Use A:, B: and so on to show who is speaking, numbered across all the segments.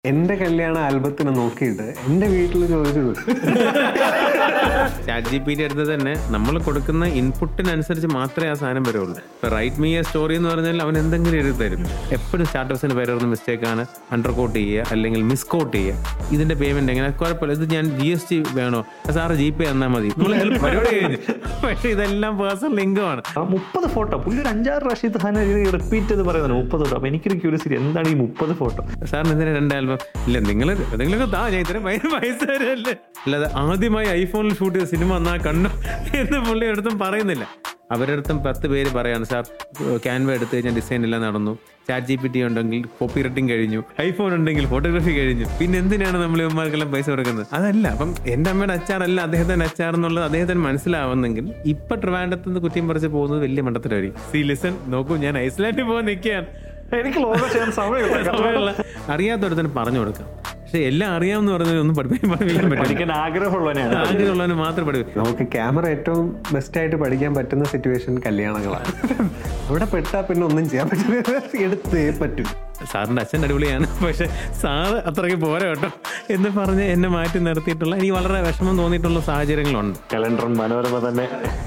A: എന്റെ കല്യാണ ആൽബത്തിന് നോക്കിയിട്ട് എന്റെ വീട്ടിൽ ചോദിച്ചത്
B: ചാറ്റ് ജി പി ടി എടുത്ത് തന്നെ നമ്മൾ കൊടുക്കുന്ന ഇൻപുട്ടിനനുസരിച്ച് മാത്രമേ ആ സാധനം വരുള്ളൂ ഇപ്പൊ റൈറ്റ് മീ എ സ്റ്റോറി എന്ന് പറഞ്ഞാൽ അവൻ എന്തെങ്കിലും എഴുതി തരും എപ്പോഴും സ്റ്റാർട്ടപ്സിന് പേരുന്ന മിസ്റ്റേക്ക് ആണ് അണ്ടർ കോട്ട് ചെയ്യുക അല്ലെങ്കിൽ മിസ് കോട്ട് ചെയ്യുക ഇതിന്റെ പേയ്മെന്റ് എങ്ങനെ കുഴപ്പമില്ല ഇത് ഞാൻ ജി എസ് ടി വേണോ സാറ് ജി പേ തന്നാൽ മതി നമ്മൾ പരിപാടി കഴിഞ്ഞു പക്ഷെ ഇതെല്ലാം പേഴ്സണൽ ലിങ്കുമാണ്
C: ആ മുപ്പത് ഫോട്ടോ പുള്ളി ഒരു അഞ്ചാറ് പ്രാവശ്യം ഇത് തന്നെ റിപ്പീറ്റ് ചെയ്ത് പറയുന്നത് മുപ്പത് ഫോട്ടോ അപ്പൊ എനിക്കൊരു ക്യൂരിയസിറ്റി എന്താണ് ഈ മുപ്പത് ഫോട്ടോ
B: സാറിന് എന്തിനാ രണ്ട് ആൽബം ഇല്ല നിങ്ങൾ എന്തെങ്കിലുമൊക്കെ താ ഞാൻ ഇത്രയും പൈസ പൈസ തരല്ലേ അല്ലാതെ ആദ്യമായി ഐഫോണിൽ ഷൂട്ട് ചെയ്ത സിനിമ എന്നാ കണ്ടു എന്ന് പുള്ളി അടുത്തും പറയുന്നില്ല അവരുടെ അടുത്തും പത്ത് പേര് പറയാണ് സാർ ക്യാൻവ എടുത്ത് കഴിഞ്ഞാൽ ഡിസൈൻ എല്ലാം നടന്നു ചാറ്റ് ജി പി ടി ഉണ്ടെങ്കിൽ കോപ്പി റൈറ്റിംഗ് കഴിഞ്ഞു ഐഫോൺ ഉണ്ടെങ്കിൽ ഫോട്ടോഗ്രാഫി കഴിഞ്ഞു പിന്നെ എന്തിനാണ് നമ്മൾ ഇവന്മാർക്കെല്ലാം പൈസ കൊടുക്കുന്നത് അതല്ല അപ്പം എൻ്റെ അമ്മയുടെ അച്ചാറല്ല അദ്ദേഹത്തിന്റെ അച്ചാർ എന്നുള്ളത് അദ്ദേഹത്തിന് മനസ്സിലാവുന്നെങ്കിൽ ഇപ്പൊ ട്രിവാൻഡത്ത് നിന്ന് കുറ്റിയും പറിച്ച് പോകുന്നത് വലിയ മണ്ടത്തിലായിരിക്കും സി ലിസൺ നോക്കൂ ഞാൻ ഐസ്ലാൻഡിൽ പോകാൻ നിൽക്കുകയാണ്
C: എനിക്ക് ലോകം ചെയ്യാൻ സമയമില്ല
B: സമയമുള്ള അറിയാത്തവരത്തിന് പറഞ്ഞു കൊടുക്കാം പക്ഷെ എല്ലാം അറിയാമെന്ന് പറഞ്ഞാൽ ഒന്നും പഠിപ്പിക്കാൻ പഠിപ്പിക്കാൻ പറ്റില്ല
C: പഠിക്കാൻ ആഗ്രഹമുള്ളവനെയാണ്
B: ആഗ്രഹമുള്ളവന് മാത്രം പഠിപ്പിക്കും
A: നമുക്ക് ക്യാമറ ഏറ്റവും ബെസ്റ്റ് ആയിട്ട് പഠിക്കാൻ പറ്റുന്ന സിറ്റുവേഷൻ കല്യാണങ്ങളാണ് അവിടെ പെട്ടാ പിന്നെ ഒന്നും ചെയ്യാൻ പറ്റില്ല എടുത്തേ പറ്റും
B: സാറിന്റെ അച്ഛൻ അടിപൊളിയാണ് പക്ഷെ സാറ് അത്രയ്ക്ക് പോരാ കേട്ടോ എന്ന് പറഞ്ഞ് എന്നെ മാറ്റി നിർത്തിയിട്ടുള്ള എനിക്ക് വളരെ വിഷമം തോന്നിയിട്ടുള്ള സാഹചര്യങ്ങളുണ്ട്
C: കലണ്ടർ മനോരമ തന്നെ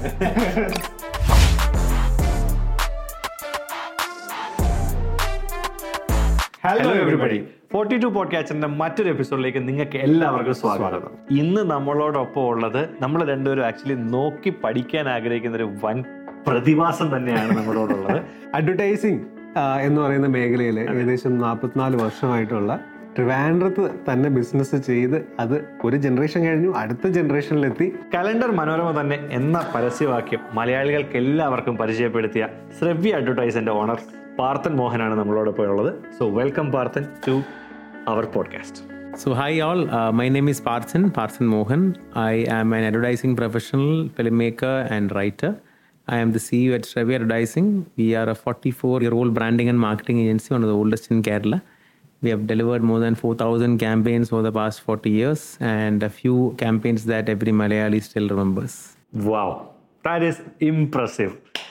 C: ഹലോ എവരിബഡി ഫോർട്ടി ടു പോഡ്കാസ്റ്റിന്റെ മറ്റൊരു എപ്പിസോഡിലേക്ക് നിങ്ങൾക്ക് എല്ലാവർക്കും സ്വാഗതം ഇന്ന് നമ്മളോടൊപ്പം ഉള്ളത് നമ്മൾ രണ്ടുപേരും ആക്ച്വലി നോക്കി പഠിക്കാൻ ആഗ്രഹിക്കുന്ന ഒരു വൻ പ്രതിഭാസം തന്നെയാണ് നമ്മളോടുള്ളത്
A: അഡ്വർടൈസിങ് എന്ന് പറയുന്ന മേഖലയിൽ ഏകദേശം നാൽപ്പത്തിനാല് വർഷമായിട്ടുള്ള ട്രിവാൻഡ്രത്ത് തന്നെ ബിസിനസ് ചെയ്ത് അത് ഒരു ജനറേഷൻ കഴിഞ്ഞു അടുത്ത ജനറേഷനിലെത്തി
C: കലണ്ടർ മനോരമ തന്നെ എന്ന പരസ്യവാക്യം മലയാളികൾക്ക് എല്ലാവർക്കും പരിചയപ്പെടുത്തിയ ശ്രവ്യ അഡ്വർടൈസിന്റെ ഓണർ പാർത്ഥൻ മോഹനാണ് നമ്മളോടൊപ്പം ഉള്ളത് so welcome Parthan to our podcast
B: So, hi all. Uh, my name is Parthan, Parthan Mohan. I am an advertising professional, filmmaker, and writer. I am the CEO at Sravi Advertising. We are a 44 year old branding and marketing agency, one of the oldest in Kerala. We have delivered more than 4,000 campaigns over the past 40 years and a few campaigns that every Malayali still remembers.
C: Wow that is impressive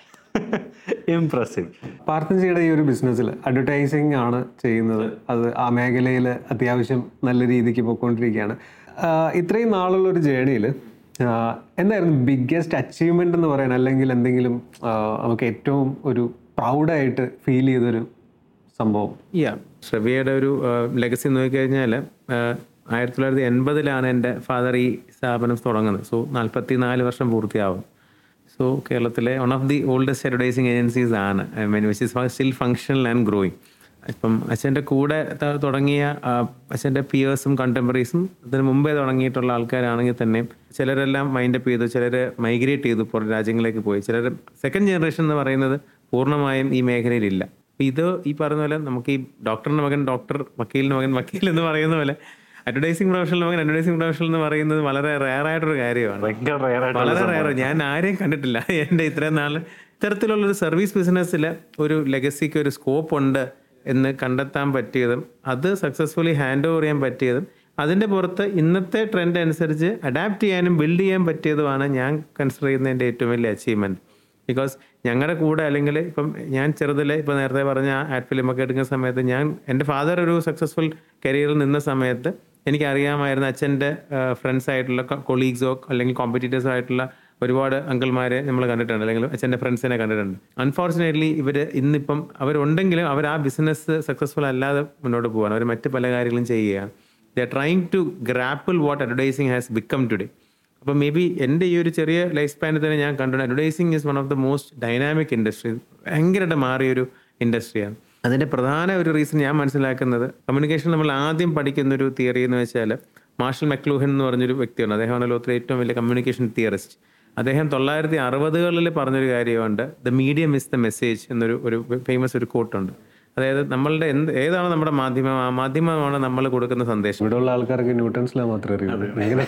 C: impressive
A: പാർത്ഥൻജിയുടെ ഈ ഒരു ബിസിനസ്സിൽ advertising ആണ് ചെയ്യുന്നത് അത് ആ മേഖലയിൽ അത്യാവശ്യം നല്ല രീതിക്ക് പോയിക്കൊണ്ടിരിക്കുകയാണ് ആഹ് ഇത്രയും നാളുള്ള ഒരു ജേണിയിൽ എന്തായിരുന്നു ബിഗ്ഗസ്റ്റ് അച്ചീവ്മെന്റ് എന്ന് പറയാൻ അല്ലെങ്കിൽ എന്തെങ്കിലും ആഹ് നമുക്ക് ഏറ്റവും ഒരു പ്രൗഡായിട്ട് ഫീൽ ചെയ്തൊരു സംഭവം
B: യാ ശ്രവിയയുടെ ഒരു ലെഗസി നോക്കിക്കഴിഞ്ഞാൽ ആയിരത്തി തൊള്ളായിരത്തി എൺപതിലാണ് എൻ്റെ ഫാദർ ഈ സ്ഥാപനം തുടങ്ങുന്നത് സോ നാൽപ്പത്തി നാല് വർഷം പൂർത്തിയാവും സോ കേരളത്തിലെ one of the oldest advertising agencies ആണ് I mean which is still functional and growing ഇപ്പം അച്ഛൻ്റെ കൂടെ ത- തുടങ്ങിയ ആ, അച്ഛൻ്റെ പിയേഴ്സും കണ്ടംപററീസും അതിന് മുമ്പേ തുടങ്ങിയിട്ടുള്ള ആൾക്കാരാണെങ്കിൽ തന്നെ ചിലരെല്ലാം മൈൻഡപ്പ് ചെയ്തു ചിലർ മൈഗ്രേറ്റ് ചെയ്തു പുറം രാജ്യങ്ങളിലേക്ക് പോയി ചിലർ സെക്കൻഡ് ജനറേഷൻ എന്ന് പറയുന്നത് പൂർണ്ണമായും ഈ മേഖലയിലില്ല അപ്പൊ ഇത് ഈ പറയുന്ന പോലെ നമുക്ക് ഈ ഡോക്ടറിന്റെ മകൻ ഡോക്ടർ വക്കീലിന്റെ മകൻ വക്കീൽ എന്ന് പറയുന്ന പോലെ അഡ്വർടൈസിംഗ് പ്രൊഫഷണൽ മകൻ അഡ്വർടൈസിംഗ് പ്രൊഫഷണൽ എന്ന് പറയുന്നത് വളരെ റയർ ആയിട്ടൊരു കാര്യമാണ്
C: ഭയങ്കര rare ആയിട്ടുള്ള
B: വളരെ റയർ ഞാൻ ആരെയും കണ്ടിട്ടില്ല എൻ്റെ ഇത്രയും നാൾ ഇത്തരത്തിലുള്ള ഒരു സർവീസ് ബിസിനസ്സിൽ ഒരു ലെഗസിക്ക് ഒരു സ്കോപ്പ് ഉണ്ട് എന്ന് കണ്ടെത്താൻ പറ്റിയതും അത് സക്സസ്ഫുള്ളി ഹാൻഡ് ഓവർ ചെയ്യാൻ പറ്റിയതും അതിൻ്റെ പുറത്ത് ഇന്നത്തെ ട്രെൻഡ് അനുസരിച്ച് അഡാപ്റ്റ് ചെയ്യാനും ബിൽഡ് ചെയ്യാൻ പറ്റിയതുമാണ് ഞാൻ കൺസിഡർ ചെയ്യുന്ന എൻ്റെ ഏറ്റവും വലിയ അച്ചീവ്മെൻറ്റ് ബിക്കോസ് ഞങ്ങളുടെ കൂടെ അല്ലെങ്കിൽ ഇപ്പം ഞാൻ ചെറുതിലെ ഇപ്പം നേരത്തെ പറഞ്ഞ ആഡ് ഫിലിമൊക്കെ എടുക്കുന്ന സമയത്ത് ഞാൻ എൻ്റെ ഫാദർ ഒരു സക്സസ്ഫുൾ കരിയറിൽ നിന്ന സമയത്ത് എനിക്ക് അറിയാമായിരുന്ന അച്ഛൻ്റെ ഫ്രണ്ട്സ് ആയിട്ടുള്ള കൊളീഗ്സോ അല്ലെങ്കിൽ കോമ്പറ്റീറ്റേഴ്സോ ആയിട്ടുള്ള ഒരുപാട് അങ്കിൾമാരെ നമ്മൾ കണ്ടിട്ടുണ്ട് അല്ലെങ്കിൽ അച്ഛൻ്റെ ഫ്രണ്ട്സിനെ കണ്ടിട്ടുണ്ട് അൺഫോർച്ചുനേറ്റ്ലി ഇവർ ഇന്നിപ്പം അവരുണ്ടെങ്കിലും അവർ ആ ബിസിനസ് സക്സസ്ഫുൾ അല്ലാതെ മുന്നോട്ട് പോകാൻ അവർ മറ്റ് പല കാര്യങ്ങളും ചെയ്യുകയാണ് they are trying to grapple what advertising has become today അപ്പോൾ മേ ബി എൻ്റെ ഈ ഒരു ചെറിയ ലൈഫ് സ്പാനിൽ തന്നെ ഞാൻ കണ്ടു advertising is one of the most dynamic industry ഭയങ്കരമായിട്ട് മാറിയൊരു ഇൻഡസ്ട്രിയാണ് അതിൻ്റെ പ്രധാന ഒരു റീസൺ ഞാൻ മനസ്സിലാക്കുന്നത് കമ്മ്യൂണിക്കേഷൻ നമ്മൾ ആദ്യം പഠിക്കുന്ന ഒരു തിയറി എന്ന് വെച്ചാൽ മാർഷൽ മെക്ലൂഹൻ എന്ന് പറഞ്ഞൊരു വ്യക്തിയാണ് അദ്ദേഹമാണ് ലോകത്തിലെ ഏറ്റവും വലിയ കമ്മ്യൂണിക്കേഷൻ തിയറിസ്റ്റ് അദ്ദേഹം തൊള്ളായിരത്തി അറുപതുകളിൽ പറഞ്ഞൊരു കാര്യമുണ്ട് the medium is the message എന്നൊരു ഒരു ഫേമസ് ഒരു കോട്ടുണ്ട് അതായത് നമ്മളുടെ എന്ത് ഏതാണ് നമ്മുടെ മാധ്യമം ആ മാധ്യമമാണ് നമ്മൾ കൊടുക്കുന്ന സന്ദേശം
A: ഇവിടെ ഉള്ള ആൾക്കാർക്ക് ന്യൂട്ടൺസിലെ മാത്രമേ അറിയുള്ളൂ എങ്ങനെ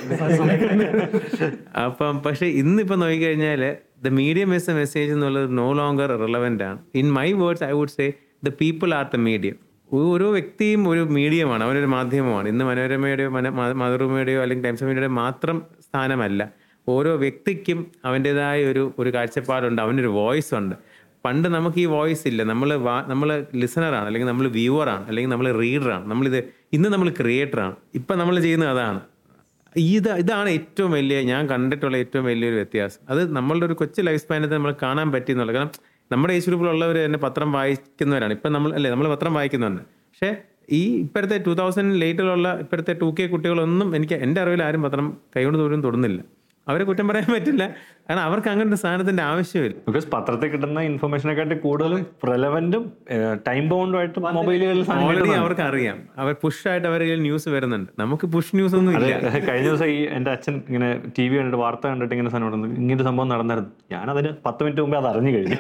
B: അപ്പം പക്ഷെ ഇന്നിപ്പോൾ നോക്കിക്കഴിഞ്ഞാൽ the medium is a message എന്നുള്ളത് നോ ലോങ്കർ റിലവൻ്റ് ആണ് in my words I would say the people are the medium ഓരോ വ്യക്തിയും ഒരു മീഡിയമാണ് അവനൊരു മാധ്യമമാണ് ഇന്ന് മനോരമയുടെയോ മന മ- മാതൃഭൂമിയുടെയോ അല്ലെങ്കിൽ ടൈംസ് ഓഫ് ഇന്ത്യയുടെ മാത്രം സ്ഥാനമല്ല ഓരോ വ്യക്തിക്കും അവൻ്റെതായ ഒരു ഒരു കാഴ്ചപ്പാടുണ്ട് അവനൊരു വോയിസ് ഉണ്ട് പണ്ട് നമുക്ക് ഈ വോയിസ് ഇല്ല നമ്മൾ നമ്മൾ ലിസണറാണ് അല്ലെങ്കിൽ നമ്മൾ വ്യൂവറാണ് അല്ലെങ്കിൽ നമ്മൾ റീഡറാണ് നമ്മളിത് ഇന്ന് നമ്മൾ ക്രിയേറ്ററാണ് ഇപ്പം നമ്മൾ ചെയ്യുന്നത് അതാണ് ഇത് ഇതാണ് ഏറ്റവും വലിയ ഞാൻ കണ്ടിട്ടുള്ള ഏറ്റവും വലിയൊരു വ്യത്യാസം അത് നമ്മളുടെ ഒരു കൊച്ചു ലൈഫ് സ്പാനത്തിൽ നമ്മൾ കാണാൻ പറ്റിയെന്നുള്ളത് കാരണം നമ്മുടെ ഏജ് ഗ്രൂപ്പിലുള്ളവർ തന്നെ പത്രം വായിക്കുന്നവരാണ് ഇപ്പം നമ്മൾ അല്ലേ നമ്മൾ പത്രം വായിക്കുന്നുണ്ട് പക്ഷേ ഈ ഇപ്പോഴത്തെ ടൂ തൗസൻഡ് ലേറ്റിലുള്ള ഇപ്പോഴത്തെ ടു കെ കുട്ടികളൊന്നും എനിക്ക് എൻ്റെ അറിവിൽ ആരും പത്രം കൈകൊണ്ട് പോലും തൊടുന്നില്ല അവരെ കുറ്റം പറയാൻ പറ്റില്ല കാരണം അവർക്ക് അങ്ങനെ ഒരു സാധനത്തിൻ്റെ ആവശ്യമില്ല
C: ബിക്കോസ് പത്രത്തിൽ കിട്ടുന്ന ഇൻഫർമേഷനെക്കാട്ടി കൂടുതലും റെലവെന്റും ടൈം ബൗണ്ടും ആയിട്ട് മൊബൈലുകളിൽ സാധനം
B: ഓൾറെഡി അവർക്ക് അറിയാം അവർ പുഷായിട്ട് അവരുടെ ന്യൂസ് വരുന്നുണ്ട് നമുക്ക് പുഷ് ന്യൂസ് ഒന്നും ഇല്ല
C: കഴിഞ്ഞ ദിവസം ഈ എന്റെ അച്ഛൻ ഇങ്ങനെ ടി വി കണ്ടിട്ട് വാർത്ത കണ്ടിട്ട് ഇങ്ങനെ സാധനം ഇടുന്നു. ഇങ്ങനെ ഒരു സംഭവം നടന്നായിരുന്നു ഞാൻ അതിന് പത്ത് മിനിറ്റ് മുമ്പേ അത് അറിഞ്ഞു കഴിഞ്ഞു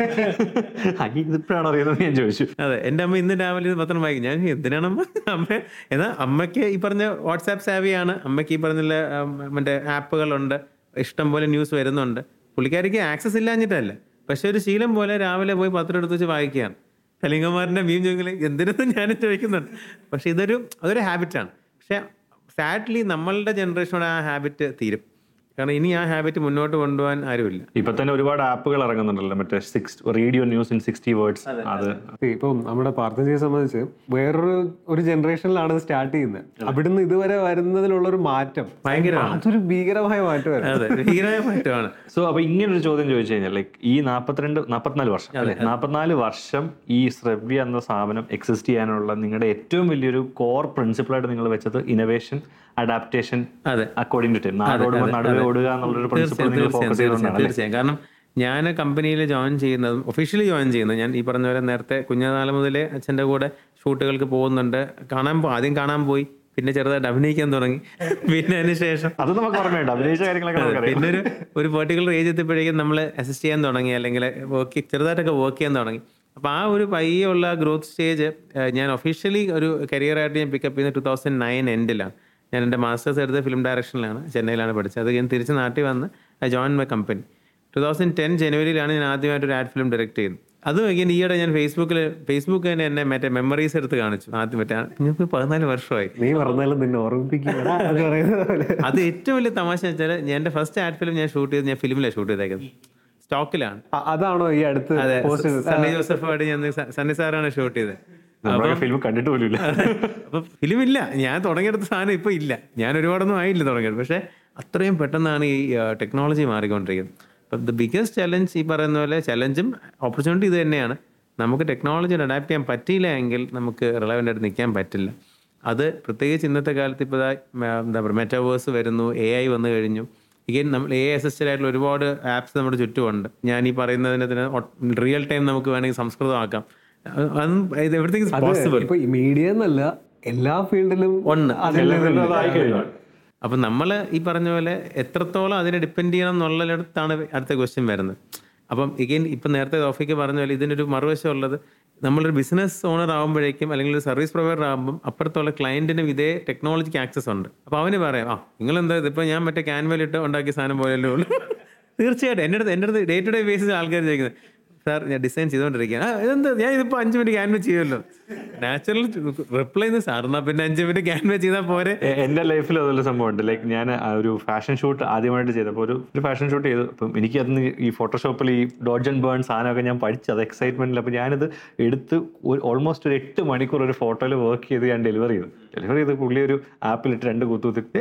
C: അയ്യ ഇതിപ്പോഴാണ് അറിയുന്നത് ഞാൻ ചോദിച്ചു
B: അതെ എൻ്റെ അമ്മ ഇന്ന് രാവിലെ ഇത് പത്രം വായിക്കും ഞാൻ എന്തിനാണ് അമ്മ അമ്മ എന്നാൽ അമ്മയ്ക്ക് ഈ പറഞ്ഞ വാട്സാപ്പ് സാവിയാണ് അമ്മയ്ക്ക് ഈ പറഞ്ഞ മറ്റേ ആപ്പുകളുണ്ട് ഇഷ്ടം പോലെ ന്യൂസ് വരുന്നുണ്ട് പുള്ളിക്കാരിക്ക് ആക്സസ് ഇല്ലാഞ്ഞിട്ടല്ല പക്ഷെ ഒരു ശീലം പോലെ രാവിലെ പോയി പത്രം എടുത്ത് വെച്ച് വായിക്കുകയാണ് കലിംഗന്മാരുടെ മീം ചോദിക്കൽ എന്തിനെന്ന് ഞാനും ചോദിക്കുന്നുണ്ട് പക്ഷെ ഇതൊരു അതൊരു ഹാബിറ്റാണ് പക്ഷെ സാഡ്ലി നമ്മളുടെ ജനറേഷനോട് ആ ഹാബിറ്റ് തീരും കാരണം ഇനി ആ ഹാബിറ്റ് മുന്നോട്ട് കൊണ്ടുപോകാൻ ആരുമില്ല
C: ഇപ്പൊ തന്നെ ഒരുപാട് ആപ്പുകൾ ഇറങ്ങുന്നുണ്ടല്ലോ മറ്റേ six radio news in sixty words അത്
A: ഇപ്പം നമ്മുടെ പാർത്ഥജിയെ സംബന്ധിച്ച് വേറൊരു ഒരു ജനറേഷനിലാണ് ഇത് സ്റ്റാർട്ട് ചെയ്യുന്നത് അവിടുന്ന് ഇതുവരെ വരുന്നതിലുള്ള ഒരു മാറ്റം
B: ഭയങ്കരമാണ്
A: അതൊരു ഭീകരമായ മാറ്റമായിരുന്നു
B: അതെ ഭീകരമായ മാറ്റമാണ്
C: സോ അപ്പൊ ഇങ്ങനെ ഒരു ചോദ്യം ചോദിച്ചു കഴിഞ്ഞാൽ ലൈക്ക് ഈ നാപ്പത്തിരണ്ട് നാപ്പത്തിനാല് വർഷം അല്ലെ നാപ്പത്തിനാല് വർഷം ഈ ശ്രവ്യ എന്ന സ്ഥാപനം എക്സിസ്റ്റ് ചെയ്യാനുള്ള നിങ്ങളുടെ ഏറ്റവും വലിയൊരു കോർ പ്രിൻസിപ്പിളായിട്ട് നിങ്ങൾ വെച്ചത് ഇനോവേഷൻ അഡാപ്റ്റേഷൻ
B: അതെ
C: അക്കോർഡിംഗ് ടു ടൈം നാടോടുമ്പോൾ നടുവേ ഓടുക എന്നുള്ളൊരു പ്രിൻസിപ്പിൾ
B: തീർച്ചയായും
C: നിങ്ങൾ
B: തീർച്ചയായും
C: ഫോക്കസ് ചെയ്തുകൊണ്ടാണ്
B: തീർച്ചയായും തീർച്ചയായും കാരണം ഞാൻ കമ്പനിയിൽ ജോയിൻ ചെയ്യുന്നതും ഒഫീഷ്യലി ജോയിൻ ചെയ്യുന്നത് ഞാൻ ഈ പറഞ്ഞ പോലെ നേരത്തെ കുഞ്ഞനാൾ മുതലേ അച്ഛൻ്റെ കൂടെ ഷൂട്ടുകൾക്ക് പോകുന്നുണ്ട് കാണാൻ പോ ആദ്യം കാണാൻ പോയി പിന്നെ ചെറുതായിട്ട് അഭിനയിക്കാൻ തുടങ്ങി പിന്നെ അതിന് ശേഷം
C: അത് നമുക്ക് ഓർമ്മയുണ്ട് അഭിനയിച്ച കാര്യങ്ങളൊക്കെ നമുക്കറിയാം
B: പിന്നെ ഒരു ഒരു പെർട്ടിക്കുലർ ഏജ് എത്തിയപ്പോഴേക്കും നമ്മൾ അസിസ്റ്റ് ചെയ്യാൻ തുടങ്ങി അല്ലെങ്കിൽ വർക്ക് ചെറുതായിട്ടൊക്കെ വർക്ക് ചെയ്യാൻ തുടങ്ങി അപ്പോൾ ആ ഒരു പയ്യുള്ള ഗ്രോത്ത് സ്റ്റേജ് ഞാൻ ഒഫീഷ്യലി ഒരു കരിയറായിട്ട് ഞാൻ പിക്കപ്പ് ചെയ്യുന്നത് ടു തൗസൻഡ് നയൻ എൻഡിലാണ് ഞാൻ എൻ്റെ മാസ്റ്റേഴ്സ് എടുത്ത ഫിലിം ഡയറക്ഷനിലാണ് ചെന്നൈയിലാണ് പഠിച്ചത് അത് ഞാൻ തിരിച്ച് നാട്ടിൽ വന്ന് I join my company two thousand ten ജനുവരിയിലാണ് ഞാൻ ആദ്യമായിട്ട് ഒരു ആഡ് ഫിലിം ഡയറക്റ്റ് ചെയ്യുന്നത് അതും again ഈയിടെ ഞാൻ ഫേസ്ബുക്കിൽ ഫേസ്ബുക്ക് തന്നെ എന്നെ മറ്റേ മെമ്മറീസ് എടുത്ത് കാണിച്ചു ആദ്യം മറ്റേ നിങ്ങൾക്ക് പതിനാല് വർഷമായി
A: നീ പറഞ്ഞാലും നിന്നെ ഓർമ്മിപ്പിക്കുക എന്ന് പറയുന്നത് പോലെ
B: അത് ഏറ്റവും വലിയ തമാശ വെച്ചാൽ ഞാൻ എൻ്റെ ഫസ്റ്റ് ആഡ് ഫിലിം ഞാൻ ഷൂട്ട് ചെയ്ത് ഞാൻ ഫിലിമിലാണ് ഷൂട്ട് ചെയ്തേക്കുന്നത് സ്റ്റോക്കിലാണ്
A: അ- അതാണോ ഈ അടുത്ത്
B: അതെ
A: പോസ്റ്റ്
B: സണ്ണി ജോസഫായിട്ട് ഞാൻ സ- സണ്ണി സാറാണ് ഷൂട്ട് ചെയ്തത്
C: നമ്മളൊക്കെ ഫിലിം കണ്ടിട്ട് പോലും ഇല്ല
B: അപ്പൊ ഫിലിം ഇല്ല ഞാൻ തുടങ്ങിയെടുത്ത സാധനം ഇപ്പൊ ഇല്ല ഞാൻ ഒരുപാടൊന്നും ആയില്ല തുടങ്ങിയത് പക്ഷെ അത്രയും പെട്ടെന്നാണ് ഈ ടെക്നോളജി മാറിക്കൊണ്ടിരിക്കുന്നത് അപ്പം ദ ബിഗ്ഗസ്റ്റ് ചലഞ്ച് ഈ പറയുന്ന പോലെ ചലഞ്ചും ഓപ്പർച്യൂണിറ്റി ഇത് തന്നെയാണ് നമുക്ക് ടെക്നോളജി അഡാപ്റ്റ് ചെയ്യാൻ പറ്റിയില്ല എങ്കിൽ നമുക്ക് റിലവൻ്റ് ആയിട്ട് നിൽക്കാൻ പറ്റില്ല അത് പ്രത്യേകിച്ച് ഇന്നത്തെ കാലത്ത് ഇപ്പോൾ ദാ, മ, എന്താ പറയുക മെറ്റാവേഴ്സ് വരുന്നു എ ഐ വന്നു കഴിഞ്ഞു ഇഗൈൻ നമ്മൾ എ അസിസ്റ്റഡ് ആയിട്ടുള്ള ഒരുപാട് ആപ്സ് നമ്മുടെ ചുറ്റുമുണ്ട് ഞാൻ ഈ പറയുന്നതിന് തന്നെ റിയൽ ടൈം നമുക്ക് വേണമെങ്കിൽ സംസ്കൃതമാക്കാം അതും എവറിത്തിങ് പോസിബിൾ
A: ഇപ്പൊ ഈ മീഡിയ എന്നല്ല എല്ലാ ഫീൽഡിലും
B: ഉണ്ട്
C: അതായി കഴിഞ്ഞു
B: അപ്പം നമ്മൾ ഈ പറഞ്ഞ പോലെ എത്രത്തോളം അതിനെ ഡിപ്പെൻഡ് ചെയ്യണം എന്നുള്ളിടത്താണ് അടുത്ത ക്വസ്റ്റ്യൻ വരുന്നത് അപ്പം ഇഗൈൻ ഇപ്പം നേരത്തെ ഓഫിക്ക് പറഞ്ഞ പോലെ ഇതിനൊരു മറുവശം ഉള്ളത് നമ്മളൊരു ബിസിനസ് ഓണർ ആകുമ്പോഴേക്കും അല്ലെങ്കിൽ ഒരു സർവീസ് പ്രൊവൈഡർ ആകുമ്പം അപ്പുറത്തുള്ള ക്ലയൻറ്റിനും ഇതേ ടെക്നോളജിക്ക് ആക്സസ് ഉണ്ട് അപ്പോൾ അവന് പറയാം ആ നിങ്ങളെന്താ ഇതിപ്പോൾ ഞാൻ മറ്റേ ക്യാൻവലിട്ട് ഉണ്ടാക്കിയ സാധനം പോലെയല്ലേ ഉള്ളൂ തീർച്ചയായിട്ടും എൻ്റെ അടുത്ത് എൻ്റെ അടുത്ത് ഡേ ടു ഡേ ബേസിസ് ആൾക്കാർ ചോദിക്കുന്നത് സാർ ഞാൻ ഡിസൈൻ ചെയ്തുകൊണ്ടിരിക്കുകയാണ് ആ ഇതെന്താ ഞാൻ ഇതിപ്പോൾ അഞ്ച് മിനിറ്റ് ക്യാൻവ ചെയ്യുമല്ലോ നാച്ചുറൽ റിപ്ലൈ ചെയ്യുന്നത് സാർ എന്നാൽ പിന്നെ അഞ്ച് മിനിറ്റ് ക്യാൻവ ചെയ്താൽ പോരെ
C: എ- എന്റെ ലൈഫിൽ അതുപോലെ സംഭവം ഉണ്ട് ലൈക്ക് ഞാൻ ആ ഒരു ഫാഷൻ ഷൂട്ട് ആദ്യമായിട്ട് ചെയ്തപ്പോൾ ഒരു ഒരു ഫാഷൻ ഷൂട്ട് ചെയ്തു അപ്പം എനിക്ക് അതിന് ഈ ഫോട്ടോഷോപ്പിൽ ഈ ഡോഡ്ജ് ആൻഡ് ബേൺ സാധനമൊക്കെ ഞാൻ പഠിച്ചു അത് എക്സൈറ്റ്മെന്റിൽ അപ്പോൾ ഞാനിത് എടുത്ത് ഓൾമോസ്റ്റ് ഒരു എട്ട് മണിക്കൂർ ഒരു ഫോട്ടോയിൽ വർക്ക് ചെയ്ത് ഞാൻ ഡെലിവറി ചെയ്തു ഡെലിവറി ചെയ്ത് പുള്ളി ഒരു ആപ്പിലിട്ട് രണ്ട് കുത്തുകുത്തി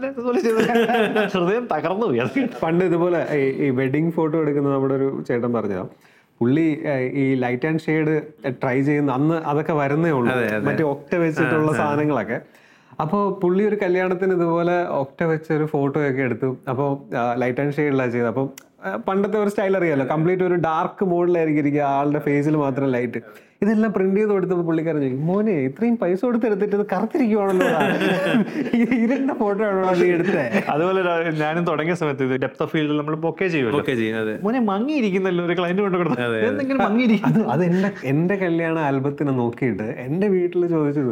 C: ഹൃദയം തകർന്നു പോയി അത് കേട്ട്.
A: പണ്ട് ഇതുപോലെ ഈ- ഈ വെഡിങ് ഫോട്ടോ എടുക്കുന്ന നമ്മുടെ ഒരു ചേട്ടൻ പറഞ്ഞതാ പുള്ളി ഏഹ്, ഈ ലൈറ്റ് ആൻഡ് ഷെയ്ഡ് ട്രൈ ചെയ്യുന്ന അന്ന് അതൊക്കെ വരുന്നേ ഉള്ളൂ മറ്റേ ഒക്ട വെച്ചിട്ടുള്ള സാധനങ്ങളൊക്കെ അപ്പോൾ പുള്ളി ഒരു കല്യാണത്തിന് ഇതുപോലെ ഒക്ട വെച്ച ഒരു ഫോട്ടോ ഒക്കെ എടുത്തു അപ്പോൾ ലൈറ്റ് ആൻഡ് ഷെയ്ഡിലാണ് ചെയ്തത് അപ്പം ആ, പണ്ടത്തെ ഒരു സ്റ്റൈൽ അറിയാലോ കംപ്ലീറ്റ് ഒരു ഡാർക്ക് മോഡിലായിരിക്കും ഇരിക്കുക ആളുടെ ഫേസിൽ മാത്രം ലൈറ്റ് ഇതെല്ലാം പ്രിന്റ് ചെയ്ത് കൊടുത്തപ്പോൾ പുള്ളിക്കാരൻ ചോദിക്കും മോനെ ഇത്രയും പൈസ കൊടുത്ത് എടുത്തിട്ട് ഇത് കറുത്തിരിക്കുവാണല്ലോ ഇരുണ്ട ഫോട്ടോ ആണോ നീ എടുത്തേ
C: അതുപോലെ ഒരു- ഞാനും തുടങ്ങിയ സമയത്ത് ഇത് ഡെപ്ത് ഓഫ് ഫീൽഡിൽ നമ്മൾ പൊക്കെ ചെയ്യുമല്ലോ
B: ഓക്കെ ചെയ്യും അതെ
C: മോനെ മങ്ങിയിരിക്കുന്നല്ലോ ഒരു ക്ലയന്റ് കൊണ്ട് കൊടുത്തത് എന്തെങ്കിലും മങ്ങിയിരിക്കും
A: അത് അത് എന്റെ എന്റെ കല്യാണ ആൽബത്തിനെ നോക്കിയിട്ട് എന്റെ വീട്ടിൽ ചോദിച്ചത്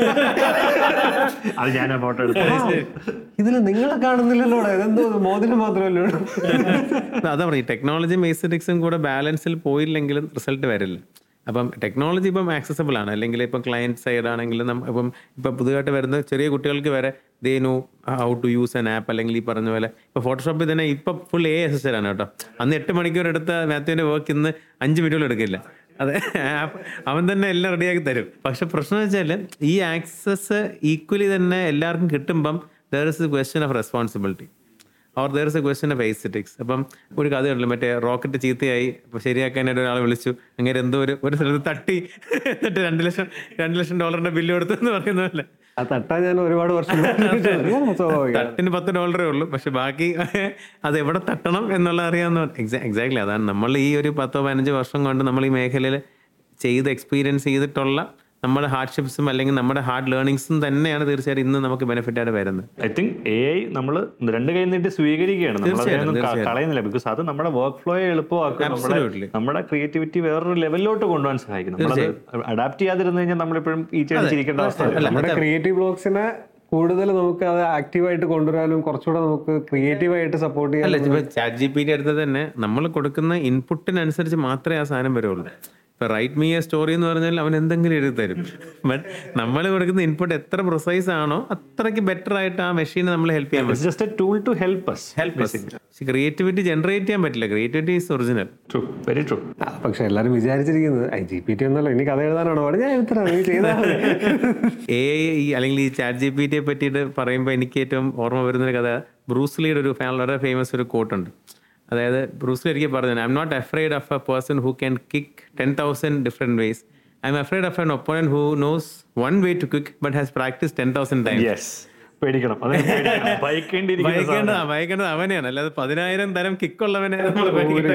C: അത് ഞാൻ ആ ഫോട്ടോ എടുത്തു
A: ഇതിൽ നിങ്ങളെ കാണുന്നില്ലല്ലോ ഇതെന്തോ മോതിരം മാത്രമല്ലോ
B: അതാ പറയും ടെക്നോളജി മേസറ്റിക്സും കൂടെ ബാലൻസിൽ പോയില്ലെങ്കിലും റിസൾട്ട് വരില്ല അപ്പം ടെക്നോളജി ഇപ്പം ആക്സസബിൾ ആണ് അല്ലെങ്കിൽ ഇപ്പം ക്ലയൻറ്റ് സൈഡ് ആണെങ്കിലും നം- ഇപ്പം ഇപ്പം പുതുതായിട്ട് വരുന്ന ചെറിയ കുട്ടികൾക്ക് വരെ they know how to use an app അല്ലെങ്കിൽ ഈ പറഞ്ഞ പോലെ ഇപ്പോൾ ഫോട്ടോഷോപ്പിൽ തന്നെ ഇപ്പം ഫുൾ എ അസിസ്റ്റഡ് ആണ് കേട്ടോ അന്ന് എട്ട് മണിക്കൂർ എടുത്ത മാത്യുവിൻ്റെ വർക്ക് ഇന്ന് അഞ്ച് മിനിറ്റുകൾ എടുക്കില്ല അതെ ആപ്പ് അവൻ തന്നെ എല്ലാം റെഡിയാക്കി തരും പക്ഷെ പ്രശ്നം വെച്ചാൽ ഈ ആക്സസ് ഈക്വലി തന്നെ എല്ലാവർക്കും കിട്ടുമ്പം there is a question of responsibility or there is a question of aesthetics അപ്പം ഒരു കഥ ഉണ്ടല്ലോ മറ്റേ റോക്കറ്റ് ചീത്തയായി അപ്പോൾ ശരിയാക്കാനായിട്ട് ഒരാൾ വിളിച്ചു അങ്ങനെ എന്തോ ഒരു ഒരു സ്ഥലത്ത് തട്ടി എന്നിട്ട് രണ്ട് ലക്ഷം രണ്ട് ലക്ഷം ഡോളറിന്റെ ബില്ല് കൊടുത്തു എന്ന് പറയുന്ന പോലെ
A: ആ തട്ടാൻ ഞാൻ ഒരുപാട് വർഷം സ്വാഭാവികം
B: തട്ടിന് പത്ത് ഡോളറേ ഉള്ളൂ പക്ഷെ ബാക്കി അത് എവിടെ തട്ടണം എന്നുള്ള അറിയാവുന്ന എക്സാക്ട്ലി അതാണ് നമ്മൾ ഈ ഒരു പത്തോ പതിനഞ്ചോ വർഷം കൊണ്ട് നമ്മൾ ഈ മേഖലയിൽ ചെയ്ത് എക്സ്പീരിയൻസ് ചെയ്തിട്ടുള്ള നമ്മുടെ ഹാർഡ്ഷിപ്സും അല്ലെങ്കിൽ നമ്മുടെ ഹാർഡ് ലേണിങ്സും തന്നെയാണ് തീർച്ചയായിട്ടും ഇന്ന് നമുക്ക് ബെനിഫിറ്റ് ആയിട്ട് വരുന്നത്
C: ഐ തിങ്ക് എ ഐ നമ്മൾ രണ്ട് കൈ നീട്ടി സ്വീകരിക്കുകയാണ് നമ്മൾ അതിനൊന്നും ക- കളയുന്നില്ല ബിക്കോസ് അത് നമ്മുടെ വർക്ക് ഫ്ലോയെ എളുപ്പമാക്കും നമ്മുടെ
B: Absolutely.
C: നമ്മുടെ ക്രിയേറ്റിവിറ്റി വേറൊരു ലെവലിലോട്ട് കൊണ്ടുപോകാൻ സഹായിക്കും നമ്മളത് അഡാപ്റ്റ് ചെയ്യാതിരുന്നു കഴിഞ്ഞാൽ നമ്മളിപ്പോഴും ഈ ചിരിക്കേണ്ട അവസ്ഥ വരും.
A: നമ്മുടെ ക്രിയേറ്റീവ് ബ്ലോഗ്സിനെ കൂടുതൽ നമുക്ക് അത് ആക്റ്റീവായിട്ട് കൊണ്ടുവരാനും കുറച്ചുകൂടെ നമുക്ക് ക്രിയേറ്റീവായിട്ട് സപ്പോർട്ട് ചെയ്യാൻ
B: അല്ല ഇപ്പൊ ചാറ്റ് ജി പി ടി എടുത്ത് തന്നെ നമ്മൾ കൊടുക്കുന്ന ഇൻപുട്ടിനനുസരിച്ച് മാത്രമേ ആ സാധനം വരുള്ളൂ ഇപ്പൊ റൈറ്റ് മീ എ സ്റ്റോറി എന്ന് പറഞ്ഞാൽ അവൻ എന്തെങ്കിലും എഴുതി തരും ബട്ട് നമ്മൾ കൊടുക്കുന്ന ഇൻപുട്ട് എത്ര പ്രൊസൈസ് ആണോ അത്രയ്ക്ക് ബെറ്റർ ആയിട്ട് ആ മെഷീനെ നമ്മൾ ഹെൽപ്പ് ചെയ്യാൻ
C: It's just a tool to help us.
B: പറ്റും ക്രിയേറ്റിവിറ്റി ജനറേറ്റ് ചെയ്യാൻ പറ്റില്ല creativity is original
C: True, very true.
A: ആ, പക്ഷെ എല്ലാരും വിചാരിച്ചിരിക്കുന്നത് ഐ ജി പി ടി ഒന്നല്ലോ ഇനി കഥ എഴുതാനാണോ അവിടെ ഞാൻ എത്ര നീ ചെയ്താൽ മതി
B: എ ഐ അല്ലെങ്കിൽ ഈ ചാറ്റ് ജി പി ടിയെ പറ്റിയിട്ട് പറയുമ്പോൾ എനിക്ക് ഏറ്റവും ഓർമ്മ വരുന്നൊരു കഥ ബ്രൂസ്ലിയുടെ ഒരു ഫാ- വളരെ ഫേമസ് ഒരു കോട്ടുണ്ട് അതായത് ബ്രൂസ്ലി ഒരിക്കൽ പറഞ്ഞു I'm not afraid of a person who can kick ten thousand different ways I'm afraid of an opponent who knows one way to kick but has practice ten thousand time
C: Yes. പേടിക്കണം അതെ ഭയക്കേണ്ടിയിരിക്കുന്ന
B: ഭയക്കേണ്ടത് ഭയക്കേണ്ടത് അവനെയാണ് അല്ലാതെ പതിനായിരം തരം കിക്കുള്ളവനെ നമ്മൾ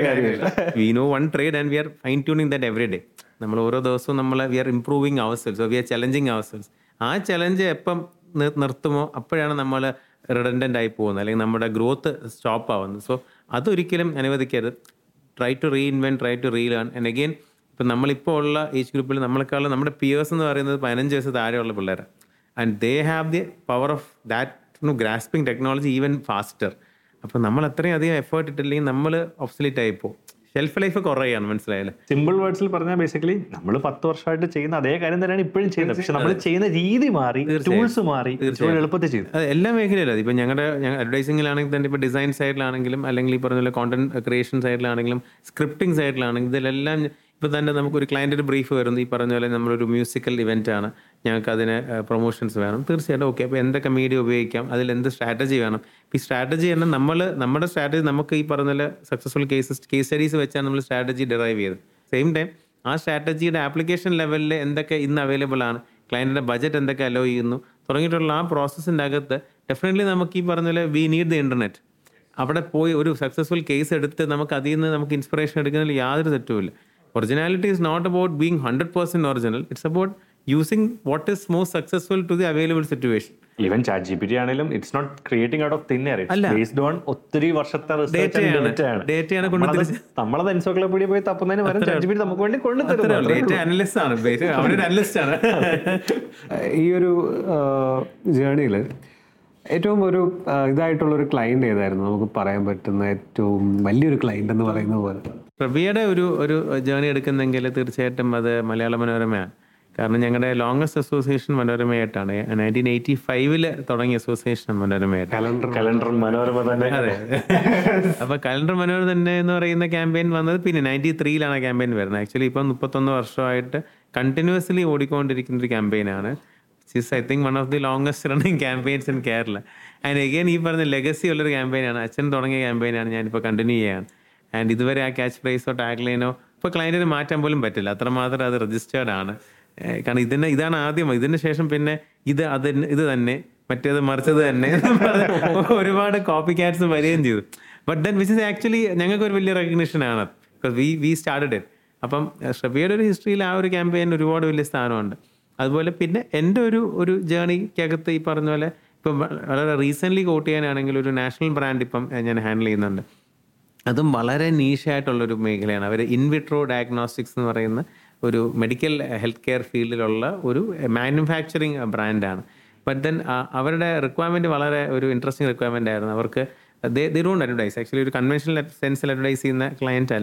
B: we know one trade and we are fine tuning that every day നമ്മൾ ഓരോ ദിവസവും നമ്മൾ we are improving our selves we are challenging our selves ആ ചലഞ്ച് എപ്പം നിർ- നിർത്തുമോ അപ്പോഴാണ് നമ്മൾ റിഡൻഡൻ്റ് ആയി പോകുന്നത് അല്ലെങ്കിൽ നമ്മുടെ ഗ്രോത്ത് സ്റ്റോപ്പ് ആവുന്നത് സോ അതൊരിക്കലും അനുവദിക്കരുത് try to reinvent try to relearn and again ഇപ്പം നമ്മളിപ്പോൾ ഉള്ള ഏജ് ഗ്രൂപ്പിൽ നമ്മളെക്കാളും നമ്മുടെ പിയേഴ്സ് എന്ന് പറയുന്നത് പതിനഞ്ച് വയസ്സ് താഴെയുള്ള പിള്ളേരാണ് and they have the power of that നു ഗ്രാസ്പിംഗ് ടെക്നോളജി ഈവൻ ഫാസ്റ്റർ അപ്പോൾ നമ്മൾ അത്രയും അധികം എഫേർട്ട് ഇട്ടില്ലെങ്കിൽ നമ്മൾ ഒബ്സലീറ്റ് ആയി പോകും ഷെൽഫ് ലൈഫ് കുറയാണ് മനസ്സിലായല്ലേ
C: സിമ്പിൾ വേർഡ്സിൽ പറഞ്ഞാൽ ബേസിക്കലി നമ്മൾ പത്ത് വർഷമായിട്ട് ചെയ്യുന്ന അതേ കാര്യം തന്നെയാണ് ഇപ്പോഴും ചെയ്യുന്നത് പക്ഷെ നമ്മൾ ചെയ്യുന്ന രീതി മാറി ടൂൾസ് മാറി കുറച്ചുകൂടി എളുപ്പത്തിൽ ചെയ്തു
B: അത് എല്ലാ മേഖലയിലും ഇപ്പം ഞങ്ങളുടെ അഡ്വർടൈസിങ്ങിലാണെങ്കിൽ തന്നെ ഇപ്പോൾ ഡിസൈൻ സൈഡിലാണെങ്കിലും അല്ലെങ്കിൽ ഈ പറഞ്ഞ പോലെ കോണ്ടന്റ് ക്രിയേഷൻ സൈഡിലാണെങ്കിലും സ്ക്രിപ്റ്റിംഗ് സൈഡിലാണെങ്കിലും ഇതിലെല്ലാം ഇപ്പോൾ തന്നെ നമുക്കൊരു ക്ലയൻറ്റ് ഒരു ബ്രീഫ് വരുന്നു ഈ പറഞ്ഞ പോലെ നമ്മളൊരു മ്യൂസിക്കൽ ഇവൻ്റ് ആണ് ഞങ്ങൾക്ക് അതിന് പ്രൊമോഷൻസ് വേണം തീർച്ചയായിട്ടും ഓക്കെ അപ്പോൾ എന്തൊക്കെ മീഡിയ ഉപയോഗിക്കാം അതിൽ എന്ത് സ്ട്രാറ്റജി വേണം ഇപ്പോൾ ഈ സ്ട്രാറ്റജി തന്നെ നമ്മൾ നമ്മുടെ സ്ട്രാറ്റജി നമുക്ക് ഈ പറഞ്ഞ പോലെ സക്സസ്ഫുൾ കേസസ് കേസ് സ്റ്റഡീസ് വെച്ചാണ് നമ്മൾ സ്ട്രാറ്റജി ഡിറൈവ് ചെയ്തത് സെയിം ടൈം ആ സ്ട്രാറ്റജിയുടെ ആപ്ലിക്കേഷൻ ലെവലിൽ എന്തൊക്കെ ഇന്ന് അവൈലബിൾ ആണ് ക്ലയൻറ്റിൻ്റെ ബജറ്റ് എന്തൊക്കെ അലോ ചെയ്യുന്നു തുടങ്ങിയിട്ടുള്ള ആ പ്രോസസ്സിൻ്റെ അകത്ത് ഡെഫിനറ്റ്ലി നമുക്ക് ഈ പറഞ്ഞ പോലെ വി നീഡ് ദി ഇൻ്റർനെറ്റ് അവിടെ പോയി ഒരു സക്സസ്ഫുൾ കേസ് എടുത്ത് നമുക്ക് അതിൽ നിന്ന് നമുക്ക് ഇൻസ്പിറേഷൻ എടുക്കുന്നതിൽ യാതൊരു തെറ്റുമില്ല originality is not about being hundred percent original it's about using what is most successful to the available situation
C: even chat G P T ആണെങ്കിലും it's not creating out of thin air based on ഒത്തിരി വർഷത്തെ
B: Dataയാണ്.
C: Research
B: Dataയാണ് കൊണ്ട്
C: നമ്മളത് എൻസോക്ലോപീഡിയ പോയി തപ്പുന്നതിന് വരും chat G P T നമുക്ക് വേണ്ടി കൊണ്ടുതരും
B: ഡേറ്റ അനലിസ്റ്റ് ആണ് Basic- അവനൊരു അനലിസ്റ്റ് ആണ്
A: ഈ ഒരു ജേണിയിൽ ഏറ്റവും ഒരു ആ, ഇതായിട്ടുള്ള ഒരു ക്ലയന്റ് ഏതായിരുന്നു നമുക്ക് പറയാൻ പറ്റുന്ന ഏറ്റവും വലിയൊരു ക്ലയന്റ് എന്ന് പറയുന്ന പോലെ
B: പ്രബിയുടെ ഒരു ഒരു ജേണി എടുക്കുന്നെങ്കിൽ തീർച്ചയായിട്ടും അത് മലയാള മനോരമയാണ് കാരണം ഞങ്ങളുടെ ലോങ്സ്റ്റ് അസോസിയേഷൻ മനോരമയായിട്ടാണ് നയൻറ്റീൻ എയ്റ്റി ഫൈവില് തുടങ്ങിയ അസോസിയേഷൻ മനോരമയായിട്ട്
C: കലണ്ടർ മനോരമ തന്നെ
B: അതെ അപ്പൊ കലണ്ടർ മനോഹർ തന്നെ എന്ന് പറയുന്ന ക്യാമ്പയിൻ വന്നത് പിന്നെ നയൻറ്റി ത്രീയിലാണ് ക്യാമ്പയിൻ വരുന്നത് ആക്ച്വലി ഇപ്പം മുപ്പത്തൊന്ന് വർഷമായിട്ട് കണ്ടിന്യൂസ്ലി ഓടിക്കൊണ്ടിരിക്കുന്ന ഒരു ക്യാമ്പയിനാണ് is I think one of the longest running campaigns in Kerala and again ഈ പറഞ്ഞ ലെഗസി ഉള്ളൊരു ക്യാമ്പയിനാണ് അച്ഛൻ തുടങ്ങിയ ക്യാമ്പയിനാണ് ഞാനിപ്പോൾ കണ്ടിന്യൂ ചെയ്യാണ് ആൻഡ് ഇതുവരെ ആ ക്യാച്ച് പ്രൈസോ ടാഗ് ലൈനോ ഇപ്പോൾ ക്ലയൻറ്റിന് മാറ്റാൻ പോലും പറ്റില്ല അത്രമാത്രം അത് രജിസ്റ്റേർഡ് ആണ് ഏഹ് കാരണം ഇതിന് ഇതാണ് ആദ്യം ഇതിന് ശേഷം പിന്നെ ഇത് അത് ഇത് തന്നെ മറ്റേത് മറിച്ചത് തന്നെ എന്ന് പറഞ്ഞ് ഒരുപാട് കോപ്പി ക്യാറ്റ്സ് വരികയും ചെയ്തു but then which is actually ഞങ്ങൾക്ക് ഒരു വലിയ റെക്കഗ്നിഷൻ ആണ് because we we started it അപ്പം ഷബിയുടെ ഒരു ഹിസ്റ്ററിയിൽ ആ ഒരു ക്യാമ്പയിൻ ഒരുപാട് വലിയ സ്ഥാനമുണ്ട് അതുപോലെ പിന്നെ എൻ്റെ ഒരു ഒരു ജേണിക്കകത്ത് ഈ പറഞ്ഞ പോലെ ഇപ്പം വളരെ റീസെൻ്റ്ലി കോട്ട് ചെയ്യാനാണെങ്കിൽ ഒരു നാഷണൽ ബ്രാൻഡ് ഇപ്പം ഞാൻ ഹാൻഡിൽ ചെയ്യുന്നുണ്ട് അതും വളരെ നീഷായിട്ടുള്ളൊരു മേഖലയാണ് അവർ ഇൻവിട്രോ ഡയഗ്നോസ്റ്റിക്സ് എന്ന് പറയുന്ന ഒരു മെഡിക്കൽ ഹെൽത്ത് കെയർ ഫീൽഡിലുള്ള ഒരു മാനുഫാക്ചറിങ് ബ്രാൻഡാണ് ബട്ട് ദെൻ അവരുടെ റിക്വയർമെൻറ്റ് വളരെ ഒരു ഇൻട്രസ്റ്റിംഗ് റിക്വയർമെൻ്റ് ആയിരുന്നു അവർക്ക് they they don't advertise actually ഒരു കൺവെൻഷണൽ സെൻസിൽ അഡ്വർടൈസ് ചെയ്യുന്ന ക്ലയൻറ്റ് അല്ല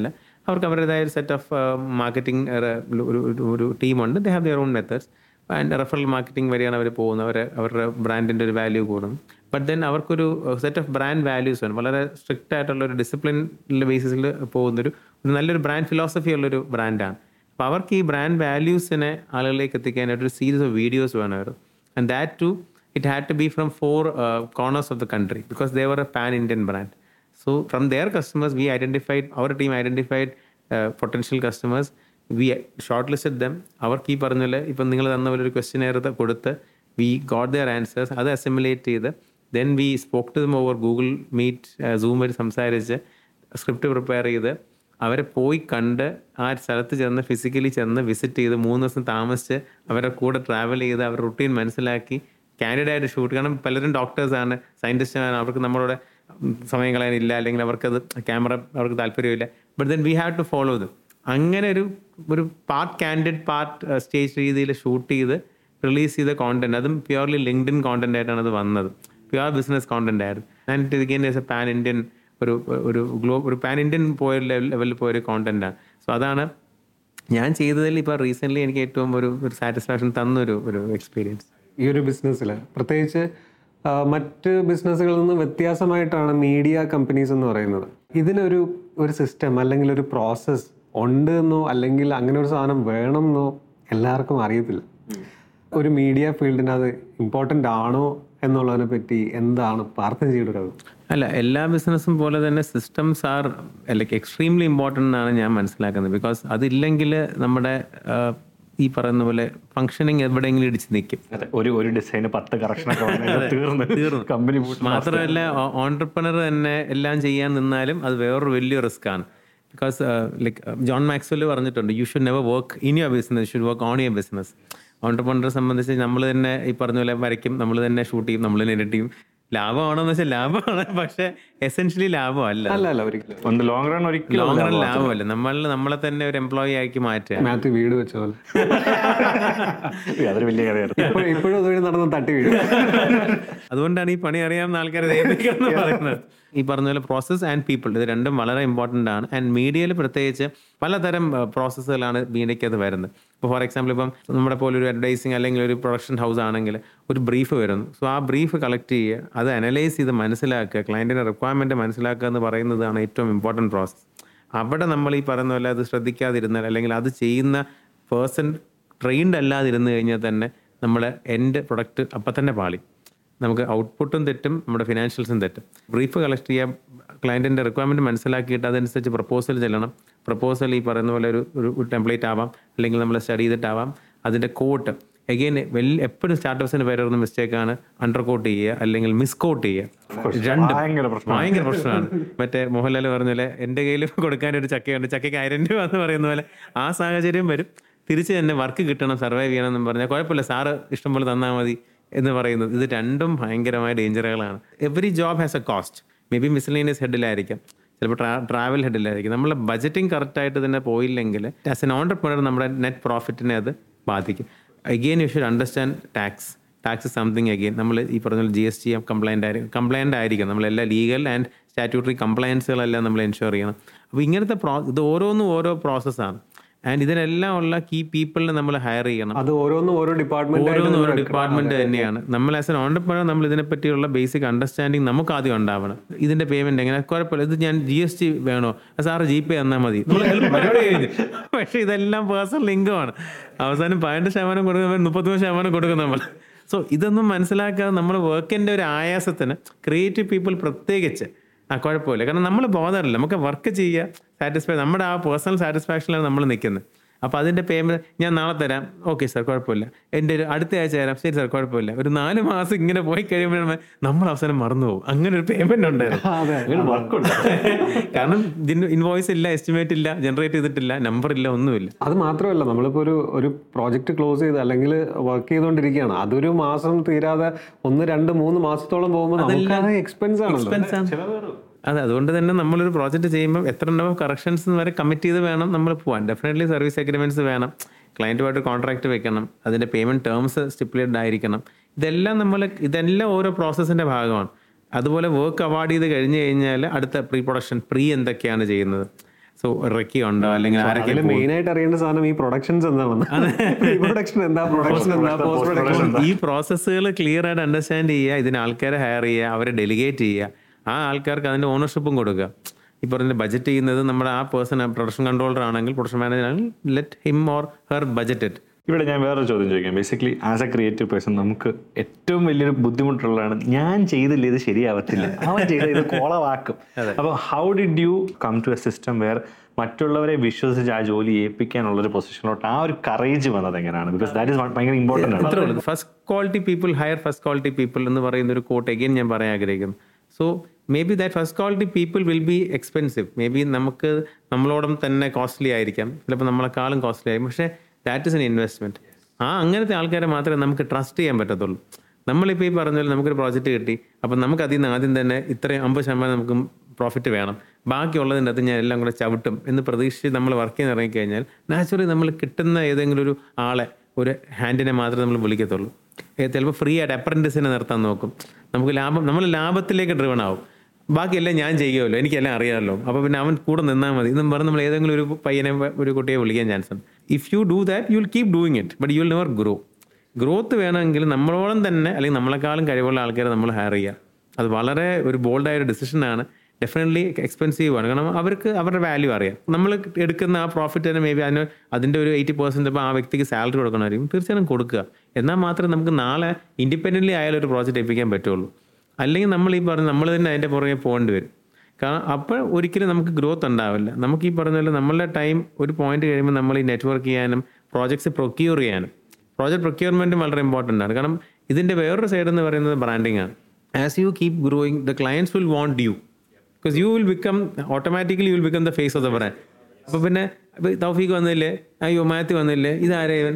B: അവർക്ക് അവരുടേതായ ഒരു സെറ്റ് ഓഫ് മാർക്കറ്റിംഗ് ഒരു ഒരു ടീമുണ്ട് they have their own methods and referral marketing വഴിയാണ് അവർ പോകുന്നത് അവർ അവരുടെ ബ്രാൻഡിൻ്റെ ഒരു വാല്യൂ കൂടും ബട്ട് ദെൻ അവർക്കൊരു സെറ്റ് ഓഫ് ബ്രാൻഡ് വാല്യൂസ് ആണ് വളരെ സ്ട്രിക്റ്റ് ആയിട്ടുള്ള ഒരു ഡിസിപ്ലിൻ ബേസിസിൽ പോകുന്നൊരു ഒരു നല്ലൊരു ബ്രാൻഡ് ഫിലോസഫി ഉള്ളൊരു ബ്രാൻഡാണ് അപ്പോൾ അവർക്ക് ഈ ബ്രാൻഡ് വാല്യൂസിനെ ആളുകളിലേക്ക് എത്തിക്കാനായിട്ട് ഒരു സീരീസ് ഓഫ് വീഡിയോസ് വേണമായിരുന്നു and that to it had to be from four corners of the country because they were a pan Indian brand So from their customers, we identified our team identified uh, potential customers. We shortlisted them. അവർക്ക് ഈ പറഞ്ഞ പോലെ ഇപ്പം നിങ്ങൾ തന്ന പോലെ ഒരു question കൊടുത്ത് വി ഗോട്ട് ദെയർ ആൻസേഴ്സ് അത് അസിമുലേറ്റ് ചെയ്ത് then we spoke to them over Google Meet Zoom വഴി സംസാരിച്ച് സ്ക്രിപ്റ്റ് പ്രിപ്പയർ ചെയ്ത് അവരെ പോയി കണ്ട് ആ സ്ഥലത്ത് ചെന്ന് ഫിസിക്കലി ചെന്ന് വിസിറ്റ് ചെയ്ത് മൂന്ന് ദിവസം താമസിച്ച് അവരുടെ കൂടെ ട്രാവൽ ചെയ്ത് അവരുടെ റുട്ടീൻ മനസ്സിലാക്കി candid ആയിട്ട് ഷൂട്ട് കാരണം പലരും ഡോക്ടേഴ്സാണ് സയൻറ്റിസ്റ്റാണ് അവർക്ക് നമ്മളോട് സമയം കളയാനില്ല അല്ലെങ്കിൽ അവർക്കത് ക്യാമറ അവർക്ക് താല്പര്യമില്ല but then we have to follow ഇത് അങ്ങനെ ഒരു ഒരു പാർട്ട് കാൻഡിഡ് പാർട്ട് സ്റ്റേജ് രീതിയിൽ ഷൂട്ട് ചെയ്ത് റിലീസ് ചെയ്ത കോണ്ടന്റ് അതും പ്യുവർലി ലിങ്ക്ഡിൻ കോണ്ടന്റ് ആയിട്ടാണ് അത് വന്നത് പ്യുവർ ബിസിനസ് കോണ്ടന്റ് ആയിരുന്നു ആൻഡ് ഇത് ഗെയിൻ എ പാൻ ഇന്ത്യൻ ഒരു ഒരു ഗ്ലോ ഒരു പാൻ ഇന്ത്യൻ പോയ ലെവലിൽ പോയൊരു കോണ്ടന്റാണ് സോ അതാണ് ഞാൻ ചെയ്തതിൽ ഇപ്പോൾ റീസെൻ്റ്ലി എനിക്ക് ഏറ്റവും ഒരു ഒരു സാറ്റിസ്ഫാക്ഷൻ തന്നൊരു ഒരു എക്സ്പീരിയൻസ്
A: ഈ ഒരു ബിസിനസ്സിൽ പ്രത്യേകിച്ച് ആ, മറ്റ് ബിസിനസ്സുകളിൽ നിന്ന് വ്യത്യാസമായിട്ടാണ് മീഡിയ കമ്പനീസ് എന്ന് പറയുന്നത് ഇതിനൊരു ഒരു സിസ്റ്റം അല്ലെങ്കിൽ ഒരു പ്രോസസ്സ് ഉണ്ട് എന്നോ അല്ലെങ്കിൽ അങ്ങനെ ഒരു സാധനം വേണം എന്നോ എല്ലാവർക്കും അറിയത്തില്ല ഒരു മീഡിയ ഫീൽഡിന് അത് ഇമ്പോർട്ടൻ്റ് ആണോ എന്നുള്ളതിനെ പറ്റി എന്താണ് പ്രാർത്ഥന
B: അല്ല എല്ലാ ബിസിനസ്സും പോലെ തന്നെ systems are like extremely important എന്നാണ് ഞാൻ മനസ്സിലാക്കുന്നത് ബിക്കോസ് അതില്ലെങ്കിൽ നമ്മുടെ ആ, ഈ പറയുന്ന പോലെ ഫങ്ഷനിങ് എവിടെയെങ്കിലും ഇടിച്ച് നിൽക്കും
C: അതെ ഒരു ഒരു ഡിസൈന് പത്ത് കറക്ഷൻ ഒക്കെ വന്നാൽ തീർന്നു കമ്പനി
B: മാത്രമല്ല ഓണ്ടർപ്രണർ തന്നെ എല്ലാം ചെയ്യാൻ നിന്നാലും അത് വേറൊരു വലിയ റിസ്ക് ആണ് ബിക്കോസ് ലൈക്ക് ജോൺ മാക്സ്വെൽ പറഞ്ഞിട്ടുണ്ട് you should never work in your business should work on your business ഓണ്ടർപ്രണറെ സംബന്ധിച്ച് നമ്മൾ തന്നെ ഈ പറഞ്ഞ പോലെ വരയ്ക്കും നമ്മൾ തന്നെ ഷൂട്ട് ചെയ്യും നമ്മൾ തന്നെ എഡിറ്റ് ചെയ്യും ലാഭമാണോന്ന് വെച്ചാൽ ലാഭമാണ് പക്ഷെ എസെൻഷ്യലി ലാഭമല്ല
A: അല്ല അല്ല ഒരിക്കലും
C: ഒന്ന് ലോങ് റൺ ഒരിക്കലും
B: ലോങ് റൺ ലാഭമല്ല നമ്മൾ നമ്മളെ തന്നെ ഒരു എംപ്ലോയി ആക്കി മാറ്റുക
A: മാത്യു വീട് വെച്ച പോലെ
C: അതൊരു വലിയ കഥയായിരുന്നു
A: ഇപ്പോഴും ഇപ്പോഴും അതുവഴി നടന്ന് തട്ടി വീഴും
B: അതുകൊണ്ടാണ് ഈ പണി അറിയാവുന്ന ആൾക്കാരെ നിയമിക്കുന്നത് പറയുന്നത് ഈ പറഞ്ഞ പോലെ പ്രോസസ് ആൻഡ് പീപ്പിൾ ഇത് രണ്ടും വളരെ ഇമ്പോർട്ടൻ്റ് ആണ് ആൻഡ് മീഡിയയിൽ പ്രത്യേകിച്ച് പലതരം പ്രോസസ്സുകളാണ് മീഡിയയ്ക്കത് വരുന്നത് ഇപ്പോൾ ഫോർ എക്സാമ്പിൾ ഇപ്പം നമ്മുടെ പോലെ ഒരു അഡ്വർടൈസിങ് അല്ലെങ്കിൽ ഒരു പ്രൊഡക്ഷൻ ഹൗസ് ആണെങ്കിൽ ഒരു ബ്രീഫ് വരുന്നു സോ ആ ബ്രീഫ് കളക്ട് ചെയ്യുക അത് അനലൈസ് ചെയ്ത് മനസ്സിലാക്കുക ക്ലയൻറ്റിൻ്റെ റിക്വയർമെൻറ്റ് മനസ്സിലാക്കുക എന്ന് പറയുന്നതാണ് ഏറ്റവും ഇമ്പോർട്ടൻറ്റ് പ്രോസസ്സ് അവിടെ നമ്മൾ ഈ പറയുന്ന പോലെ അത് ശ്രദ്ധിക്കാതിരുന്നാൽ അല്ലെങ്കിൽ അത് ചെയ്യുന്ന പേഴ്സൺ ട്രെയിൻഡ് അല്ലാതിരുന്ന് കഴിഞ്ഞാൽ തന്നെ നമ്മൾ എൻ്റെ പ്രൊഡക്റ്റ് അപ്പം തന്നെ പാളി നമുക്ക് ഔട്ട്പുട്ടും തെറ്റും നമ്മുടെ ഫിനാൻഷ്യൽസും തെറ്റും ബ്രീഫ് കളക്ട് ചെയ്യാൻ ക്ലയൻറ്റിൻ്റെ റിക്വയർമെൻറ്റ് മനസ്സിലാക്കിയിട്ട് അതനുസരിച്ച് പ്രപ്പോസൽ ചെല്ലണം പ്രപ്പോസൽ ഈ പറയുന്ന പോലെ ഒരു ഒരു ടെംപ്ലേറ്റ് ആവാം അല്ലെങ്കിൽ നമ്മൾ സ്റ്റഡി ചെയ്തിട്ടാവാം അതിൻ്റെ കോട്ട് എഗെയിൻ വലിയ എപ്പോഴും സ്റ്റാർട്ടപ്സിന് പേരുന്ന മിസ്റ്റേക്കാണ് അണ്ടർ കോട്ട് ചെയ്യുക അല്ലെങ്കിൽ മിസ്കോട്ട് ചെയ്യുക രണ്ട്
C: ഭയങ്കര പ്രശ്നം
B: ഭയങ്കര പ്രശ്നമാണ് മറ്റേ മോഹൻലാൽ പറഞ്ഞ പോലെ എൻ്റെ കയ്യിൽ കൊടുക്കാൻ ഒരു ചക്കയുണ്ട് ചക്കയ്ക്ക് ആയിരം രൂപ എന്ന് പറയുന്ന പോലെ ആ സാഹചര്യം വരും തിരിച്ച് തന്നെ വർക്ക് കിട്ടണം സർവൈവ് ചെയ്യണം എന്ന് പറഞ്ഞാൽ കുഴപ്പമില്ല സാറ് ഇഷ്ടം പോലെ തന്നാൽ മതി എന്ന് പറയുന്നത് ഇത് രണ്ടും ഭയങ്കരമായ ഡേഞ്ചറുകളാണ് every job has a cost may be miscellaneous ഹെഡിലായിരിക്കാം ചിലപ്പോൾ ട്രാ ട്രാവൽ ഹെഡിലായിരിക്കും നമ്മളെ ബജറ്റിംഗ് കറക്റ്റായിട്ട് തന്നെ പോയില്ലെങ്കിൽ ആസ് എൻ ഓണ്ടർപ്രണർ നമ്മുടെ നെറ്റ് പ്രോഫിറ്റിനെ അത് ബാധിക്കും again you should understand tax tax something again നമ്മൾ ഈ പറഞ്ഞ ജി എസ് ടി കംപ്ലൈൻ്റ് ആയിരിക്കും കംപ്ലൈൻ്റ് ആയിരിക്കും നമ്മളെല്ലാം ലീഗൽ ആൻഡ് സ്റ്റാറ്റ്യൂട്ടറി കംപ്ലയൻസുകളെല്ലാം നമ്മൾ എൻഷുർ ചെയ്യണം അപ്പോൾ ഇങ്ങനത്തെ പ്രോ ഇത് ഓരോന്നും ഓരോ പ്രോസസ്സാണ് ആൻഡ് ഇതിനെല്ലാം ഉള്ള കീ പീപ്പിളിനെ നമ്മൾ ഹയർ ചെയ്യണം
A: അത് ഓരോന്നും ഓരോ ഡിപ്പാർട്ട്മെന്റ്
B: ഓരോന്നും ഓരോ ഡിപ്പാർട്ട്മെന്റ് തന്നെയാണ് നമ്മൾ ആസ് എൻ ഓണ്ടർപ്രണർ നമ്മൾ ഇതിനെ പറ്റിയുള്ള ബേസിക് അണ്ടർസ്റ്റാൻഡിങ് നമുക്ക് ആദ്യം ഉണ്ടാവണം ഇതിന്റെ പേയ്മെന്റ് എങ്ങനെ കുഴപ്പമില്ല ഇത് ഞാൻ ജി എസ് ടി വേണോ സാറ് ജി പേ തന്നാൽ മതി നമ്മൾ help പരിപാടി കഴിഞ്ഞു പക്ഷേ ഇതെല്ലാം പേഴ്സണൽ ലിങ്കുമാണ് അവസാനം പതിനെട്ട് ശതമാനം കൊടുക്കുമ്പോൾ മുപ്പത്തിമൂന്ന് ശതമാനം കൊടുക്കും നമ്മൾ സോ ഇതൊന്നും മനസ്സിലാക്കാതെ നമ്മൾ വർക്കിന്റെ ഒരു ആയാസത്തിന് ക്രിയേറ്റീവ് പീപ്പിൾ പ്രത്യേകിച്ച് ആ കുഴപ്പമില്ല കാരണം നമ്മൾ ബോധറില്ല നമുക്ക് വർക്ക് ചെയ്യുക സാറ്റിസ്ഫൈ നമ്മുടെ ആ പേഴ്സണൽ സാറ്റിസ്ഫാക്ഷനിലാണ് നമ്മൾ നിൽക്കുന്നത് അപ്പോൾ അതിൻ്റെ പേയ്മെൻറ്റ് ഞാൻ നാളെ തരാം ഓക്കെ സാർ കുഴപ്പമില്ല എൻ്റെ ഒരു അടുത്ത ആഴ്ച തരാം ശരി സാർ കുഴപ്പമില്ല ഒരു നാല് മാസം ഇങ്ങനെ പോയി കഴിയുമ്പോഴാണ് നമ്മൾ അവസാനം മറന്നു പോകും അങ്ങനെ ഒരു പേയ്മെന്റ് ഉണ്ടായിരുന്നു
C: വർക്കുണ്ട്
B: കാരണം ഇതിന് ഇൻവോയ്സ് ഇല്ല എസ്റ്റിമേറ്റ് ഇല്ല ജനറേറ്റ് ചെയ്തിട്ടില്ല നമ്പർ ഇല്ല ഒന്നുമില്ല
A: അത് മാത്രമല്ല നമ്മളിപ്പോൾ ഒരു ഒരു പ്രോജക്റ്റ് ക്ലോസ് ചെയ്ത് അല്ലെങ്കിൽ വർക്ക് ചെയ്തുകൊണ്ടിരിക്കുകയാണ് അതൊരു മാസം തീരാതെ ഒന്ന് രണ്ട് മൂന്ന് മാസത്തോളം പോകുമ്പോൾ നമുക്ക് അത് എക്സ്പെൻസ് ആണല്ലോ
B: അതെ അതുകൊണ്ട് തന്നെ നമ്മളൊരു പ്രോജക്റ്റ് ചെയ്യുമ്പോൾ എത്ര ഉണ്ടാവും കറക്ഷൻസ് വരെ കമ്മിറ്റ് ചെയ്ത് വേണം നമ്മൾ പോകാൻ ഡെഫിനറ്റ്ലി സർവീസ് അഗ്രിമെന്റ്സ് വേണം ക്ലയൻറ്റുമായിട്ട് കോൺട്രാക്ട് വെക്കണം അതിൻ്റെ പേയ്മെൻറ്റ് ടേംസ് സ്റ്റിപ്പുലേറ്റഡ് ആയിരിക്കണം ഇതെല്ലാം നമ്മൾ ഇതെല്ലാം ഓരോ പ്രോസസ്സിൻ്റെ ഭാഗമാണ് അതുപോലെ വർക്ക് അവാർഡ് ചെയ്ത് കഴിഞ്ഞ് കഴിഞ്ഞാൽ അടുത്ത പ്രീ പ്രൊഡക്ഷൻ പ്രീ എന്തൊക്കെയാണ് ചെയ്യുന്നത് സോ റെക്കി ഉണ്ടോ അല്ലെങ്കിൽ ആരൊക്കെ
A: അതിൽ മെയിൻ ആയിട്ട് അറിയേണ്ട സാധനം ഈ പ്രൊഡക്ഷൻസ് എന്താണെന്ന് പ്രീ പ്രൊഡക്ഷൻ എന്താ പ്രൊഡക്ഷൻ എന്താ പോസ്റ്റ് പ്രൊഡക്ഷൻ
B: ഈ പ്രോസസ്സുകൾ ക്ലിയർ ആയിട്ട് അണ്ടർസ്റ്റാൻഡ് ചെയ്യുക ഇതിന് ആൾക്കാരെ ഹയർ ചെയ്യുക അവരെ ഡെലിഗേറ്റ് ചെയ്യുക ആ ആൾക്കാർക്ക് അതിന്റെ ഓണർഷിപ്പും കൊടുക്കുക ഈ പറഞ്ഞ ബജറ്റ് ചെയ്യുന്നത് നമ്മുടെ ആ പേഴ്സൺ പ്രൊഡക്ഷൻ കൺട്രോളർ ആണെങ്കിൽ പ്രൊഡക്ഷൻ മാനേജർ ആണെങ്കിൽ let him or her budget
C: ഇവിടെ ഞാൻ വേറൊരു ചോദ്യം ചോദിക്കാം basically as a creative person നമുക്ക് ഏറ്റവും വലിയൊരു ബുദ്ധിമുട്ടുള്ളതാണ് ഞാൻ ചെയ്തില്ല ഇത് ശരിയാവത്തില്ല അവൻ ചെയ്ത ഇത് കോളവാക്കും അപ്പോൾ how did you come to a system where മറ്റുള്ളവരെ വിശ്വസിച്ച് ആ ജോലി ഏൽപ്പിക്കാനുള്ള ഒരു പൊസിഷനിലോട്ട് ആ ഒരു കറേജ് വന്നത് എങ്ങനെയാണ് ബിക്കോസ് ദാറ്റ് ഇസ് ഭയങ്കര ഇമ്പോർട്ടൻ്റ് ആണ്
B: അത്രേ ഉള്ളൂ first quality people hire first quality people എന്ന് പറയുന്ന ഒരു കോട്ട് എഗെയിൻ ഞാൻ പറയാൻ ആഗ്രഹിക്കുന്നു so may be that first quality people will be expensive may be നമുക്ക് നമ്മളോടും തന്നെ കോസ്റ്റ്ലി ആയിരിക്കാം ചിലപ്പോൾ നമ്മളെക്കാളും കോസ്റ്റ്ലി ആയിരിക്കും പക്ഷേ ദാറ്റ് ഇസ് എൻ ഇൻവെസ്റ്റ്മെൻറ്റ് ആ അങ്ങനത്തെ ആൾക്കാരെ മാത്രമേ നമുക്ക് ട്രസ്റ്റ് ചെയ്യാൻ പറ്റത്തുള്ളൂ നമ്മളിപ്പോൾ ഈ പറഞ്ഞ പോലെ നമുക്കൊരു പ്രോജക്റ്റ് കിട്ടി അപ്പം നമുക്ക് അതിൽ നിന്ന് ആദ്യം തന്നെ ഇത്രയും അമ്പത് ശതമാനം നമുക്ക് പ്രോഫിറ്റ് വേണം ബാക്കിയുള്ളതിൻ്റെ അകത്ത് ഞാൻ എല്ലാം കൂടെ ചവിട്ടും എന്ന് പ്രതീക്ഷിച്ച് നമ്മൾ വർക്ക് ചെയ്യാൻ ഇറങ്ങിക്കഴിഞ്ഞാൽ നാച്ചുറലി നമ്മൾ കിട്ടുന്ന ഏതെങ്കിലും ഒരു ആളെ ഒരു ഹാൻഡിനെ മാത്രമേ നമ്മൾ വിളിക്കത്തുള്ളൂ ചിലപ്പോൾ ഫ്രീ ആയിട്ട് അപ്രൻറ്റിസിനെ നിർത്താൻ നോക്കും നമുക്ക് ലാഭം നമ്മൾ ലാഭത്തിലേക്ക് ഡ്രിവൺ ആവും ബാക്കിയെല്ലാം ഞാൻ ചെയ്യുമല്ലോ എനിക്കെല്ലാം അറിയാമല്ലോ അപ്പോൾ പിന്നെ അവൻ കൂടെ നിന്നാൽ മതി എന്നും പറഞ്ഞ് നമ്മൾ ഏതെങ്കിലും ഒരു പയ്യനെ ഒരു കുട്ടിയെ വിളിക്കാൻ ചാൻസ് ഉണ്ട് if you do that you will keep doing it but you will never grow growth വേണമെങ്കിൽ നമ്മളോളം തന്നെ അല്ലെങ്കിൽ നമ്മളെക്കാളും കഴിവുള്ള ആൾക്കാരെ നമ്മൾ ഹയർ ചെയ്യുക അത് വളരെ ഒരു ബോൾഡായ ഒരു ഡിസിഷനാണ് ഡെഫിനറ്റ്ലി എക്സ്പെൻസീവ് ആണ് കാരണം അവർക്ക് അവരുടെ വാല്യൂ അറിയാം നമ്മൾ എടുക്കുന്ന ആ പ്രോഫിറ്റ് തന്നെ മേ ബി അതിന് അതിൻ്റെ ഒരു എയ്റ്റി പെർസെൻറ്റ് ഇപ്പോൾ ആ വ്യക്തിക്ക് സാലറി കൊടുക്കണമായിരിക്കും തീർച്ചയായും കൊടുക്കുക എന്നാൽ മാത്രമേ നമുക്ക് നാളെ ഇൻഡിപെൻഡൻ്റ്ലി ആയാലും ഒരു പ്രോജക്റ്റ് ഏൽപ്പിക്കാൻ പറ്റുള്ളൂ അല്ലെങ്കിൽ നമ്മൾ ഈ പറഞ്ഞ നമ്മൾ തന്നെ അതിൻ്റെ പുറകെ പോകേണ്ടി വരും കാരണം അപ്പോൾ ഒരിക്കലും നമുക്ക് ഗ്രോത്ത് ഉണ്ടാവില്ല നമുക്ക് ഈ പറഞ്ഞ പോലെ നമ്മളുടെ ടൈം ഒരു പോയിന്റ് കഴിയുമ്പോൾ നമ്മൾ ഈ നെറ്റ്വർക്ക് ചെയ്യാനും പ്രോജക്ട്സ് പ്രൊക്യൂർ ചെയ്യാനും പ്രോജക്റ്റ് പ്രൊക്യൂർമെൻറ്റും വളരെ ഇമ്പോർട്ടൻ്റ് ആണ് കാരണം ഇതിൻ്റെ വേറൊരു സൈഡ് എന്ന് പറയുന്നത് ബ്രാൻഡിങ് ആണ് as you keep growing the clients will want you because you will become automatically you will become the face of the brand അപ്പോൾ പിന്നെ ഇപ്പൊ തൗഫീഖ് വന്നില്ലേ അയ്യോ മാത്യു വന്നില്ലേ ഇതാരേ ഇവൻ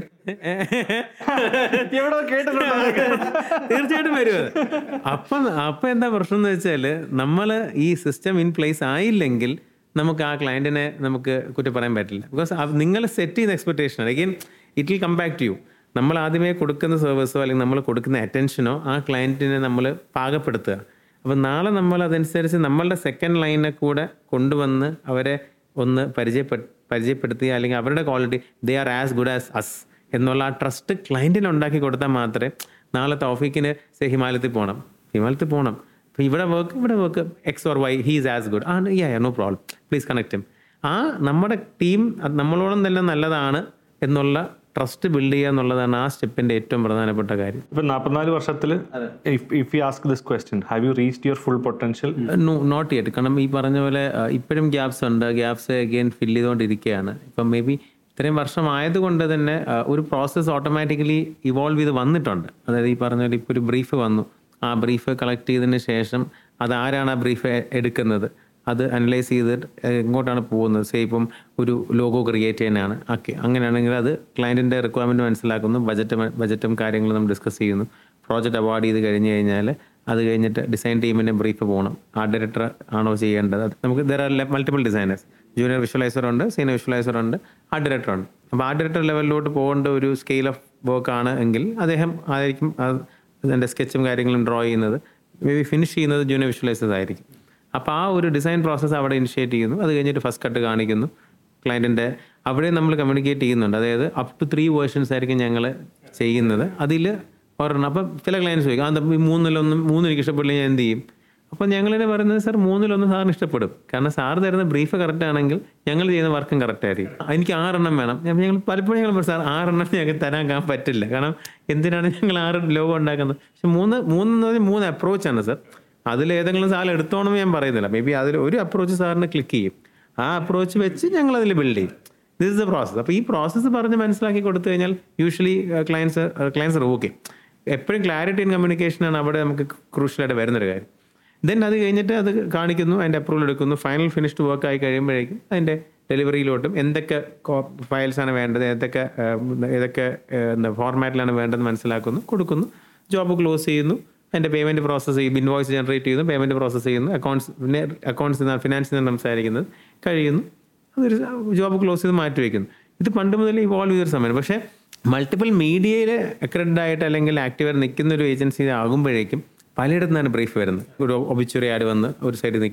C: എവിടെ കേട്ടിട്ടുണ്ടോ
B: തീർച്ചയായിട്ടും വരും അത്. അപ്പൊ അപ്പൊ എന്താ പ്രശ്നം എന്ന് വെച്ചാൽ നമ്മൾ ഈ സിസ്റ്റം ഇൻ പ്ലേസ് ആയില്ലെങ്കിൽ നമുക്ക് ആ ക്ലയന്റിനെ നമുക്ക് കുറ്റം പറയാൻ പറ്റില്ല ബിക്കോസ് നിങ്ങൾ സെറ്റ് ചെയ്യുന്ന expectation again it will come back to you നമ്മൾ ആദ്യമേ കൊടുക്കുന്ന സർവീസോ അല്ലെങ്കിൽ നമ്മൾ കൊടുക്കുന്ന അറ്റൻഷനോ ആ ക്ലയൻറ്റിനെ നമ്മൾ പാകപ്പെടുത്തുക അപ്പം നാളെ നമ്മൾ അതനുസരിച്ച് നമ്മളുടെ സെക്കൻഡ് ലൈനെ കൂടെ കൊണ്ടുവന്ന് അവരെ ഒന്ന് പരിചയപ്പെ പരിചയപ്പെടുത്തി അല്ലെങ്കിൽ അവരുടെ quality they are as good as us എന്നുള്ള ആ ട്രസ്റ്റ് ക്ലയൻറ്റിന് ഉണ്ടാക്കി കൊടുത്താൽ മാത്രമേ നാളെ തോഫിക്കിന് സേ ഹിമാലയത്തിൽ പോകണം ഹിമാലയത്തിൽ പോകണം അപ്പോൾ ഇവിടെ വർക്ക് ഇവിടെ work X or Y he's as good ആ yeah no problem please connect him ആ നമ്മുടെ ടീം നമ്മളോളം തന്നെ നല്ലതാണ് എന്നുള്ള ട്രസ്റ്റ് ബിൽഡ് ചെയ്യുക എന്നുള്ളതാണ് ആ സ്റ്റെപ്പിൻ്റെ ഏറ്റവും പ്രധാനപ്പെട്ട കാര്യം
C: ഇപ്പൊ നാൽപ്പത്തിനാല് വർഷത്തിൽ if you ask this question have you reached your full potential
B: no not yet കാരണം ഈ പറഞ്ഞ പോലെ അഹ് ഇപ്പോഴും ഗ്യാപ്സ് ഉണ്ട് ഗ്യാപ്സ് അഗെയിൻ ഫില്ല് ചെയ്തുകൊണ്ടിരിക്കുകയാണ് ഇപ്പം മേ ബി ഇത്രയും വർഷം ആയതുകൊണ്ട് തന്നെ അഹ് ഒരു പ്രോസസ്സ് ഓട്ടോമാറ്റിക്കലി ഇവോൾവ് ചെയ്ത് വന്നിട്ടുണ്ട് അതായത് ഈ പറഞ്ഞ പോലെ ഇപ്പോൾ ഒരു ബ്രീഫ് വന്നു ആ ബ്രീഫ് കളക്ട് ചെയ്തതിന് ശേഷം അത് ആരാണ് ആ ബ്രീഫ് എടുക്കുന്നത് അത് അനലൈസ് ചെയ്തിട്ട് എങ്ങോട്ടാണ് പോകുന്നത് സേ ഇപ്പം ഒരു ലോഗോ ക്രിയേറ്റ് ചെയ്യാനാണ് ഓക്കെ അങ്ങനെയാണെങ്കിൽ അത് ക്ലയൻറ്റിൻ്റെ റിക്വയർമെൻറ്റ് മനസ്സിലാക്കുന്നു ബജറ്റ് ബജറ്റും കാര്യങ്ങളും നമ്മൾ ഡിസ്കസ് ചെയ്യുന്നു പ്രോജക്റ്റ് അവാർഡ് ചെയ്ത് കഴിഞ്ഞ് കഴിഞ്ഞാൽ അത് കഴിഞ്ഞിട്ട് ഡിസൈൻ ടീമിൻ്റെ ബ്രീഫ് പോകണം ആ ഡയറക്ടർ ആണോ ചെയ്യേണ്ടത് അത് നമുക്ക് there are multiple designers junior visualiser ഉണ്ട് സീനിയർ വിഷ്വലൈസർ ഉണ്ട് ആ ഡയറക്ടർ ഉണ്ട് അപ്പോൾ ആ ഡയറക്ടർ ലെവലിലോട്ട് പോകേണ്ട ഒരു സ്കെയിൽ ഓഫ് വർക്ക് ആണ് എങ്കിൽ അദ്ദേഹം ആയിരിക്കും അതിൻ്റെ സ്കെച്ചും കാര്യങ്ങളും ഡ്രോ ചെയ്യുന്നത് മേ ബി ഫിനിഷ് ചെയ്യുന്നത് ജൂനിയർ വിഷ്വലൈസേഴ്സ് ആയിരിക്കും അപ്പോൾ ആ ഒരു ഡിസൈൻ പ്രോസസ്സ് അവിടെ ഇനിഷ്യേറ്റ് ചെയ്യുന്നു അത് കഴിഞ്ഞിട്ട് ഫസ്റ്റ് കട്ട് കാണിക്കുന്നു ക്ലയൻറ്റിൻ്റെ അവിടെ നമ്മൾ കമ്മ്യൂണിക്കേറ്റ് ചെയ്യുന്നുണ്ട് അതായത് അപ് ടു ത്രീ വേർഷൻസ് ആയിരിക്കും ഞങ്ങൾ ചെയ്യുന്നത് അതിൽ ഒരെണ്ണം അപ്പം ചില ക്ലയൻസ് ചോദിക്കും അത് ഈ മൂന്നിലൊന്നും മൂന്ന് എനിക്ക് ഇഷ്ടപ്പെടില്ല ഞാൻ എന്ത് ചെയ്യും അപ്പോൾ ഞങ്ങളിനെ പറയുന്നത് സാർ മൂന്നിലൊന്നും സാറിന് ഇഷ്ടപ്പെടും കാരണം സാർ തരുന്ന ബ്രീഫ് കറക്റ്റ് ആണെങ്കിൽ ഞങ്ങൾ ചെയ്യുന്ന വർക്കും കറക്റ്റ് ആയിരിക്കും എനിക്ക് ആറെണ്ണം വേണം ഞാൻ- ഞങ്ങൾ പലപ്പോഴും ഞങ്ങൾ പറയും, സാർ ആറെണ്ണം ഞങ്ങൾക്ക് തരാൻ കാ- പറ്റില്ല കാരണം എന്തിനാണ് ഞങ്ങൾ ആറ് ലോഗോ ഉണ്ടാക്കുന്നത് പക്ഷെ മൂന്ന് മൂന്ന് പറഞ്ഞാൽ മൂന്ന് അപ്രോച്ചാണ് സാർ അതിൽ ഏതെങ്കിലും സാർ എടുത്തോണമെന്ന് ഞാൻ പറയുന്നില്ല മേ ബി അതിൽ ഒരു അപ്രോച്ച് സാറിന് ക്ലിക്ക് ചെയ്യും ആ അപ്രോച്ച് വെച്ച് ഞങ്ങൾ അതിൽ ബിൽഡ് ചെയ്യും ദിസ് ഇസ് ദ പ്രോസസ്സ് അപ്പോൾ ഈ പ്രോസസ്സ് പറഞ്ഞ് മനസ്സിലാക്കി കൊടുത്തു കഴിഞ്ഞാൽ usually clients clients are okay എപ്പോഴും ക്ലാരിറ്റി ഇൻ കമ്മ്യൂണിക്കേഷനാണ് അവിടെ നമുക്ക് ക്രൂഷ്യലായിട്ട് വരുന്നൊരു കാര്യം ദെൻ അത് കഴിഞ്ഞിട്ട് അത് കാണിക്കുന്നു അതിൻ്റെ അപ്രൂവൽ എടുക്കുന്നു ഫൈനൽ ഫിനിഷ്ഡ് വർക്ക് ആയി കഴിയുമ്പോഴേക്കും അതിൻ്റെ ഡെലിവറിയിലോട്ടും എന്തൊക്കെ ഫയൽസ് ആണ് വേണ്ടത് ഏതൊക്കെ ഏഹ്, ഏതൊക്കെ ഏഹ്, എന്താ ഫോർമാറ്റിലാണ് വേണ്ടത് മനസ്സിലാക്കുന്നു കൊടുക്കുന്നു ജോബ് ക്ലോസ് ചെയ്യുന്നു അതിൻ്റെ പേയ്മെൻറ്റ് പ്രോസസ്സ് ചെയ്യും ഇൻവോയ്സ് ജനറേറ്റ് ചെയ്യുന്നു പേയ്മെൻറ്റ് പ്രോസസ്സ് ചെയ്യുന്നു അക്കൗണ്ട്സ് പിന്നെ അക്കൗണ്ട്സ് ഫിനാൻസിൽ നിന്ന് സംസാരിക്കുന്നത് കഴിയുന്നു അതൊരു ജോബ് ക്ലോസ് ചെയ്ത് മാറ്റി വയ്ക്കുന്നു ഇത് പണ്ട് മുതൽ ഇവോൾവ് ചെയ്തൊരു സമയമാണ് പക്ഷേ മൾട്ടിപ്പിൾ മീഡിയയിൽ അക്രഡിറ്റ് ആയിട്ട് അല്ലെങ്കിൽ ആക്റ്റീവായിട്ട് നിൽക്കുന്ന ഒരു ഏജൻസി ആകുമ്പോഴേക്കും പലയിടത്തു നിന്നാണ് ബ്രീഫ് വരുന്നത് ഒരു ഒബിച്ചുറി ആഡ് വന്ന് ഒരു സൈഡിൽ നിൽക്കുന്നു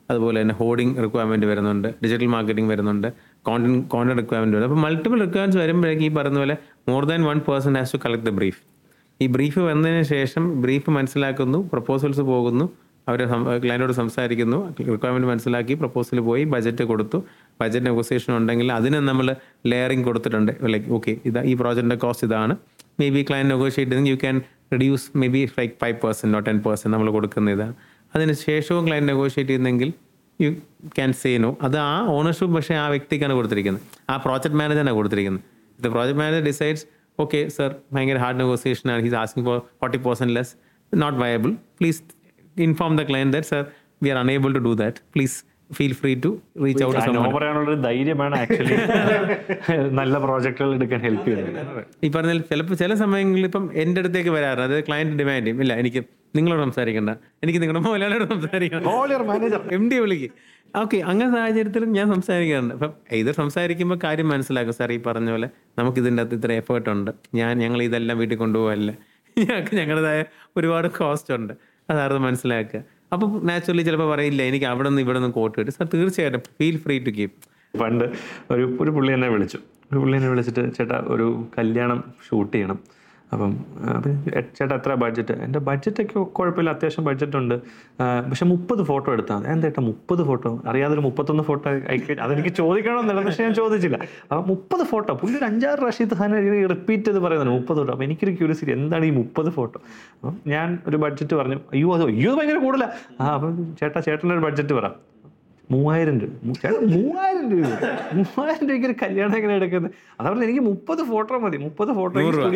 B: അതുപോലെ തന്നെ ഹോർഡിംഗ് റിക്വയർമെൻറ്റ് വരുന്നുണ്ട് ഡിജിറ്റൽ മാർക്കറ്റിംഗ് വരുന്നുണ്ട് കോണ്ടന്റ് കോണ്ടന്റ് റിക്വയർമെൻറ്റ് വരുന്നത് അപ്പോൾ മൾട്ടിപ്പിൾ റിക്വയർമെൻറ്റ്സ് വരുമ്പോഴേക്കും ഈ പറഞ്ഞ പോലെ more than one person has to collect the brief ഈ ബ്രീഫ് വന്നതിന് ശേഷം ബ്രീഫ് മനസ്സിലാക്കുന്നു പ്രപ്പോസൽസ് പോകുന്നു അവർ ക്ലയൻറ്റോട് സംസാരിക്കുന്നു റിക്വയർമെൻറ്റ് മനസ്സിലാക്കി പ്രപ്പോസൽ പോയി ബജറ്റ് കൊടുത്തു ബജറ്റ് നെഗോസിയേഷൻ ഉണ്ടെങ്കിൽ അതിന് നമ്മൾ ലെയറിങ് കൊടുത്തിട്ടുണ്ട് ലൈക്ക് ഓക്കെ ഇതാ ഈ പ്രോജക്റ്റിൻ്റെ കോസ്റ്റ് ഇതാണ് മേ ബി ക്ലയൻറ്റ് നെഗോഷിയേറ്റ് ചെയ്തെങ്കിൽ you can reduce may be like five പെർസെൻറ്റോ ടെൻ പെർസെൻറ്റ് നമ്മൾ കൊടുക്കുന്ന ഇതാണ് അതിന് ശേഷവും ക്ലയൻറ്റ് നെഗോഷിയേറ്റ് ചെയ്യുന്നെങ്കിൽ യു ക്യാൻ സേ നോ അത് ആ ഓണർഷിപ്പ് പക്ഷേ ആ വ്യക്തിക്കാണ് കൊടുത്തിരിക്കുന്നത് ആ പ്രോജക്റ്റ് മാനേജറാണ് കൊടുത്തിരിക്കുന്നത് the project manager decides okay sir ഭയങ്കര ഹാർഡ് നെഗോസിയേഷൻ ആണ് he's asking for forty percent less not viable please inform the client that sir we are unable to do that please feel free to reach out
C: no പറയാനുള്ളൊരു ധൈര്യമാണ് actually നല്ല പ്രോജക്റ്റുകൾ എടുക്കാൻ help ചെയ്യുന്നത്
B: ഈ പറഞ്ഞ ചിലപ്പോൾ ചില സമയങ്ങളിൽ ഇപ്പം എൻ്റെ അടുത്തേക്ക് വരാറ് അതായത് ക്ലയൻറ്റ് ഡിമാൻഡ് ചെയ്യും ഇല്ല എനിക്ക് നിങ്ങളോട് സംസാരിക്കണ്ട എനിക്ക് നിങ്ങളുടെ മുതലാളിയോട് സംസാരിക്കണം
C: മാനേജർ
B: എം ഡി വിളിക്കും ഓക്കെ അങ്ങനെ സാഹചര്യത്തിലും ഞാൻ സംസാരിക്കാറുണ്ട് അപ്പം ഇത് സംസാരിക്കുമ്പോൾ കാര്യം മനസ്സിലാക്കും സാർ ഈ പറഞ്ഞ പോലെ നമുക്ക് ഇതിൻ്റെ അകത്ത് ഇത്ര എഫേർട്ട് ഉണ്ട് ഞാൻ ഞങ്ങൾ ഇതെല്ലാം വീട്ടിൽ കൊണ്ടുപോകല്ല ഞങ്ങൾക്ക് ഞങ്ങളുടേതായ ഒരുപാട് കോസ്റ്റ് ഉണ്ട് അതായിരുന്നു മനസ്സിലാക്കുക അപ്പം നാച്ചുറലി ചിലപ്പോൾ പറയില്ല എനിക്ക് അവിടെ നിന്ന് ഇവിടെ നിന്ന് കോട്ട് കിട്ടും സാർ തീർച്ചയായിട്ടും ഫീൽ ഫ്രീ ടു കീപ്
C: പണ്ട് ഒരു ഒരു പുള്ളി എന്നെ വിളിച്ചു ഒരു പുള്ളി എന്നെ വിളിച്ചിട്ട് ചേട്ടാ ഒരു കല്യാണം ഷൂട്ട് ചെയ്യണം അപ്പം ആ, അപ്പം എ- ചേട്ടാ എത്ര ബഡ്ജറ്റ് എൻ്റെ ബഡ്ജറ്റൊക്കെ കുഴപ്പമില്ല അത്യാവശ്യം ബഡ്ജറ്റ് ഉണ്ട് ആ, പക്ഷെ മുപ്പത് ഫോട്ടോ എടുത്താൽ മതി എന്താ ചേട്ടാ മുപ്പത് ഫോട്ടോ അറിയാതെ ഒരു മുപ്പത്തൊന്ന് ഫോട്ടോ അയക്കി അതെനിക്ക് ചോദിക്കണമെന്നില്ല പക്ഷെ ഞാൻ ചോദിച്ചില്ല അപ്പം മുപ്പത് ഫോട്ടോ പുള്ളി ഒരു അഞ്ചാറ് പ്രാവശ്യം ഇത് തന്നെ റിപ്പീറ്റ് ചെയ്ത് പറയുന്നുണ്ട് മുപ്പത് ഫോട്ടോ അപ്പം എനിക്കൊരു ക്യൂരിയസിറ്റി എന്താണ് ഈ മുപ്പത് ഫോട്ടോ അപ്പം ഞാൻ ഒരു ബഡ്ജറ്റ് പറഞ്ഞു അയ്യോ അത് അയ്യോ അത് ഭയങ്കര കൂടുതലാ ആ അപ്പം ചേട്ടാ ചേട്ടൻ്റെ ഒരു ബഡ്ജറ്റ് പറ മൂവായിരം രൂപ മൂ- ചേട്ടാ മൂവായിരം രൂപ മൂവായിരം രൂപയ്ക്ക് ഒരു കല്യാണം എങ്ങനെ എടുക്കുന്നത് അതവിടെ എനിക്ക് മുപ്പത് ഫോട്ടോ മതി മുപ്പത് ഫോട്ടോ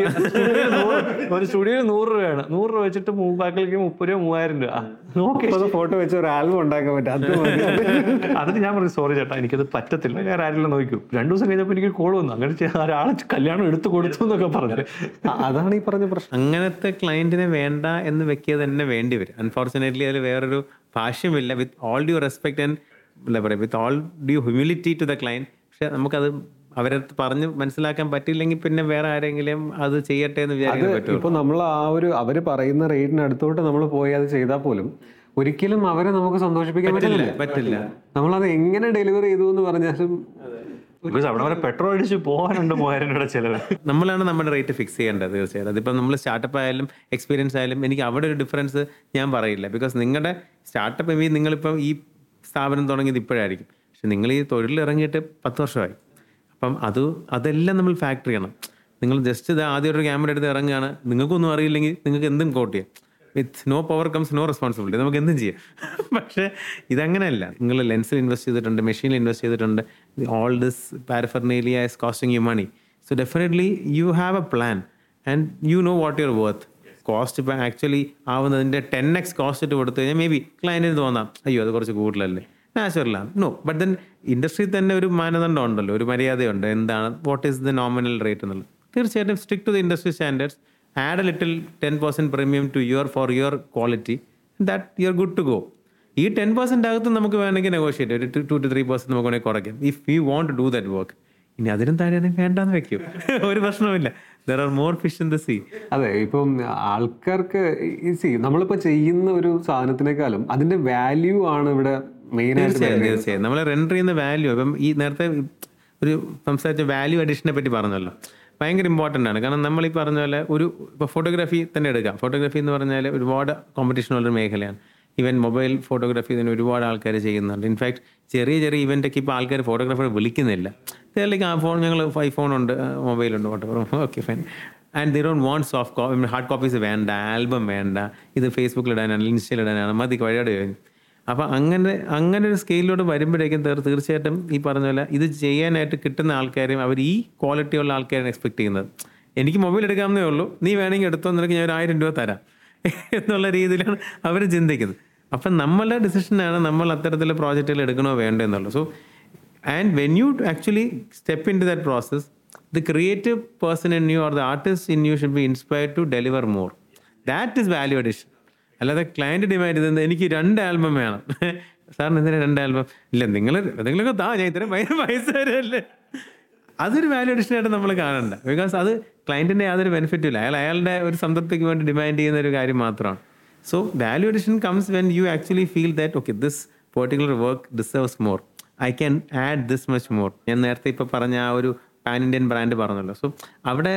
C: ഒരു സ്റ്റുഡിയോയിൽ നൂറ് രൂപയാണ് നൂറ് രൂപ വെച്ചിട്ട് മൂ- ബാക്കിലേക്ക് മുപ്പത് രൂപ മൂവായിരം രൂപ ഓക്കെ
A: ഫോട്ടോ വെച്ച് ഒരു ആൽബം ഉണ്ടാക്കാൻ പറ്റും അത് മതി.
C: അതിന് ഞാൻ പറഞ്ഞു സോറി ചേട്ടാ എനിക്കത് പറ്റത്തില്ല ഞാൻ ആരെങ്കിലും നോക്കൂ രണ്ടു ദിവസം കഴിഞ്ഞപ്പോൾ എനിക്ക് കോൾ വന്നു അങ്ങനെ ചെ- ഒരാളെ കല്യാണം എടുത്തു കൊടുത്തു എന്നൊക്കെ പറഞ്ഞു
A: അ- അതാണ് ഈ പറഞ്ഞ പ്രശ്നം
B: അങ്ങനത്തെ ക്ലയൻറ്റിനെ വേണ്ട എന്ന് വെക്കുക തന്നെ വേണ്ടി വരും അൺഫോർച്ചുനേറ്റ്ലി അതിൽ വേറൊരു ഭാഷ്യമില്ല with all due respect and എന്താ പറയുക with all due humility to the client പക്ഷെ നമുക്കത് അവരെ പറഞ്ഞ് മനസ്സിലാക്കാൻ പറ്റില്ലെങ്കിൽ പിന്നെ വേറെ ആരെങ്കിലും അത് ചെയ്യട്ടെ എന്ന്
A: അത്
B: വിചാരിക്കാൻ പറ്റുമോ
A: ഇപ്പൊ നമ്മൾ ആ ഒരു അവര് പറയുന്ന റേറ്റിന് അടുത്തോട്ട് നമ്മൾ പോയി അത് ചെയ്താൽ പോലും ഒരിക്കലും അവരെ നമുക്ക് സന്തോഷിപ്പിക്കാൻ പറ്റില്ല
B: പറ്റില്ല
A: നമ്മളത് എങ്ങനെ ഡെലിവറി ചെയ്തു എന്ന് പറഞ്ഞാലും
C: ബിക്കോസ് അവിടെ വരെ പെട്രോൾ അടിച്ച് പോകാനുണ്ട് മൂവായിരം രൂപയുടെ ചിലവ്
B: നമ്മളാണ് നമ്മുടെ റേറ്റ് ഫിക്സ് ചെയ്യേണ്ടത് തീർച്ചയായിട്ടും അതിപ്പോൾ നമ്മൾ സ്റ്റാർട്ടപ്പ് ആയാലും എക്സ്പീരിയൻസ് ആയാലും എനിക്ക് അവിടെ ഒരു ഡിഫറൻസ് ഞാൻ പറയില്ല ബിക്കോസ് നിങ്ങളുടെ സ്റ്റാർട്ടപ്പ് മേ നിങ്ങളിപ്പം ഈ സ്ഥാപനം തുടങ്ങിയത് ഇപ്പോഴായിരിക്കും പക്ഷെ നിങ്ങൾ ഈ തൊഴിലിൽ ഇറങ്ങിയിട്ട് പത്ത് വർഷമായി അപ്പം അത് അതെല്ലാം നമ്മൾ ഫാക്ടറി ചെയ്യണം നിങ്ങൾ ജസ്റ്റ് ഇത് ആദ്യം ഒരു ക്യാമറ എടുത്ത് ഇറങ്ങുകയാണ് നിങ്ങൾക്കൊന്നും അറിയില്ലെങ്കിൽ നിങ്ങൾക്ക് എന്തും കോട്ട് ചെയ്യാം with no power comes no responsibility നമുക്ക് എന്തും ചെയ്യാം പക്ഷേ ഇതങ്ങനെയല്ല നിങ്ങൾ ലെൻസിൽ ഇൻവെസ്റ്റ് ചെയ്തിട്ടുണ്ട് മെഷീനിൽ ഇൻവെസ്റ്റ് ചെയ്തിട്ടുണ്ട് all this paraphernalia is costing you money so definitely you have a plan and you know what your worth cost ഇപ്പം ആക്ച്വലി ആവുന്നതിൻ്റെ ടെൻ എക്സ് കോസ്റ്റ് ഇട്ട് കൊടുത്തു കഴിഞ്ഞാൽ മേ ബി ക്ലയൻറ്റിന് തോന്നാം അയ്യോ അത് കുറച്ച് കൂടുതലല്ലേ നാച്ചുറലാണ് നോ ബട്ട് ദെൻ ഇൻഡസ്ട്രിയിൽ തന്നെ ഒരു മാനദണ്ഡം ഉണ്ടല്ലോ ഒരു മര്യാദയുണ്ട് എന്താണ് what is the nominal rate എന്നുള്ളത് തീർച്ചയായിട്ടും stick to the industry standards add a little ten percent premium to your for your quality that you are good to go ഈ ടെൻ പെർസെൻറ്റ് അകത്ത് നമുക്ക് വേണമെങ്കിൽ നെഗോഷിയേറ്റ് ഒരു ടു ടു ത്രീ പെർസെൻറ്റ് നമുക്ക് വേണമെങ്കിൽ കുറയ്ക്കാം if you want to do that work ഇനി അതിനും താഴെയാണെങ്കിൽ വേണ്ടാന്ന് വെക്കും ഒരു പ്രശ്നവുമില്ല there are more fish in the sea
A: അതെ ഇപ്പം ആൾക്കാർക്ക് സി നമ്മളിപ്പോ ചെയ്യുന്ന ഒരു സാധനത്തിനേക്കാളും അതിന്റെ വാല്യൂ ആണ് ഇവിടെ മെയിൻ ആയിട്ട്
B: തീർച്ചയായും തീർച്ചയായും നമ്മൾ റെൻഡർ ചെയ്യുന്ന വാല്യൂ ഇപ്പം ഈ നേരത്തെ ഒരു സംസാരിച്ച വാല്യൂ അഡീഷനെ പറ്റി പറഞ്ഞല്ലോ ഭയങ്കര ഇമ്പോർട്ടൻ്റ് ആണ് കാരണം നമ്മൾ ഈ പറഞ്ഞ പോലെ ഒരു ഇപ്പോൾ ഫോട്ടോഗ്രാഫി തന്നെ എടുക്കാം ഫോട്ടോഗ്രാഫി എന്ന് പറഞ്ഞാൽ ഒരുപാട് കോമ്പറ്റീഷൻ ഉള്ളൊരു മേഖലയാണ് ഈവൻ മൊബൈൽ ഫോട്ടോഗ്രാഫി തന്നെ ഒരുപാട് ആൾക്കാർ ചെയ്യുന്നുണ്ട് ഇൻഫാക്ട് ചെറിയ ചെറിയ ഇവൻ്റൊക്കെ ഇപ്പോൾ ആൾക്കാർ ഫോട്ടോഗ്രാഫറെ വിളിക്കുന്നില്ല ലൈക്ക് ആ ഫോൺ ഞങ്ങൾ ഐഫോൺ ഉണ്ട് മൊബൈലുണ്ട് water okay fine and the don't want soft copy hard copies വേണ്ട ആൽബം വേണ്ട ഇത് ഫേസ്ബുക്കിൽ ഇടാനാണ് ഇൻസ്റ്റയിൽ ഇടാനാണ് മതി വഴിയോട് കഴിഞ്ഞു അപ്പോൾ അങ്ങനെ അങ്ങനെ ഒരു സ്കെയിലോട്ട് വരുമ്പോഴേക്കും തീർ- തീർച്ചയായിട്ടും ഈ പറഞ്ഞ പോലെ ഇത് ചെയ്യാനായിട്ട് കിട്ടുന്ന ആൾക്കാരും അവർ ഈ ക്വാളിറ്റി ഉള്ള ആൾക്കാരാണ് എക്സ്പെക്ട് ചെയ്യുന്നത് എനിക്ക് മൊബൈൽ എടുക്കാമെന്നേ ഉള്ളൂ നീ വേണമെങ്കിൽ എടുത്തോ നിനക്ക് ഞാൻ ഒരു ആയിരം രൂപ തരാം എന്നുള്ള രീതിയിലാണ് അവർ ചിന്തിക്കുന്നത് അപ്പം നമ്മളുടെ ഡിസിഷനാണ് നമ്മൾ അത്തരത്തിലുള്ള പ്രോജക്റ്റുകൾ എടുക്കണോ വേണ്ടോ എന്നുള്ളത് so and when you actually step in to that process the creative person in you or the artist in you should be inspired to deliver more that is value addition അല്ലാതെ ക്ലയൻറ്റ് ഡിമാൻഡ് ചെയ്തത് എനിക്ക് രണ്ട് album വേണം സാറിന് എന്തിനാ രണ്ട് album ഇല്ല നിങ്ങൾ എന്തെങ്കിലുമൊക്കെ താ ഞാൻ ഇത്രയും പൈസ പൈസ തരല്ലേ അതൊരു വാല്യൂ അഡീഷൻ ആയിട്ട് നമ്മൾ കാണണ്ട ബിക്കോസ് അത് ക്ലയൻറ്റിൻ്റെ യാതൊരു ബെനിഫിറ്റും ഇല്ല അയാൾ അയാളുടെ ഒരു സംതൃപ്തിക്ക് വേണ്ടി ഡിമാൻഡ് ചെയ്യുന്ന ഒരു കാര്യം മാത്രമാണ് so value addition comes when you actually feel that okay this particular work deserves more I can add this much more ഞാൻ നേരത്തെ ഇപ്പോൾ പറഞ്ഞ ആ ഒരു പാൻ ഇന്ത്യൻ ബ്രാൻഡ് പറഞ്ഞല്ലോ സോ അവിടെ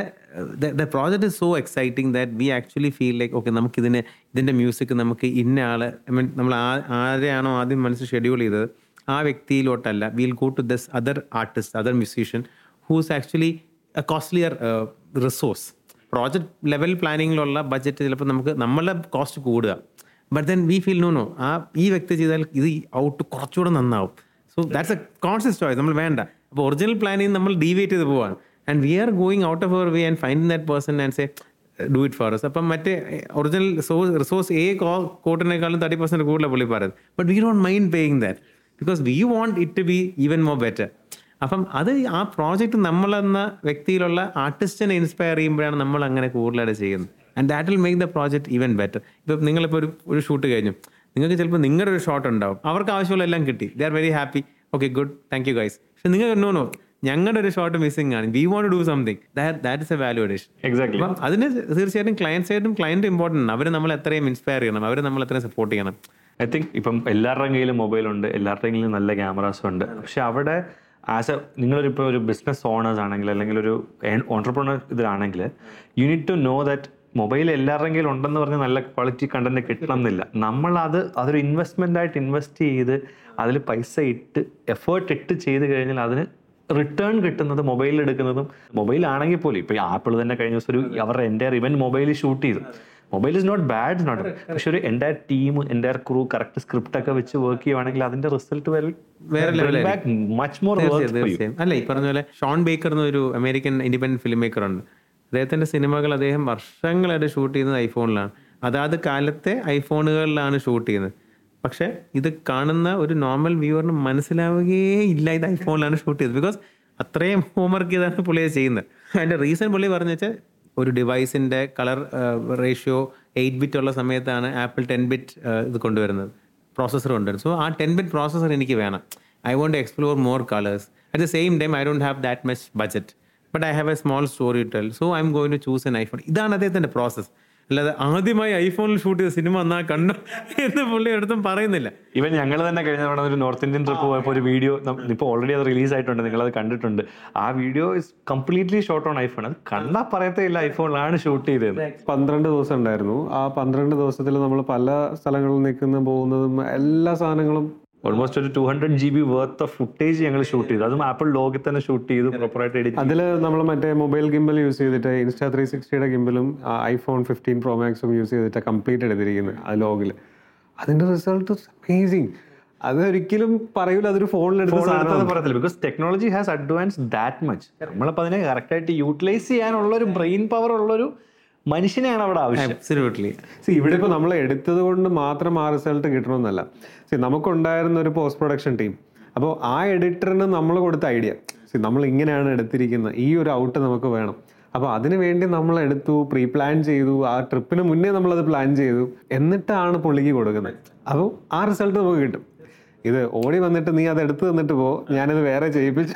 B: the project is so exciting that we actually feel like okay നമുക്കിതിന് ഇതിൻ്റെ മ്യൂസിക് നമുക്ക് ഇന്ന ആൾ ഐ മീൻ നമ്മൾ ആ ആരെയാണോ ആദ്യം മനസ്സിൽ ഷെഡ്യൂൾ ചെയ്തത് ആ വ്യക്തിയിലോട്ടല്ല will go to this other artist other musician who's actually a costlier resource project level പ്ലാനിങ്ങിലുള്ള ബഡ്ജറ്റ് ചിലപ്പോൾ നമുക്ക് നമ്മളുടെ കോസ്റ്റ് കൂടുക but then we feel no no ആ ഈ വ്യക്തി ചെയ്താൽ ഇത് ഔട്ട് കുറച്ചുകൂടെ നന്നാവും so that's a conscious choice നമ്മൾ വേണ്ട അപ്പോൾ ഒറിജിനൽ പ്ലാനിങ് നമ്മൾ ഡീവിയേറ്റ് ചെയ്ത് പോവാണ് and we are going out of our way and find that person and say do it for us അപ്പം മറ്റേ ഒറിജിനൽ റിസോഴ്സ് റിസോഴ്സ് എ കോട്ടിനേക്കാളും തേർട്ടി പെർസെൻറ്റ് കൂടുതലാണ് പുള്ളി പറയുന്നത് but we don't mind paying that because we want it to be even more better അപ്പം അത് ആ project നമ്മളെന്ന വ്യക്തിയിലുള്ള ആർട്ടിസ്റ്റിനെ inspire ചെയ്യുമ്പോഴാണ് നമ്മൾ അങ്ങനെ കൂടുതലായിട്ട് ചെയ്യുന്നത് and that will make the project even better ഇപ്പം നിങ്ങളിപ്പോൾ ഒരു ഒരു ഷൂട്ട് കഴിഞ്ഞു നിങ്ങൾക്ക് ചിലപ്പോൾ നിങ്ങളുടെ ഒരു ഷോട്ട് ഉണ്ടാവും അവർക്ക് ആവശ്യമുള്ള എല്ലാം കിട്ടി they are very happy okay good thank you guys പക്ഷെ നിങ്ങൾ നോ നോ ഞങ്ങളുടെ ഒരു ഷോട്ട് മിസ്സിംഗ് ആണ് we want do something that is a value addition
C: exactly
B: അപ്പം അതിന് തീർച്ചയായിട്ടും ക്ലയൻറ്റ് സൈഡും ക്ലയൻറ്റ് ഇമ്പോർട്ടൻ്റ് ആണ് അവർ നമ്മൾ എത്രയും ഇൻസ്പയർ ചെയ്യണം അവർ നമ്മൾ എത്രയും സപ്പോർട്ട് ചെയ്യണം
C: ഐ തിങ്ക് ഇപ്പം എല്ലാവരുടെയും കയ്യിലും മൊബൈൽ ഉണ്ട് എല്ലാവരുടെയും കയ്യിലും നല്ല ക്യാമറാസും ഉണ്ട് പക്ഷെ അവിടെ ആസ് എ നിങ്ങളൊരു ഇപ്പോൾ ഒരു ബിസിനസ് ഓണേഴ്സ് ആണെങ്കിൽ അല്ലെങ്കിൽ ഒരു ഓൺടർപ്രണർ ഇതിലാണെങ്കിൽ you need to know that mobile എല്ലാവരുടെയും കയ്യിൽ ഉണ്ടെന്ന് പറഞ്ഞ് നല്ല ക്വാളിറ്റി കണ്ടന്റ് കിട്ടണം എന്നില്ല നമ്മളത് അതൊരു ഇൻവെസ്റ്റ്മെൻ്റ് ആയിട്ട് ഇൻവെസ്റ്റ് ചെയ്ത് അതിൽ പൈസ ഇട്ട് എഫേർട്ട് ഇട്ട് ചെയ്ത് കഴിഞ്ഞാൽ അതിന് റിട്ടേൺ കിട്ടുന്നത് മൊബൈലിൽ എടുക്കുന്നതും മൊബൈൽ ആണെങ്കിൽ പോലും ഇപ്പോൾ ആപ്പിൾ തന്നെ കഴിഞ്ഞ ദിവസം ഒരു അവരുടെ എൻ്റെ ഇവന്റ് മൊബൈലിൽ ഷൂട്ട് ചെയ്തു mobile is not bad not പക്ഷെ ഒരു എൻ്റെ ടീം എൻ്റെ ക്രൂ കറക്റ്റ് സ്ക്രിപ്റ്റ് ഒക്കെ വെച്ച് വർക്ക് ചെയ്യുവാണെങ്കിൽ അതിന്റെ റിസൾട്ട്
B: വേറെ level
C: മച്ച് മോർ
B: തീർച്ചയായും തീർച്ചയായും അല്ല ഈ പറഞ്ഞ പോലെ ഷോൺ ബേക്കർ എന്നൊരു അമേരിക്കൻ ഇൻഡിപെൻഡന്റ് ഫിലിം മേക്കർ ഉണ്ട് അദ്ദേഹത്തിന്റെ സിനിമകൾ അദ്ദേഹം വർഷങ്ങളായിട്ട് ഷൂട്ട് ചെയ്യുന്നത് ഐഫോണിലാണ് അതാത് കാലത്തെ ഐഫോണുകളിലാണ് ഷൂട്ട് ചെയ്യുന്നത് പക്ഷെ ഇത് കാണുന്ന ഒരു നോർമൽ വ്യൂവറിന് മനസ്സിലാവുകയേ ഇല്ല ഇത് ഐഫോണിലാണ് ഷൂട്ട് ചെയ്തത് ബിക്കോസ് അത്രയും ഹോംവർക്ക് ചെയ്താണ് പുള്ളി അത് ചെയ്യുന്നത് അതിന്റെ റീസൺ പുള്ളി പറഞ്ഞു വെച്ചാൽ ഒരു ഡിവൈസിന്റെ കളർ റേഷ്യോ എയ്റ്റ് ബിറ്റ് ഉള്ള സമയത്താണ് ആപ്പിൾ ടെൻ ബിറ്റ് ഇത് കൊണ്ടുവരുന്നത് പ്രോസസ്സർ കൊണ്ടുവരുന്നത് സോ ആ ടെൻ ബിറ്റ് പ്രോസസ്സർ എനിക്ക് വേണം I want explore more colours at the same time I don't have that much budget but I have a small story tell so I'm going to choose an iPhone ഇതാണ് അദ്ദേഹത്തിന്റെ process അല്ലാതെ ആദ്യമായി ഐഫോണിൽ shoot ചെയ്ത cinema എന്നാ കണ്ടു എന്ന് പുള്ളി എടുത്തും പറയുന്നില്ല
C: ഇവൻ ഞങ്ങൾ തന്നെ കഴിഞ്ഞ തവണ ഒരു നോർത്ത് ഇന്ത്യൻ ട്രിപ്പ് പോയപ്പോൾ ഒരു വീഡിയോ ഇപ്പോൾ ഓൾറെഡി അത് റിലീസ് ആയിട്ടുണ്ട് നിങ്ങൾ അത് കണ്ടിട്ടുണ്ട് ആ video is completely shot on iPhone അത് കണ്ടാൽ പറയത്തേ ഇല്ല ഐഫോണിലാണ് ഷൂട്ട് ചെയ്തത്
A: പന്ത്രണ്ട് ദിവസം ഉണ്ടായിരുന്നു ആ പന്ത്രണ്ട് ദിവസത്തിൽ നമ്മൾ പല സ്ഥലങ്ങളിൽ നിൽക്കുന്ന പോകുന്നതും എല്ലാ സാധനങ്ങളും
C: ഓൾമോസ്റ്റ് ഒരു two hundred G B worth of footage ഞങ്ങൾ ഷൂട്ട് ചെയ്തു അതും ആപ്പിൾ ലോഗിൽ തന്നെ ഷൂട്ട് ചെയ്തു പ്രോപ്പറായിട്ട് എഡിറ്റ്
A: അതിൽ നമ്മൾ മറ്റേ മൊബൈൽ ഗിംബൽ യൂസ് ചെയ്തിട്ട് ഇൻസ്റ്റാ ത്രീ സിക്സ്റ്റിയുടെ ഗിംബലും ഐഫോൺ ഫിഫ്റ്റീൻ പ്രോ മാക്സും യൂസ് ചെയ്തിട്ട് കംപ്ലീറ്റ് എടുത്തിരിക്കുന്നത് ആ ലോഗിൽ അതിന്റെ റിസൾട്ട് അമേസിങ് അത് ഒരിക്കലും പറയൂല അതൊരു ഫോണിലെടുത്ത സാധനം
C: പറയത്തില്ല because technology has advance that much നമ്മളിപ്പോൾ അതിനെ കറക്റ്റായിട്ട് യൂട്ടിലൈസ് ചെയ്യാനുള്ള ഒരു ബ്രെയിൻ പവർ ഉള്ള ഒരു മനുഷ്യനെയാണ് അവിടെ ആവശ്യം
B: അബ്സല്യൂട്ട്ലി
A: സി ഇവിടെ ഇപ്പോൾ നമ്മൾ എടുത്തത് കൊണ്ട് മാത്രം ആ റിസൾട്ട് കിട്ടണമെന്നല്ല സി നമുക്കുണ്ടായിരുന്ന ഒരു പോസ്റ്റ് പ്രൊഡക്ഷൻ ടീം അപ്പോൾ ആ എഡിറ്ററിന് നമ്മൾ കൊടുത്ത ഐഡിയ സി നമ്മൾ ഇങ്ങനെയാണ് എടുത്തിരിക്കുന്നത് ഈ ഒരു ഔട്ട് നമുക്ക് വേണം അപ്പോൾ അതിന് വേണ്ടി നമ്മൾ എടുത്തു പ്രീ പ്ലാൻ ചെയ്തു ആ ട്രിപ്പിന് മുന്നേ നമ്മളത് പ്ലാൻ ചെയ്തു എന്നിട്ടാണ് പുള്ളിക്ക് കൊടുക്കുന്നത് അപ്പോൾ ആ റിസൾട്ട് നമുക്ക് കിട്ടും ഇത് ഓടി വന്നിട്ട് നീ അത് എടുത്തു തന്നിട്ട് പോ ഞാനിത് വേറെ ചെയ്യിപ്പിച്ചു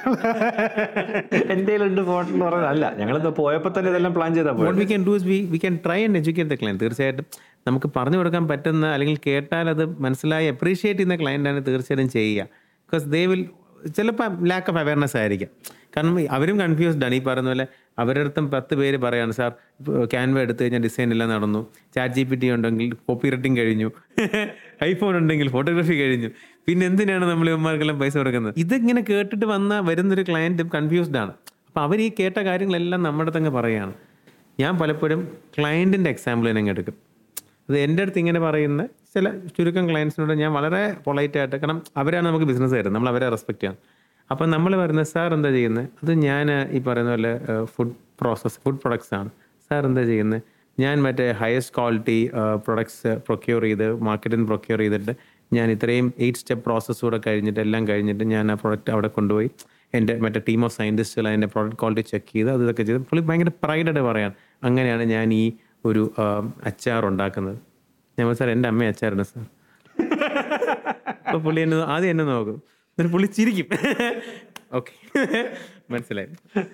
C: എൻ്റെ ഉണ്ട് ഫോട്ടോ എന്ന് പറഞ്ഞാൽ അല്ല ഞങ്ങളിത് പോയപ്പോൾ തന്നെ ഇതെല്ലാം പ്ലാൻ ചെയ്താൽ പോയി
B: what we can do is we we can try and educate the client തീർച്ചയായിട്ടും നമുക്ക് പറഞ്ഞു കൊടുക്കാൻ പറ്റുന്ന അല്ലെങ്കിൽ കേട്ടാൽ അത് മനസ്സിലായി അപ്രീഷിയേറ്റ് ചെയ്യുന്ന ക്ലയൻ്റാണ് തീർച്ചയായിട്ടും ചെയ്യുക ബിക്കോസ് ദേ വിൽ ചിലപ്പോൾ ലാക്ക് ഓഫ് അവയർനെസ് ആയിരിക്കാം കാരണം അവരും കൺഫ്യൂസ്ഡ് ആണ് ഈ പറയുന്ന പോലെ അവരുടെ അടുത്തും പത്ത് പേര് പറയാണ് സാർ ക്യാൻവ എടുത്തു കഴിഞ്ഞാൽ ഡിസൈൻ എല്ലാം നടന്നു ചാറ്റ് ജി പി ടി ഉണ്ടെങ്കിൽ കോപ്പി റൈറ്റിംഗ് കഴിഞ്ഞു ഐഫോൺ ഉണ്ടെങ്കിൽ ഫോട്ടോഗ്രാഫി കഴിഞ്ഞു പിന്നെ എന്തിനാണ് നമ്മൾ ഇവന്മാർക്കെല്ലാം പൈസ കൊടുക്കുന്നത് ഇതിങ്ങനെ കേട്ടിട്ട് വന്ന വരുന്നൊരു ക്ലയൻറ്റും കൺഫ്യൂസ്ഡ് ആണ് അപ്പോൾ അവർ ഈ കേട്ട കാര്യങ്ങളെല്ലാം നമ്മുടെ തന്നെ പറയുകയാണ് ഞാൻ പലപ്പോഴും ക്ലയൻറ്റിൻ്റെ എക്സാമ്പിൾ തന്നെ അങ്ങ് എടുക്കും അത് എൻ്റെ അടുത്ത് ഇങ്ങനെ പറയുന്ന ചില ചുരുക്കം ക്ലയൻസിനോട് ഞാൻ വളരെ പൊളൈറ്റ് ആയിട്ട് കാരണം അവരാണ് നമുക്ക് ബിസിനസ് തരുന്നത് നമ്മൾ അവരെ റെസ്പെക്ട് ചെയ്യണം അപ്പം നമ്മൾ പറയുന്നത് സാർ എന്താ ചെയ്യുന്നത് അത് ഞാൻ ഈ പറയുന്ന പോലെ ഫുഡ് പ്രോസസ് ഫുഡ് പ്രൊഡക്ട്സ് ആണ് സാർ എന്താ ചെയ്യുന്നത് ഞാൻ മറ്റേ ഹയസ്റ്റ് ക്വാളിറ്റി പ്രൊഡക്ട്സ് പ്രൊക്യൂർ ചെയ്ത് മാർക്കറ്റിൽ നിന്ന് പ്രൊക്യൂർ ചെയ്തിട്ട് ഞാൻ ഇത്രയും എയ്റ്റ് സ്റ്റെപ്പ് പ്രോസസ്സ് കൂടെ കഴിഞ്ഞിട്ട് എല്ലാം കഴിഞ്ഞിട്ട് ഞാൻ ആ പ്രൊഡക്റ്റ് അവിടെ കൊണ്ടുപോയി എൻ്റെ മറ്റേ ടീം ഓഫ് സയൻറ്റിസ്റ്റുകൾ അതിൻ്റെ പ്രോഡക്റ്റ് ക്വാളിറ്റി ചെക്ക് ചെയ്ത് അത് ഇതൊക്കെ ചെയ്ത് പുള്ളി ഭയങ്കര പ്രൈഡായിട്ട് പറയാൻ അങ്ങനെയാണ് ഞാൻ ഈ ഒരു ആ, അച്ചാർ ഉണ്ടാക്കുന്നത് ഞാൻ പറഞ്ഞു, സാർ എൻ്റെ അമ്മ അച്ചാറുണ്ട് സാർ അപ്പോൾ പുള്ളി എന്നെ ആദ്യം എന്നെ നോക്കും എന്നിട്ട് പുള്ളി ചിരിക്കും ഓക്കെ മനസ്സിലായി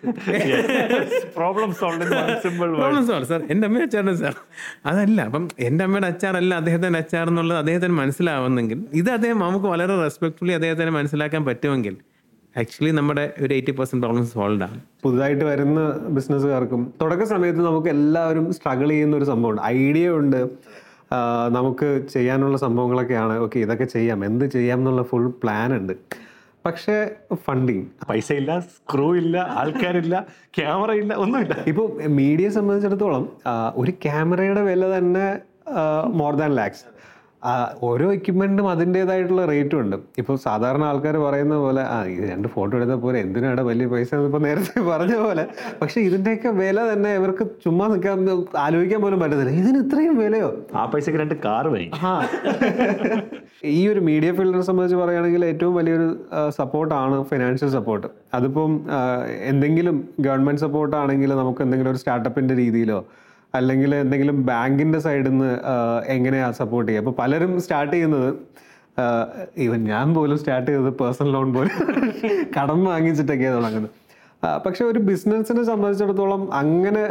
C: problem solve simple
B: problem solve sir എൻ്റെ അമ്മ അച്ചാറാണ് സാർ അതല്ല അപ്പം എൻ്റെ അമ്മയുടെ അച്ചാറല്ല അദ്ദേഹത്തിൻ്റെ അച്ചാർ എന്നുള്ളത് അദ്ദേഹത്തിന് മനസ്സിലാവുന്നെങ്കിൽ ഇത് അദ്ദേഹം നമുക്ക് വളരെ റെസ്പെക്ട്ഫുള്ളി അദ്ദേഹത്തിന് മനസ്സിലാക്കാൻ പറ്റുമെങ്കിൽ ആക്ച്വലി നമ്മുടെ ഒരു എയ്റ്റി പെർസെൻറ്റ് പ്രോബ്ലംസ് സോൾവ് ആണ്
A: പുതുതായിട്ട് വരുന്ന ബിസിനസ്സുകാർക്കും തുടക്ക സമയത്ത് നമുക്ക് എല്ലാവരും സ്ട്രഗിൾ ചെയ്യുന്ന ഒരു സംഭവമുണ്ട് ഐഡിയ ഉണ്ട് ആ, നമുക്ക് ചെയ്യാനുള്ള സംഭവങ്ങളൊക്കെയാണ് ഓക്കെ ഇതൊക്കെ ചെയ്യാം എന്ത് ചെയ്യാം എന്നുള്ള ഫുൾ പ്ലാൻ ഉണ്ട് പക്ഷേ ഫണ്ടിങ്
C: പൈസ ഇല്ല സ്ക്രൂ ഇല്ല ആൾക്കാരില്ല ക്യാമറ ഇല്ല ഒന്നുമില്ല
A: ഇപ്പോൾ മീഡിയയെ സംബന്ധിച്ചിടത്തോളം ആ, ഒരു ക്യാമറയുടെ വില തന്നെ മോർ ദാൻ ലാക്സ് ഓരോ എക്യുപ്മെൻറ്റും അതിൻ്റേതായിട്ടുള്ള റേറ്റും ഉണ്ട് ഇപ്പോൾ സാധാരണ ആൾക്കാർ പറയുന്ന പോലെ ആ ഇത് രണ്ട് ഫോട്ടോ എടുത്താൽ പോലെ എന്തിനാണ് വലിയ പൈസ ഇപ്പോൾ നേരത്തെ പറഞ്ഞ പോലെ പക്ഷേ ഇതിൻ്റെയൊക്കെ വില തന്നെ ഇവർക്ക് ചുമ്മാ നിൽക്കാൻ ആലോചിക്കാൻ പോലും പറ്റത്തില്ല ഇതിന് ഇത്രയും വിലയോ
C: ആ പൈസക്ക് രണ്ട് കാർ വൈ
A: ആ ഈ ഒരു മീഡിയ ഫീൽഡിനെ സംബന്ധിച്ച് പറയുകയാണെങ്കിൽ ഏറ്റവും വലിയൊരു സപ്പോർട്ടാണ് ഫിനാൻഷ്യൽ സപ്പോർട്ട് അതിപ്പം ആ, എന്തെങ്കിലും ഗവൺമെൻറ് സപ്പോർട്ട് ആണെങ്കിൽ നമുക്ക് എന്തെങ്കിലും ഒരു സ്റ്റാർട്ടപ്പിൻ്റെ രീതിയിലോ അല്ലെങ്കിൽ എന്തെങ്കിലും ബാങ്കിൻ്റെ സൈഡിൽ നിന്ന് എങ്ങനെയാണ് സപ്പോർട്ട് ചെയ്യുക അപ്പോൾ പലരും സ്റ്റാർട്ട് ചെയ്യുന്നത് ഈവൻ ഞാൻ പോലും സ്റ്റാർട്ട് ചെയ്തത് പേഴ്സണൽ ലോൺ പോലും കടം വാങ്ങിച്ചിട്ടൊക്കെയാണ് തുടങ്ങുന്നത് ആ, പക്ഷെ ഒരു ബിസിനസ്സിനെ സംബന്ധിച്ചിടത്തോളം അങ്ങനെ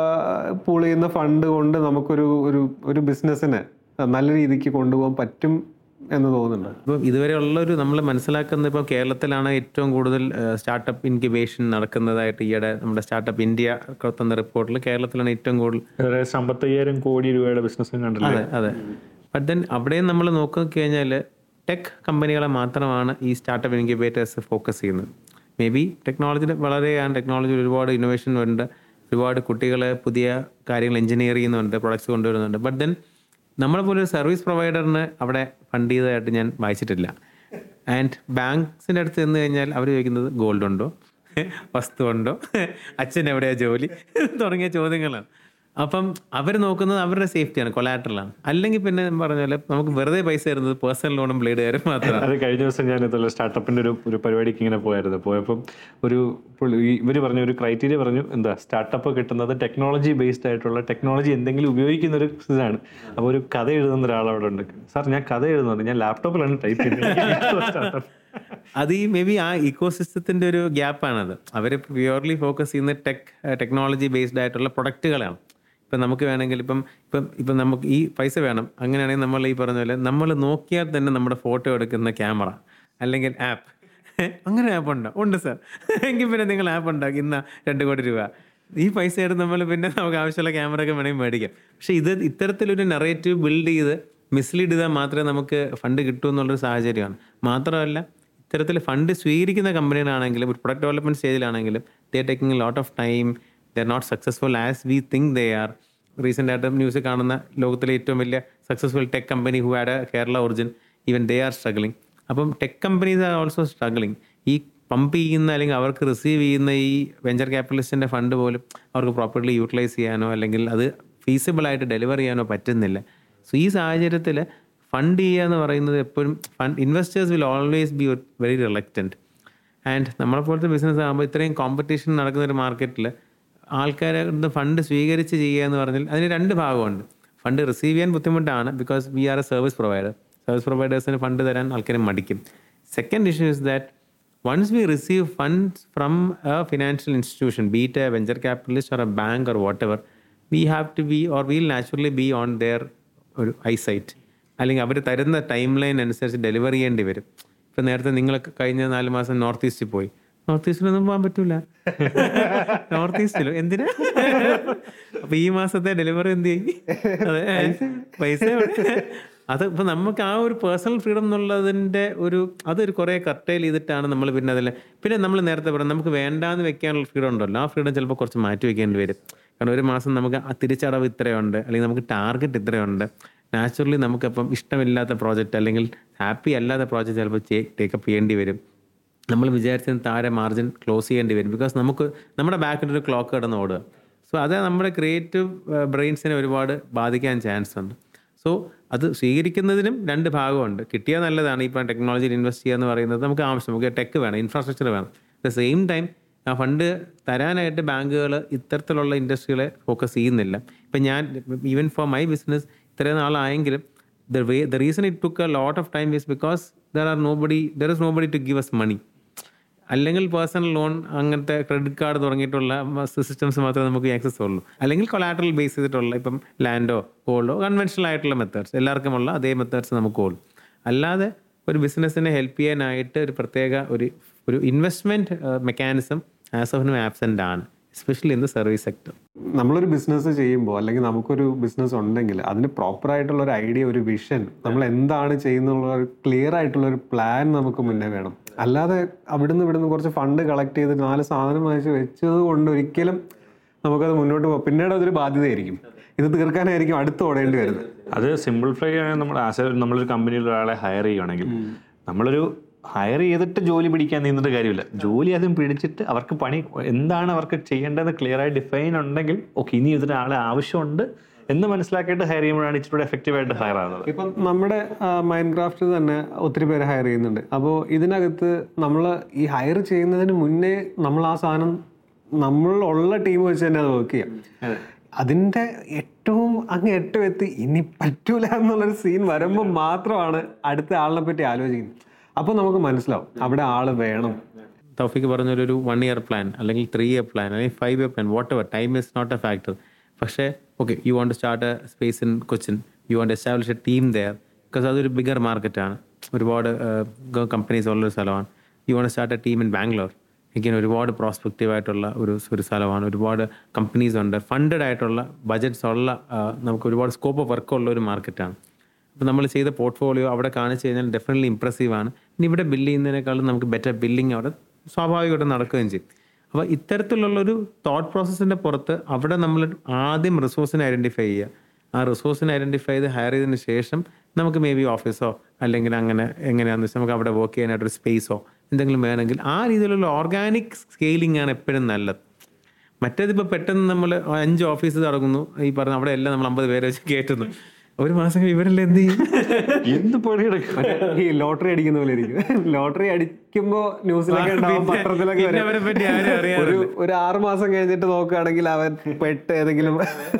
A: പൂൾ ചെയ്യുന്ന ഫണ്ട് കൊണ്ട് നമുക്കൊരു ഒരു ഒരു ബിസിനസ്സിനെ നല്ല രീതിക്ക് കൊണ്ടുപോകാൻ പറ്റും എന്ന് തോന്നുന്നുണ്ട്
B: ഇപ്പം ഇതുവരെയുള്ള ഒരു നമ്മൾ മനസ്സിലാക്കുന്ന ഇപ്പോൾ കേരളത്തിലാണ് ഏറ്റവും കൂടുതൽ സ്റ്റാർട്ടപ്പ് ഇൻക്യുബേഷൻ നടക്കുന്നതായിട്ട് ഈയിടെ നമ്മുടെ സ്റ്റാർട്ടപ്പ് ഇന്ത്യ തന്ന റിപ്പോർട്ടിൽ കേരളത്തിലാണ് ഏറ്റവും കൂടുതൽ
C: ഏകദേശം അമ്പത്തയ്യായിരം കോടി രൂപയുടെ ബിസിനസ്സും കണ്ടില്ലേ
B: അതെ അതെ ബട്ട് ദെൻ അവിടെയും നമ്മൾ നോക്കിക്കഴിഞ്ഞാൽ ടെക് കമ്പനികളെ മാത്രമാണ് ഈ സ്റ്റാർട്ടപ്പ് ഇൻക്യുബേറ്റേഴ്സ് ഫോക്കസ് ചെയ്യുന്നത് മേ ബി ടെക്നോളജിയിൽ വളരെയാണ് ടെക്നോളജിയിൽ ഒരുപാട് ഇന്നോവേഷൻ ഉണ്ട് ഒരുപാട് കുട്ടികൾ പുതിയ കാര്യങ്ങൾ എഞ്ചിനീയർ ചെയ്യുന്നുണ്ട് പ്രൊഡക്ട്സ് കൊണ്ടുവരുന്നുണ്ട് ബട്ട് ദെൻ നമ്മളെ പോലെ ഒരു സർവീസ് പ്രൊവൈഡറിന് അവിടെ ഫണ്ട് ചെയ്തതായിട്ട് ഞാൻ വായിച്ചിട്ടില്ല ആൻഡ് ബാങ്ക്സിൻ്റെ അടുത്ത് ചെന്ന് കഴിഞ്ഞാൽ അവർ ചോദിക്കുന്നത് ഗോൾഡ് ഉണ്ടോ വസ്തു ഉണ്ടോ അച്ഛൻ എവിടെയാ ജോലി തുടങ്ങിയ ചോദ്യങ്ങളാണ് അപ്പം അവർ നോക്കുന്നത് അവരുടെ സേഫ്റ്റിയാണ് കൊലാറ്ററലാണ് അല്ലെങ്കിൽ പിന്നെ പറഞ്ഞ പോലെ നമുക്ക് വെറുതെ പൈസ തരുന്നത് പേഴ്സണൽ ലോണും ബ്ലേഡ് കാര്യം മാത്രമാണ്
C: അത് കഴിഞ്ഞ ദിവസം ഞാൻ ഇതുപോലെ സ്റ്റാർട്ടപ്പിന്റെ ഒരു ഒരു പരിപാടിക്ക് ഇങ്ങനെ പോയായിരുന്നു പോയപ്പം ഒരു പുള്ളി- ഈ ഇവര് പറഞ്ഞു ഒരു ക്രൈറ്റീരിയ പറഞ്ഞു എന്താ സ്റ്റാർട്ടപ്പ് കിട്ടുന്നത് ടെക്നോളജി ബേസ്ഡ് ആയിട്ടുള്ള ടെക്നോളജി എന്തെങ്കിലും ഉപയോഗിക്കുന്ന ഒരു ഇതാണ് അപ്പോൾ ഒരു കഥ എഴുതുന്ന ഒരാൾ അവിടെ ഉണ്ട് സാർ ഞാൻ കഥ എഴുതുന്നുണ്ട് ഞാൻ ലാപ്ടോപ്പിലാണ് ടൈപ്പ് ചെയ്യുന്നത്
B: അത് ഈ മേ ബി ആ ഇക്കോ സിസ്റ്റത്തിന്റെ ഒരു ഗ്യാപ്പാണത് അവർ പ്യുവർലി ഫോക്കസ് ചെയ്യുന്ന ടെക് ടെക്നോളജി ബേസ്ഡ് ആയിട്ടുള്ള പ്രൊഡക്റ്റുകളാണ് ഇപ്പം നമുക്ക് വേണമെങ്കിൽ ഇപ്പം ഇപ്പം ഇപ്പം നമുക്ക് ഈ പൈസ വേണം അങ്ങനെയാണെങ്കിൽ നമ്മൾ ഈ പറഞ്ഞ പോലെ നമ്മൾ നോക്കിയാൽ തന്നെ നമ്മുടെ ഫോട്ടോ എടുക്കുന്ന ക്യാമറ അല്ലെങ്കിൽ ആപ്പ് അങ്ങനെ ആപ്പ് ഉണ്ടോ ഉണ്ട് സാർ എങ്കിൽ പിന്നെ നിങ്ങൾ ആപ്പ് ഉണ്ടാക്കി ഇന്ന രണ്ട് കോടി രൂപ ഈ പൈസ എടുത്ത് നമ്മൾ പിന്നെ നമുക്ക് ആവശ്യമുള്ള ക്യാമറ ഒക്കെ വേണമെങ്കിൽ മേടിക്കാം പക്ഷേ ഇത് ഇത്തരത്തിലൊരു നെറേറ്റീവ് ബിൽഡ് ചെയ്ത് മിസ്ലീഡ് ചെയ്താൽ മാത്രമേ നമുക്ക് ഫണ്ട് കിട്ടൂ എന്നുള്ളൊരു സാഹചര്യമാണ് മാത്രമല്ല ഇത്തരത്തിൽ ഫണ്ട് സ്വീകരിക്കുന്ന കമ്പനികളാണെങ്കിലും ഒരു പ്രൊഡക്റ്റ് ഡെവലപ്മെന്റ് സ്റ്റേജിലാണെങ്കിലും they taking lot of time there not successful as we think they are recent ആയിട്ട് ന്യൂസ് കാണുന്ന ലോകത്തിലെ ഏറ്റവും വലിയ successful tech company who had Kerala origin even they are struggling അപ്പം tech companies are also struggling ഈ pump ചെയ്യുന്ന അല്ലെങ്കിൽ അവർക്ക് റിസീവ് ചെയ്യുന്ന ഈ വെഞ്ചർ ക്യാപിറ്റലിസ്റ്റിൻ്റെ ഫണ്ട് പോലും അവർക്ക് പ്രോപ്പർലി യൂട്ടിലൈസ് ചെയ്യാനോ അല്ലെങ്കിൽ അത് ഫീസിബിളായിട്ട് ഡെലിവർ ചെയ്യാനോ പറ്റുന്നില്ല സോ ഈ സാഹചര്യത്തിൽ ഫണ്ട് ചെയ്യുക എന്ന് പറയുന്നത് എപ്പോഴും fund investors will always be very reluctant and നമ്മളെ പോലത്തെ ബിസിനസ് ആകുമ്പോൾ ഇത്രയും കോമ്പറ്റീഷൻ നടക്കുന്ന ഒരു മാർക്കറ്റിൽ ആൾക്കാരെ ഫണ്ട് സ്വീകരിച്ച് ചെയ്യുക എന്ന് പറഞ്ഞാൽ അതിന് രണ്ട് ഭാഗമുണ്ട് ഫണ്ട് റിസീവ് ചെയ്യാൻ ബുദ്ധിമുട്ടാണ് because we are a service provider service പ്രൊവൈഡേഴ്സിന് ഫണ്ട് തരാൻ ആൾക്കാർ മടിക്കും second issue is that once we receive funds from a financial institution be it a venture capitalist or a bank or whatever we have to be or we'll naturally be on their ഒരു eyesight അല്ലെങ്കിൽ അവർ തരുന്ന time line അനുസരിച്ച് deliver ചെയ്യേണ്ടി വരും ഇപ്പം നേരത്തെ നിങ്ങൾ കഴിഞ്ഞ നാല് മാസം നോർത്ത് ഈസ്റ്റിൽ പോയി നോർത്ത് ഈസ്റ്റിലൊന്നും പോകാൻ പറ്റൂല നോർത്ത് ഈസ്റ്റിലോ എന്തിനാ അപ്പൊ ഈ മാസത്തെ ഡെലിവറി എന്ത് ചെയ്യും അതെ പൈസ എവിടെ? അത് ഇപ്പൊ നമുക്ക് ആ ഒരു പേഴ്സണൽ ഫ്രീഡം എന്നുള്ളതിന്റെ ഒരു അതൊരു കുറെ കർട്ടൈൽ ചെയ്തിട്ടാണ് നമ്മൾ പിന്നെ അതിൽ പിന്നെ നമ്മൾ നേരത്തെ പറഞ്ഞു നമുക്ക് വേണ്ടാന്ന് വെക്കാനുള്ള ഫ്രീഡം ഉണ്ടല്ലോ ആ ഫ്രീഡം ചിലപ്പോൾ കുറച്ച് മാറ്റി വെക്കേണ്ടി വരും കാരണം ഒരു മാസം നമുക്ക് ആ തിരിച്ചടവ് ഇത്രയുണ്ട് അല്ലെങ്കിൽ നമുക്ക് ടാർഗറ്റ് ഇത്രയുണ്ട് നാച്ചുറലി നമുക്കപ്പം ഇഷ്ടമില്ലാത്ത പ്രോജക്റ്റ് അല്ലെങ്കിൽ ഹാപ്പി അല്ലാത്ത പ്രോജക്റ്റ് ചിലപ്പോൾ ടേക്കപ്പ് ചെയ്യേണ്ടി വരും നമ്മൾ വിചാരിച്ചതിന് താഴെ മാർജിൻ ക്ലോസ് ചെയ്യേണ്ടി വരും ബിക്കോസ് നമുക്ക് നമ്മുടെ ബാക്കിൽ ഒരു ക്ലോക്ക് കിടന്ന് ഓടുക സോ അത് നമ്മുടെ ക്രിയേറ്റീവ് ബ്രെയിൻസിനെ ഒരുപാട് ബാധിക്കാൻ ചാൻസ് ഉണ്ട് സോ അത് സ്വീകരിക്കുന്നതിനും രണ്ട് ഭാഗമുണ്ട് കിട്ടിയാൽ നല്ലതാണ് ഇപ്പം ടെക്നോളജിയിൽ ഇൻവെസ്റ്റ് ചെയ്യുക എന്ന് പറയുന്നത് നമുക്ക് ആവശ്യം നമുക്ക് ടെക് വേണം ഇൻഫ്രാസ്ട്രക്ചർ വേണം അറ്റ് ദ സെയിം ടൈം ആ ഫണ്ട് തരാനായിട്ട് ബാങ്കുകൾ ഇത്തരത്തിലുള്ള ഇൻഡസ്ട്രികളെ ഫോക്കസ് ചെയ്യുന്നില്ല ഇപ്പം ഞാൻ ഈവൻ ഫോർ മൈ ബിസിനസ് ഇത്രയും നാളായെങ്കിലും the way the reason it took a lot of time is because there are nobody there is nobody to give us money അല്ലെങ്കിൽ പേഴ്സണൽ ലോൺ അങ്ങനത്തെ credit card തുടങ്ങിയിട്ടുള്ള systems മാത്രമേ നമുക്ക് access ഉള്ളൂ അല്ലെങ്കിൽ collateral base ചെയ്തിട്ടുള്ള ഇപ്പം ലാൻഡോ ഗോൾഡോ conventional ആയിട്ടുള്ള മെത്തേഡ്സ് എല്ലാവർക്കുമുള്ള അതേ മെത്തേഡ്സ് നമുക്ക് ഉള്ളൂ അല്ലാതെ ഒരു ബിസിനസ്സിനെ ഹെൽപ്പ് ചെയ്യാനായിട്ട് ഒരു പ്രത്യേക ഒരു ഒരു investment mechanism as of absent ആണ് especially in the service sector
A: നമ്മളൊരു ബിസിനസ് ചെയ്യുമ്പോൾ അല്ലെങ്കിൽ നമുക്കൊരു ബിസിനസ് ഉണ്ടെങ്കിൽ അതിന് പ്രോപ്പർ ആയിട്ടുള്ള ഒരു ഐഡിയ ഒരു വിഷൻ നമ്മൾ എന്താണ് ചെയ്യുന്നുള്ള ഒരു ക്ലിയർ ആയിട്ടുള്ള ഒരു പ്ലാൻ നമുക്ക് മുന്നേ വേണം അല്ലാതെ അവിടുന്ന് ഇവിടുന്ന് കുറച്ച് ഫണ്ട് കളക്ട് ചെയ്ത് നാല് സാധനം വാങ്ങിച്ച് വെച്ചത് കൊണ്ട് ഒരിക്കലും നമുക്കത് മുന്നോട്ട് പോകാം പിന്നീട് അതൊരു ബാധ്യതയായിരിക്കും ഇത് തീർക്കാനായിരിക്കും അടുത്ത് ഓടേണ്ടി വരുന്നത്
C: അത് സിമ്പിൾഫൈ ചെയ്യാൻ നമ്മൾ ആസ് എ നമ്മളൊരു കമ്പനിയിൽ ഒരാളെ ഹയർ ചെയ്യുകയാണെങ്കിൽ നമ്മളൊരു ഹയർ ചെയ്തിട്ട് ജോലി പിടിക്കാൻ നീന്നിട്ട് കാര്യമില്ല ജോലി ആദ്യം പിടിച്ചിട്ട് അവർക്ക് പണി എന്താണ് അവർക്ക് ചെയ്യേണ്ടതെന്ന് ക്ലിയർ ആയി ഡിഫൈൻ ഉണ്ടെങ്കിൽ ഓക്കെ ഇനി ഇതിന് ആവശ്യമുണ്ട് എന്ന് മനസ്സിലാക്കിയിട്ട് ഹയർ ചെയ്യുമ്പോഴാണ് ഇച്ചിരി എഫക്റ്റീവ് ആയിട്ട് ഹയർ ആകുന്നത്
A: ഇപ്പം നമ്മുടെ മൈൻഡ് ക്രാഫ്റ്റ് തന്നെ ഒത്തിരി പേര് ഹയർ ചെയ്യുന്നുണ്ട് അപ്പോൾ ഇതിനകത്ത് നമ്മൾ ഈ ഹയർ ചെയ്യുന്നതിന് മുന്നേ നമ്മൾ ആ സാധനം നമ്മളുള്ള ടീം വെച്ച് തന്നെ അത് വർക്ക് ചെയ്യാം അതിൻ്റെ ഏറ്റവും അങ്ങ് ഏറ്റവും എത്തി ഇനി പറ്റൂല എന്നുള്ളൊരു സീൻ വരുമ്പോൾ മാത്രമാണ് അടുത്ത ആളിനെ പറ്റി ആലോചിക്കുന്നത് അപ്പോൾ നമുക്ക് മനസ്സിലാവും അവിടെ ആള് വേണം
B: തൗഫിക്ക് പറഞ്ഞൊരു ഒരു വൺ ഇയർ പ്ലാൻ അല്ലെങ്കിൽ ത്രീ ഇയർ പ്ലാൻ അല്ലെങ്കിൽ five year plan whatever time is not a factor പക്ഷേ okay you want start a space in Cochin you want establish a team there because അതൊരു ബിഗർ മാർക്കറ്റാണ് ഒരുപാട് companies ഉള്ളൊരു സ്ഥലമാണ് you want start a team in Bangalore ഇങ്ങനെ ഒരുപാട് prospective ആയിട്ടുള്ള ഒരു ഒരു സ്ഥലമാണ് ഒരുപാട് കമ്പനീസ് ഉണ്ട് ഫണ്ടഡ് ആയിട്ടുള്ള ബജറ്റ്സ് ഉള്ള ആ, നമുക്ക് ഒരുപാട് സ്കോപ്പ് ഓഫ് വർക്ക് ഉള്ള ഒരു മാർക്കറ്റാണ് അപ്പോൾ നമ്മൾ ചെയ്ത പോർട്ട്ഫോളിയോ അവിടെ കാണിച്ചു കഴിഞ്ഞാൽ ഡെഫിനറ്റ്ലി ഇമ്പ്രസീവ് ആണ് ഇനി ഇവിടെ ബില്ല് ചെയ്യുന്നതിനേക്കാളും നമുക്ക് ബെറ്റർ ബില്ലിംഗ് അവിടെ സ്വാഭാവികമായിട്ട് നടക്കുകയും ചെയ്യും അപ്പോൾ ഇത്തരത്തിലുള്ളൊരു തോട്ട് പ്രോസസ്സിൻ്റെ പുറത്ത് അവിടെ നമ്മൾ ആദ്യം റിസോഴ്സിനെ ഐഡൻറ്റിഫൈ ചെയ്യുക ആ റിസോഴ്സിനെ ഐഡൻറ്റിഫൈ ചെയ്ത് ഹയർ ചെയ്തതിന് ശേഷം നമുക്ക് മേ ബി ഓഫീസോ അല്ലെങ്കിൽ അങ്ങനെ എങ്ങനെയാണെന്ന് വെച്ചാൽ നമുക്ക് അവിടെ വർക്ക് ചെയ്യാനായിട്ടൊരു സ്പേസോ എന്തെങ്കിലും വേണമെങ്കിൽ ആ രീതിയിലുള്ള ഓർഗാനിക് സ്കെയിലിംഗ് ആണ് എപ്പോഴും നല്ലത് മറ്റേതിപ്പോൾ പെട്ടെന്ന് നമ്മൾ അഞ്ച് ഓഫീസ് തുടങ്ങുന്നു ഈ പറഞ്ഞ അവിടെ എല്ലാം നമ്മൾ അമ്പത് പേരെ വെച്ച് കയറ്റുന്നു ഒരു മാസം ഇവരെല്ലാം എന്ത് ചെയ്യും
C: എന്ത് പണിയുടെ
A: മറ്റേ ഈ ലോട്ടറി അടിക്കുന്ന പോലെ ഇരിക്കും ലോട്ടറി അടിക്കുമ്പോ ന്യൂസിലൊക്കെ ഉണ്ടാവും
B: പിന്നെ-
A: പത്രത്തിലൊക്കെ
B: പിന്നെ
A: വരും.
B: അവരെ പറ്റി ആരും അറിയാറില്ല.
A: ഒരു ഒരു ആറ് മാസം കഴിഞ്ഞിട്ട് നോക്കുകയാണെങ്കിൽ അവൻ പെട്ട് ഏതെങ്കിലും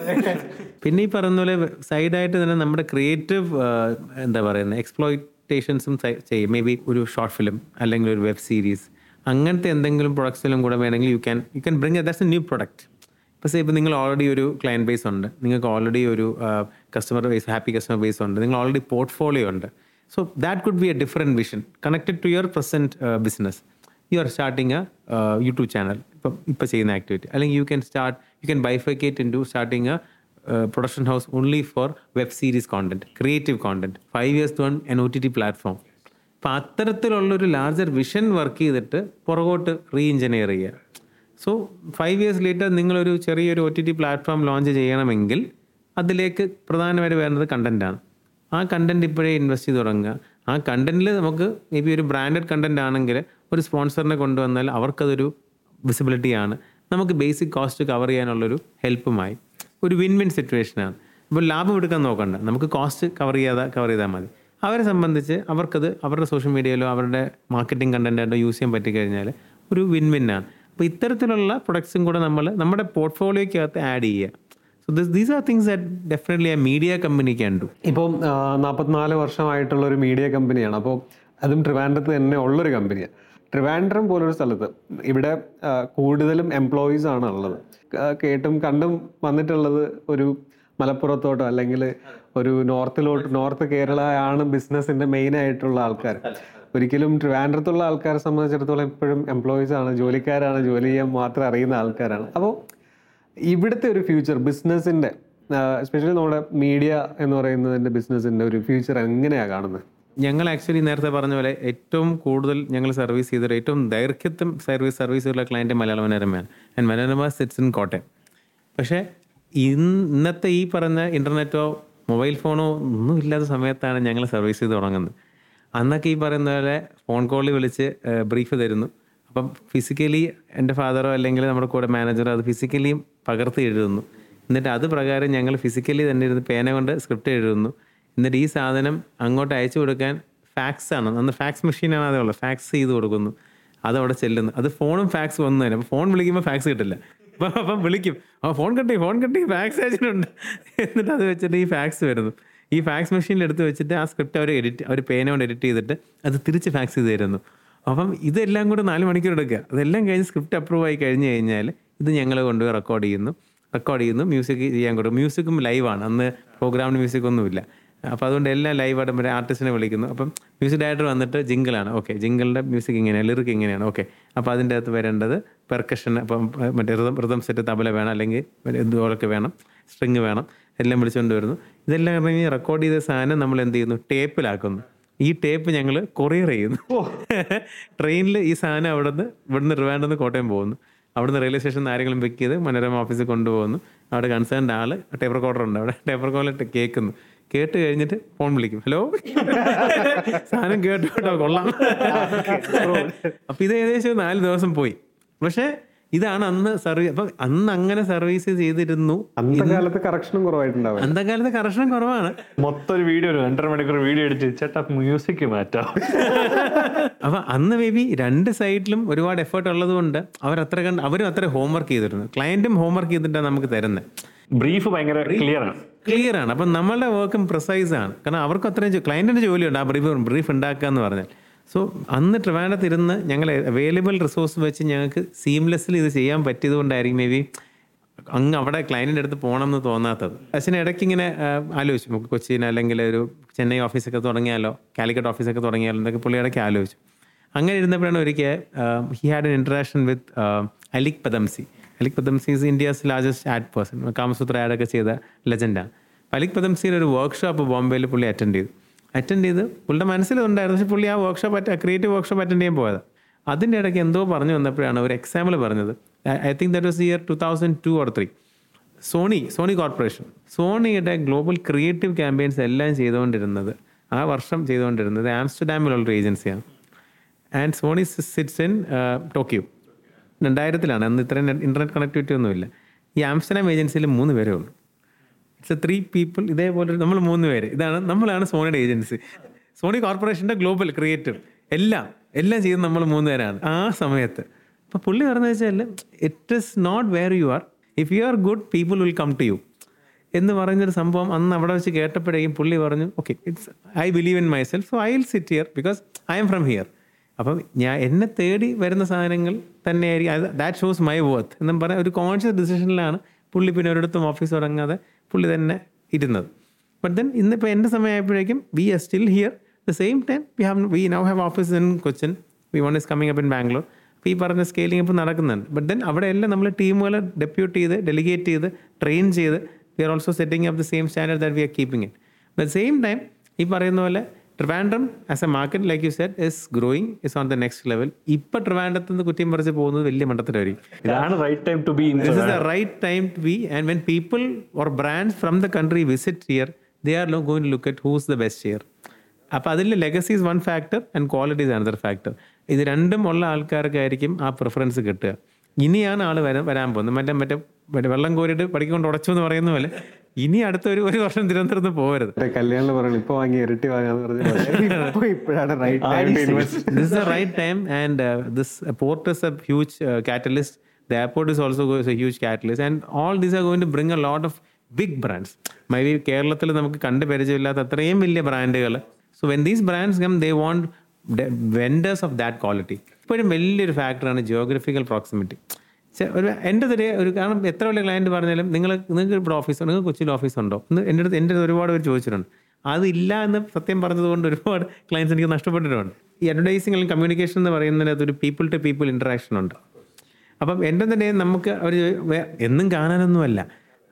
B: പിന്നെ ഈ പറയുന്ന പോലെ സൈഡായിട്ട് തന്നെ നമ്മുടെ ക്രിയേറ്റീവ് എന്താ പറയുന്നത് എക്സ്പ്ലോയിറ്റേഷൻസും ചെയ്യും മേ ബി ഒരു ഷോർട്ട് ഫിലിം അല്ലെങ്കിൽ ഒരു വെബ് സീരീസ് അങ്ങനത്തെ എന്തെങ്കിലും പ്രൊഡക്ട്സിലും കൂടെ വേണമെങ്കിൽ you can you can bring that's a new product ഇപ്പോൾ ഇപ്പോൾ നിങ്ങൾ ഓൾറെഡി ഒരു ക്ലയൻറ്റ് ബേസ് ഉണ്ട് നിങ്ങൾക്ക് ഓൾറെഡി ഒരു customer base happy customer base ഉണ്ട് നിങ്ങൾ ഓൾറെഡി പോർട്ട്ഫോളിയോ ഉണ്ട് so that could be a different vision connected to your present business you are starting a YouTube channel ഇപ്പം ഇപ്പോൾ ചെയ്യുന്ന ആക്ടിവിറ്റി അല്ലെങ്കിൽ you can start you can bifurcate into starting a production house only for web series content creative content five years to an O T T platform അപ്പം അത്തരത്തിലുള്ളൊരു larger vision work ചെയ്തിട്ട് പുറകോട്ട് re engineer ചെയ്യുക so five years later നിങ്ങളൊരു ചെറിയൊരു O T T platform launch ചെയ്യണമെങ്കിൽ അതിലേക്ക് പ്രധാനമായിട്ട് വേണ്ടത് കണ്ടൻറ്റാണ് ആ കണ്ടൻറ്റ് ഇപ്പോഴേ ഇൻവെസ്റ്റ് ചെയ്ത് തുടങ്ങുക ആ കണ്ടൻറ്റിൽ നമുക്ക് മേ ബി ഒരു ബ്രാൻഡഡ് കണ്ടൻറ് ആണെങ്കിൽ ഒരു സ്പോൺസറിനെ കൊണ്ടുവന്നാൽ അവർക്കതൊരു വിസിബിലിറ്റിയാണ് നമുക്ക് ബേസിക് കോസ്റ്റ് കവർ ചെയ്യാനുള്ളൊരു ഹെൽപ്പുമായി ഒരു വിൻ വിൻ സിറ്റുവേഷനാണ് ഇപ്പോൾ ലാഭം എടുക്കാൻ നോക്കണ്ട നമുക്ക് കോസ്റ്റ് കവർ ചെയ്യാതെ കവർ ചെയ്താൽ മതി അവരെ സംബന്ധിച്ച് അവർക്കത് അവരുടെ സോഷ്യൽ മീഡിയയിലോ അവരുടെ മാർക്കറ്റിംഗ് കണ്ടൻറ്റായിട്ടോ യൂസ് ചെയ്യാൻ പറ്റിക്കഴിഞ്ഞാൽ ഒരു വിൻ വിന്നാണ് അപ്പോൾ ഇത്തരത്തിലുള്ള പ്രൊഡക്ട്സും കൂടെ നമ്മൾ നമ്മുടെ പോർട്ട്ഫോളിയോയ്ക്കകത്ത് ആഡ് ചെയ്യുക so this these are things that definitely a media company can do
A: ഇപ്പം നാൽപ്പത്തിനാല് വർഷമായിട്ടുള്ള ഒരു മീഡിയ കമ്പനിയാണ് അപ്പോൾ അതും ട്രിവാൻഡ്രത്ത് തന്നെ ഉള്ളൊരു കമ്പനിയാണ് ട്രിവാൻഡ്രം പോലൊരു സ്ഥലത്ത് ഇവിടെ ആ, കൂടുതലും എംപ്ലോയീസ് ആണ് ഉള്ളത് ക- കേട്ടും കണ്ടും വന്നിട്ടുള്ളത് ഒരു മലപ്പുറത്തോട്ടോ അല്ലെങ്കിൽ ഒരു നോർത്തിലോട്ട് നോർത്ത് കേരള ആണ് ബിസിനസ്സിന്റെ മെയിൻ ആയിട്ടുള്ള ആൾക്കാർ ഒരിക്കലും ട്രിവാൻഡ്രത്തുള്ള ആൾക്കാരെ സംബന്ധിച്ചിടത്തോളം എപ്പോഴും എംപ്ലോയീസ് ആണ് ജോലിക്കാരാണ് ജോലി ചെയ്യാൻ മാത്രം അറിയുന്ന ആൾക്കാരാണ് അപ്പോൾ ഇവിടുത്തെ ഒരു ഫ്യൂച്ചർ ബിസിനസ്സിന്റെ എസ്പെഷ്യലി നമ്മുടെ മീഡിയ എന്ന് പറയുന്നതിന്റെ ബിസിനസ്സിന്റെ ഒരു ഫ്യൂച്ചർ എങ്ങനെയാണ് കാണുന്നത്
B: ഞങ്ങൾ ആക്ച്വലി നേരത്തെ പറഞ്ഞ പോലെ ഏറ്റവും കൂടുതൽ ഞങ്ങൾ സർവീസ് ചെയ്തൊരു ഏറ്റവും ദൈർഘ്യത്തും സർവീസ് സർവീസുള്ള ക്ലയൻറ്റ് മലയാള മനോരമയാണ് and Manorama sits in Kottayam പക്ഷേ ഇന്ന് ഇന്നത്തെ ഈ പറഞ്ഞ ഇൻ്റർനെറ്റോ മൊബൈൽ ഫോണോ ഒന്നും ഇല്ലാത്ത സമയത്താണ് ഞങ്ങൾ സർവീസ് ചെയ്ത് തുടങ്ങുന്നത് അന്നൊക്കെ ഈ പറയുന്ന പോലെ ഫോൺ കോളിൽ വിളിച്ച് ബ്രീഫ് തരുന്നു അപ്പം ഫിസിക്കലി എൻ്റെ ഫാദറോ അല്ലെങ്കിൽ നമ്മുടെ കൂടെ മാനേജറോ അത് ഫിസിക്കലിയും പകർത്തി എഴുതുന്നു എന്നിട്ട് അത് പ്രകാരം ഞങ്ങൾ ഫിസിക്കലി തന്നെ ഇരുന്ന് പേന കൊണ്ട് സ്ക്രിപ്റ്റ് എഴുതുന്നു എന്നിട്ട് ഈ സാധനം അങ്ങോട്ട് അയച്ചു കൊടുക്കാൻ ഫാക്സ് ആണ് അന്ന് ഫാക്സ് മെഷീനാണ് അതേ ഉള്ളത് ഫാക്സ് ചെയ്ത് കൊടുക്കുന്നു അതവിടെ ചെല്ലുന്നു അത് ഫോണും ഫാക്സ് വന്നു തന്നെ അപ്പോൾ ഫോൺ വിളിക്കുമ്പോൾ ഫാക്സ് കിട്ടില്ല അപ്പം അപ്പം വിളിക്കും ആ ഫോൺ കട്ടി ഫോൺ കട്ടി ഫാക്സ് അയച്ചിട്ടുണ്ട് എന്നിട്ട് അത് വെച്ചിട്ട് ഈ ഫാക്സ് വരുന്നു ഈ ഫാക്സ് മെഷീനിൽ എടുത്ത് വെച്ചിട്ട് ആ സ്ക്രിപ്റ്റ് അവർ എഡിറ്റ് അവർ പേന കൊണ്ട് എഡിറ്റ് ചെയ്തിട്ട് അത് തിരിച്ച് ഫാക്സ് ചെയ്ത് തരുന്നു അപ്പം ഇതെല്ലാം കൂടെ നാല് മണിക്കൂർ എടുക്കുക അതെല്ലാം കഴിഞ്ഞ് സ്ക്രിപ്റ്റ് അപ്രൂവ് ആയി കഴിഞ്ഞ് കഴിഞ്ഞാൽ ഇത് ഞങ്ങൾ കൊണ്ടുപോയി റെക്കോർഡ് ചെയ്യുന്നു റെക്കോർഡ് ചെയ്യുന്നു മ്യൂസിക് ചെയ്യാൻ കൊടുക്കും മ്യൂസിക്കും ലൈവാണ് അന്ന് പ്രോഗ്രാമിന് മ്യൂസിക് ഒന്നുമില്ല അപ്പോൾ അതുകൊണ്ട് എല്ലാം ലൈവായിട്ട് മറ്റേ ആർട്ടിസ്റ്റിനെ വിളിക്കുന്നു അപ്പം മ്യൂസിക് ഡയറക്ടർ വന്നിട്ട് ജിങ്കിളാണ് ഓക്കെ ജിങ്കിളിൻ്റെ മ്യൂസിക് ഇങ്ങനെയാണ് ലിറിക് ഇങ്ങനെയാണ് ഓക്കെ അപ്പോൾ അതിൻ്റെ അകത്ത് വരേണ്ടത് പെർക്കഷൻ അപ്പം അഹ് മറ്റേ റിതം റിതം സെറ്റ് തബല വേണം അല്ലെങ്കിൽ ഇതുപോലൊക്കെ വേണം സ്ട്രിങ് വേണം എല്ലാം വിളിച്ചുകൊണ്ട് വരുന്നു ഇതെല്ലാം ഇറങ്ങി റെക്കോർഡ് ചെയ്ത സാധനം നമ്മൾ എന്ത് ചെയ്യുന്നു ടേപ്പിലാക്കുന്നു ഈ ടേപ്പ് ഞങ്ങൾ കൊറിയർ ചെയ്യുന്നു ട്രെയിനിൽ ഈ സാധനം അവിടുന്ന് ഇവിടുന്ന് ട്രിവാൻഡ്രന്ന് കോട്ടയം പോകുന്നു അവിടുന്ന് റെയിൽവേ സ്റ്റേഷനിൽ ആരെങ്കിലും പിക്ക് ചെയ്ത് മനോരമ ഓഫീസിൽ കൊണ്ടുപോകുന്നു അവിടെ കൺസേൺഡ് ആള് ടേപ്പ് റെക്കോർഡർ ഉണ്ട് അവിടെ ടേപ്പ് റെക്കോർഡർ കേൾക്കുന്നു കേട്ട് കഴിഞ്ഞിട്ട് ഫോൺ വിളിക്കും ഹലോ സാധനം കേട്ടോ കേട്ടോ കൊള്ളാം അപ്പൊ ഇത് ഏകദേശം ഒരു നാല് ദിവസം പോയി പക്ഷേ ഇതാണ് അന്ന് സർവീസ് അപ്പൊ അന്ന് അങ്ങനെ സർവീസ് ചെയ്തിരുന്നു
A: അന്നത്തെ കാലത്ത് കറക്ഷനും കുറവായിട്ടുണ്ടാവും
B: അന്തകാലത്ത് കർഷണം കുറവാണ്
C: മൊത്തം ഒരു വീഡിയോ ഒരു രണ്ടര മണിക്കൂർ വീഡിയോ എടുത്ത് ചേട്ടാ മ്യൂസിക് മാറ്റാം
B: അപ്പൊ അന്ന് മേ ബി രണ്ട് സൈഡിലും ഒരുപാട് എഫേർട്ട് ഉള്ളത് കൊണ്ട് അവർ അത്ര കണ്ട് അവരും അത്ര ഹോംവർക്ക് ചെയ്തിരുന്നു ക്ലയന്റും ഹോംവർക്ക് ചെയ്തിട്ടാണ് നമുക്ക് തരുന്നത്
C: ബ്രീഫ് ഭയങ്കര ക്ലിയർ ആണ്
B: ക്ലിയർ ആണ് അപ്പം നമ്മളുടെ വർക്കും പ്രിസൈസ് ആണ് കാരണം അവർക്ക് അത്രയും ക്ലയന്റിന്റെ ജോലിയുണ്ട് ആ ബ്രീഫ് ബ്രീഫ് ഉണ്ടാക്കുക എന്ന് പറഞ്ഞാൽ സോ അന്ന് ട്രിവാൻഡത്ത് ഇരുന്ന് ഞങ്ങൾ അവൈലബിൾ റിസോഴ്സ് വെച്ച് ഞങ്ങൾക്ക് സീംലെസ്സിൽ ഇത് ചെയ്യാൻ പറ്റിയത് കൊണ്ടായിരിക്കും മേ ബി അങ്ങ് അവിടെ ക്ലയൻറ്റിൻ്റെ അടുത്ത് പോകണം എന്ന് തോന്നാത്തത് അച്ഛന് ഇടയ്ക്ക് ഇങ്ങനെ ആ, ആലോചിച്ചു നമുക്ക് കൊച്ചിയിൽ അല്ലെങ്കിൽ ഒരു ചെന്നൈ ഓഫീസൊക്കെ തുടങ്ങിയാലോ കാലിക്കറ്റ് ഓഫീസൊക്കെ തുടങ്ങിയാലോ എന്നൊക്കെ പുള്ളി ഇടയ്ക്ക് ആലോചിച്ചു അങ്ങനെ ഇരുന്നപ്പോഴാണ് ഒരിക്കൽ he had an interaction with Alyque Padamsee Alyque Padamsee is India's largest ad person Kamasutra ആഡൊക്കെ ചെയ്ത ലെജൻഡാണ് അലിക് പദംസിയുടെ ഒരു വർക്ക്ഷോപ്പ് ബോംബെയിൽ പുള്ളി അറ്റൻഡ് ചെയ്തു അറ്റൻഡ് ചെയ്ത് പുള്ളിയുടെ മനസ്സിലുണ്ടായിരുന്നു പക്ഷെ പുള്ളി ആ വർക്ക്ഷോപ്പ് ക്രിയേറ്റീവ് വർക്ക്ഷോപ്പ് അറ്റൻഡ് ചെയ്യാൻ പോയത് അതിൻ്റെ ഇടയ്ക്ക് എന്തോ പറഞ്ഞു വന്നപ്പോഴാണ് ഒരു എക്സാമ്പിൾ പറഞ്ഞത് I think that was year two thousand two or three Sony Sony corporation സോണിയുടെ ഗ്ലോബൽ ക്രിയേറ്റീവ് ക്യാമ്പയിൻസ് എല്ലാം ചെയ്തുകൊണ്ടിരുന്നത് ആ വർഷം ചെയ്തുകൊണ്ടിരുന്നത് ആംസ്റ്റർഡാമിലുള്ള ഏജൻസിയാണ് and Sony sits in Tokyo രണ്ടായിരത്തിലാണ് അന്ന് ഇത്രയും ഇൻ്റർനെറ്റ് കണക്ടിവിറ്റി ഒന്നുമില്ല ഈ ആംസ്റ്റർഡാം ഏജൻസിയിൽ മൂന്ന് പേരേ ഉള്ളൂ ഇറ്റ്സ് ത്രീ പീപ്പിൾ ഇതേപോലെ നമ്മൾ മൂന്ന് പേര് ഇതാണ് നമ്മളാണ് സോണിയുടെ ഏജൻസി സോണി കോർപ്പറേഷൻ്റെ ഗ്ലോബൽ ക്രിയേറ്റീവ് എല്ലാം എല്ലാം ചെയ്യുന്നത് നമ്മൾ മൂന്ന് പേരാണ് ആ സമയത്ത് അപ്പോൾ പുള്ളി പറഞ്ഞത് വെച്ചാൽ it is not where you are if you are good people will come to you എന്ന് പറയുന്നൊരു സംഭവം അന്ന് അവിടെ വെച്ച് കേട്ടപ്പോഴേക്കും പുള്ളി പറഞ്ഞു okay it's I believe in myself so I will sit here because I'm from here അപ്പം ഞാൻ എന്നെ തേടി വരുന്ന സാധനങ്ങൾ തന്നെയായിരിക്കും ദാറ്റ് ഷോസ് മൈ വർത്ത് എന്നും പറഞ്ഞ ഒരു കോൺഷ്യസ് ഡിസിഷനിലാണ് പുള്ളി പിന്നെ ഒരിടത്തും ഓഫീസ് തുടങ്ങാതെ പുള്ളി തന്നെ ഇരുന്നത് ബട്ട് ദെൻ ഇന്നിപ്പോൾ എൻ്റെ സമയമായപ്പോഴേക്കും we are still here the same time we have we now have office in Cochin we one is coming up in Bangalore അപ്പോൾ ഈ പറഞ്ഞ സ്കെയിലിംഗ് ഇപ്പോൾ നടക്കുന്നുണ്ട് ബട്ട് ദെൻ അവിടെയെല്ലാം നമ്മൾ ടീമുകൾ ഡെപ്യൂട്ട് ചെയ്ത് ഡെലിഗേറ്റ് ചെയ്ത് ട്രെയിൻ ചെയ്ത് we are also setting up the same standard that we are keeping it the same time ഈ പറയുന്ന പോലെ Trivandrum as a market like you set is growing is on the next level ഇപ്പം ട്രിവാൻഡ്രത്ത് നിന്ന് കുറ്റിയും പറിച്ച് പോകുന്നത് വലിയ മണ്ടത്തിലായിരിക്കും
C: ഇതാണ് right time to be in
B: This is the right time to be, and when people or brands from the country visit here, they are lo- going to look at who's the best here. അപ്പോൾ അതിൽ legacy is one factor and quality is another factor ഇത് രണ്ടും ഉള്ള ആൾക്കാർക്കായിരിക്കും ആ preference കിട്ടുക ഇനിയാണ് ആൾ വരാൻ വരാൻ പോകുന്നത് മറ്റേ മറ്റേ മറ്റേ വെള്ളം കോരിയിട്ട് പഠിക്കൊണ്ട് ഉടച്ചു എന്ന് പറയുന്ന പോലെ ഇനി അടുത്ത ഒരു ഒരു വർഷം തിരുവനന്തപുരത്ത് പോകരുത്
A: മറ്റേ കല്യാണം പറയുന്നത് ഇപ്പൊ വാങ്ങി ഇരട്ടി വാങ്ങാന്ന് പറഞ്ഞ ഇപ്പൊ ഇപ്പോഴാണ് right time to invest
B: this is the right time and uh, this uh, port is a huge uh, catalyst the airport is also go- is a huge catalyst and all these are going to bring a lot of big brands maybe കേരളത്തിൽ നമുക്ക് കണ്ട് പരിചയമില്ലാത്ത അത്രയും വലിയ ബ്രാൻഡുകൾ so when these brands come they want vendors of that quality ഇപ്പോഴും വലിയൊരു ഫാക്ടറാണ് ജിയോഗ്രഫിക്കൽ പ്രോക്സിമിറ്റി ഒരു എൻ്റെ ഒരു ഒരു കാരണം എത്ര വലിയ ക്ലയൻറ്റ് പറഞ്ഞാലും നിങ്ങൾ നിങ്ങൾക്ക് ഇവിടെ ഓഫീസ് നിങ്ങൾക്ക് കൊച്ചിയിൽ ഓഫീസ് ഉണ്ടോ എന്ന് എൻ്റെ അടുത്ത് എൻ്റെ അടുത്ത് ഒരുപാട് പേര് ചോദിച്ചിട്ടുണ്ട് അതില്ല എന്ന് സത്യം പറഞ്ഞതുകൊണ്ട് ഒരുപാട് ക്ലയൻസ് എനിക്ക് നഷ്ടപ്പെട്ടിട്ടുണ്ട് ഈ അഡ്വർടൈസിംഗ് അല്ലെങ്കിൽ കമ്മ്യൂണിക്കേഷൻ എന്ന് പറയുന്നതിനകത്ത് ഒരു പീപ്പിൾ ടു പീപ്പിൾ ഇൻട്രാക്ഷൻ ഉണ്ട് അപ്പം എൻ്റെ തന്നെ നമുക്ക് അവർ എന്നും കാണാനൊന്നുമല്ല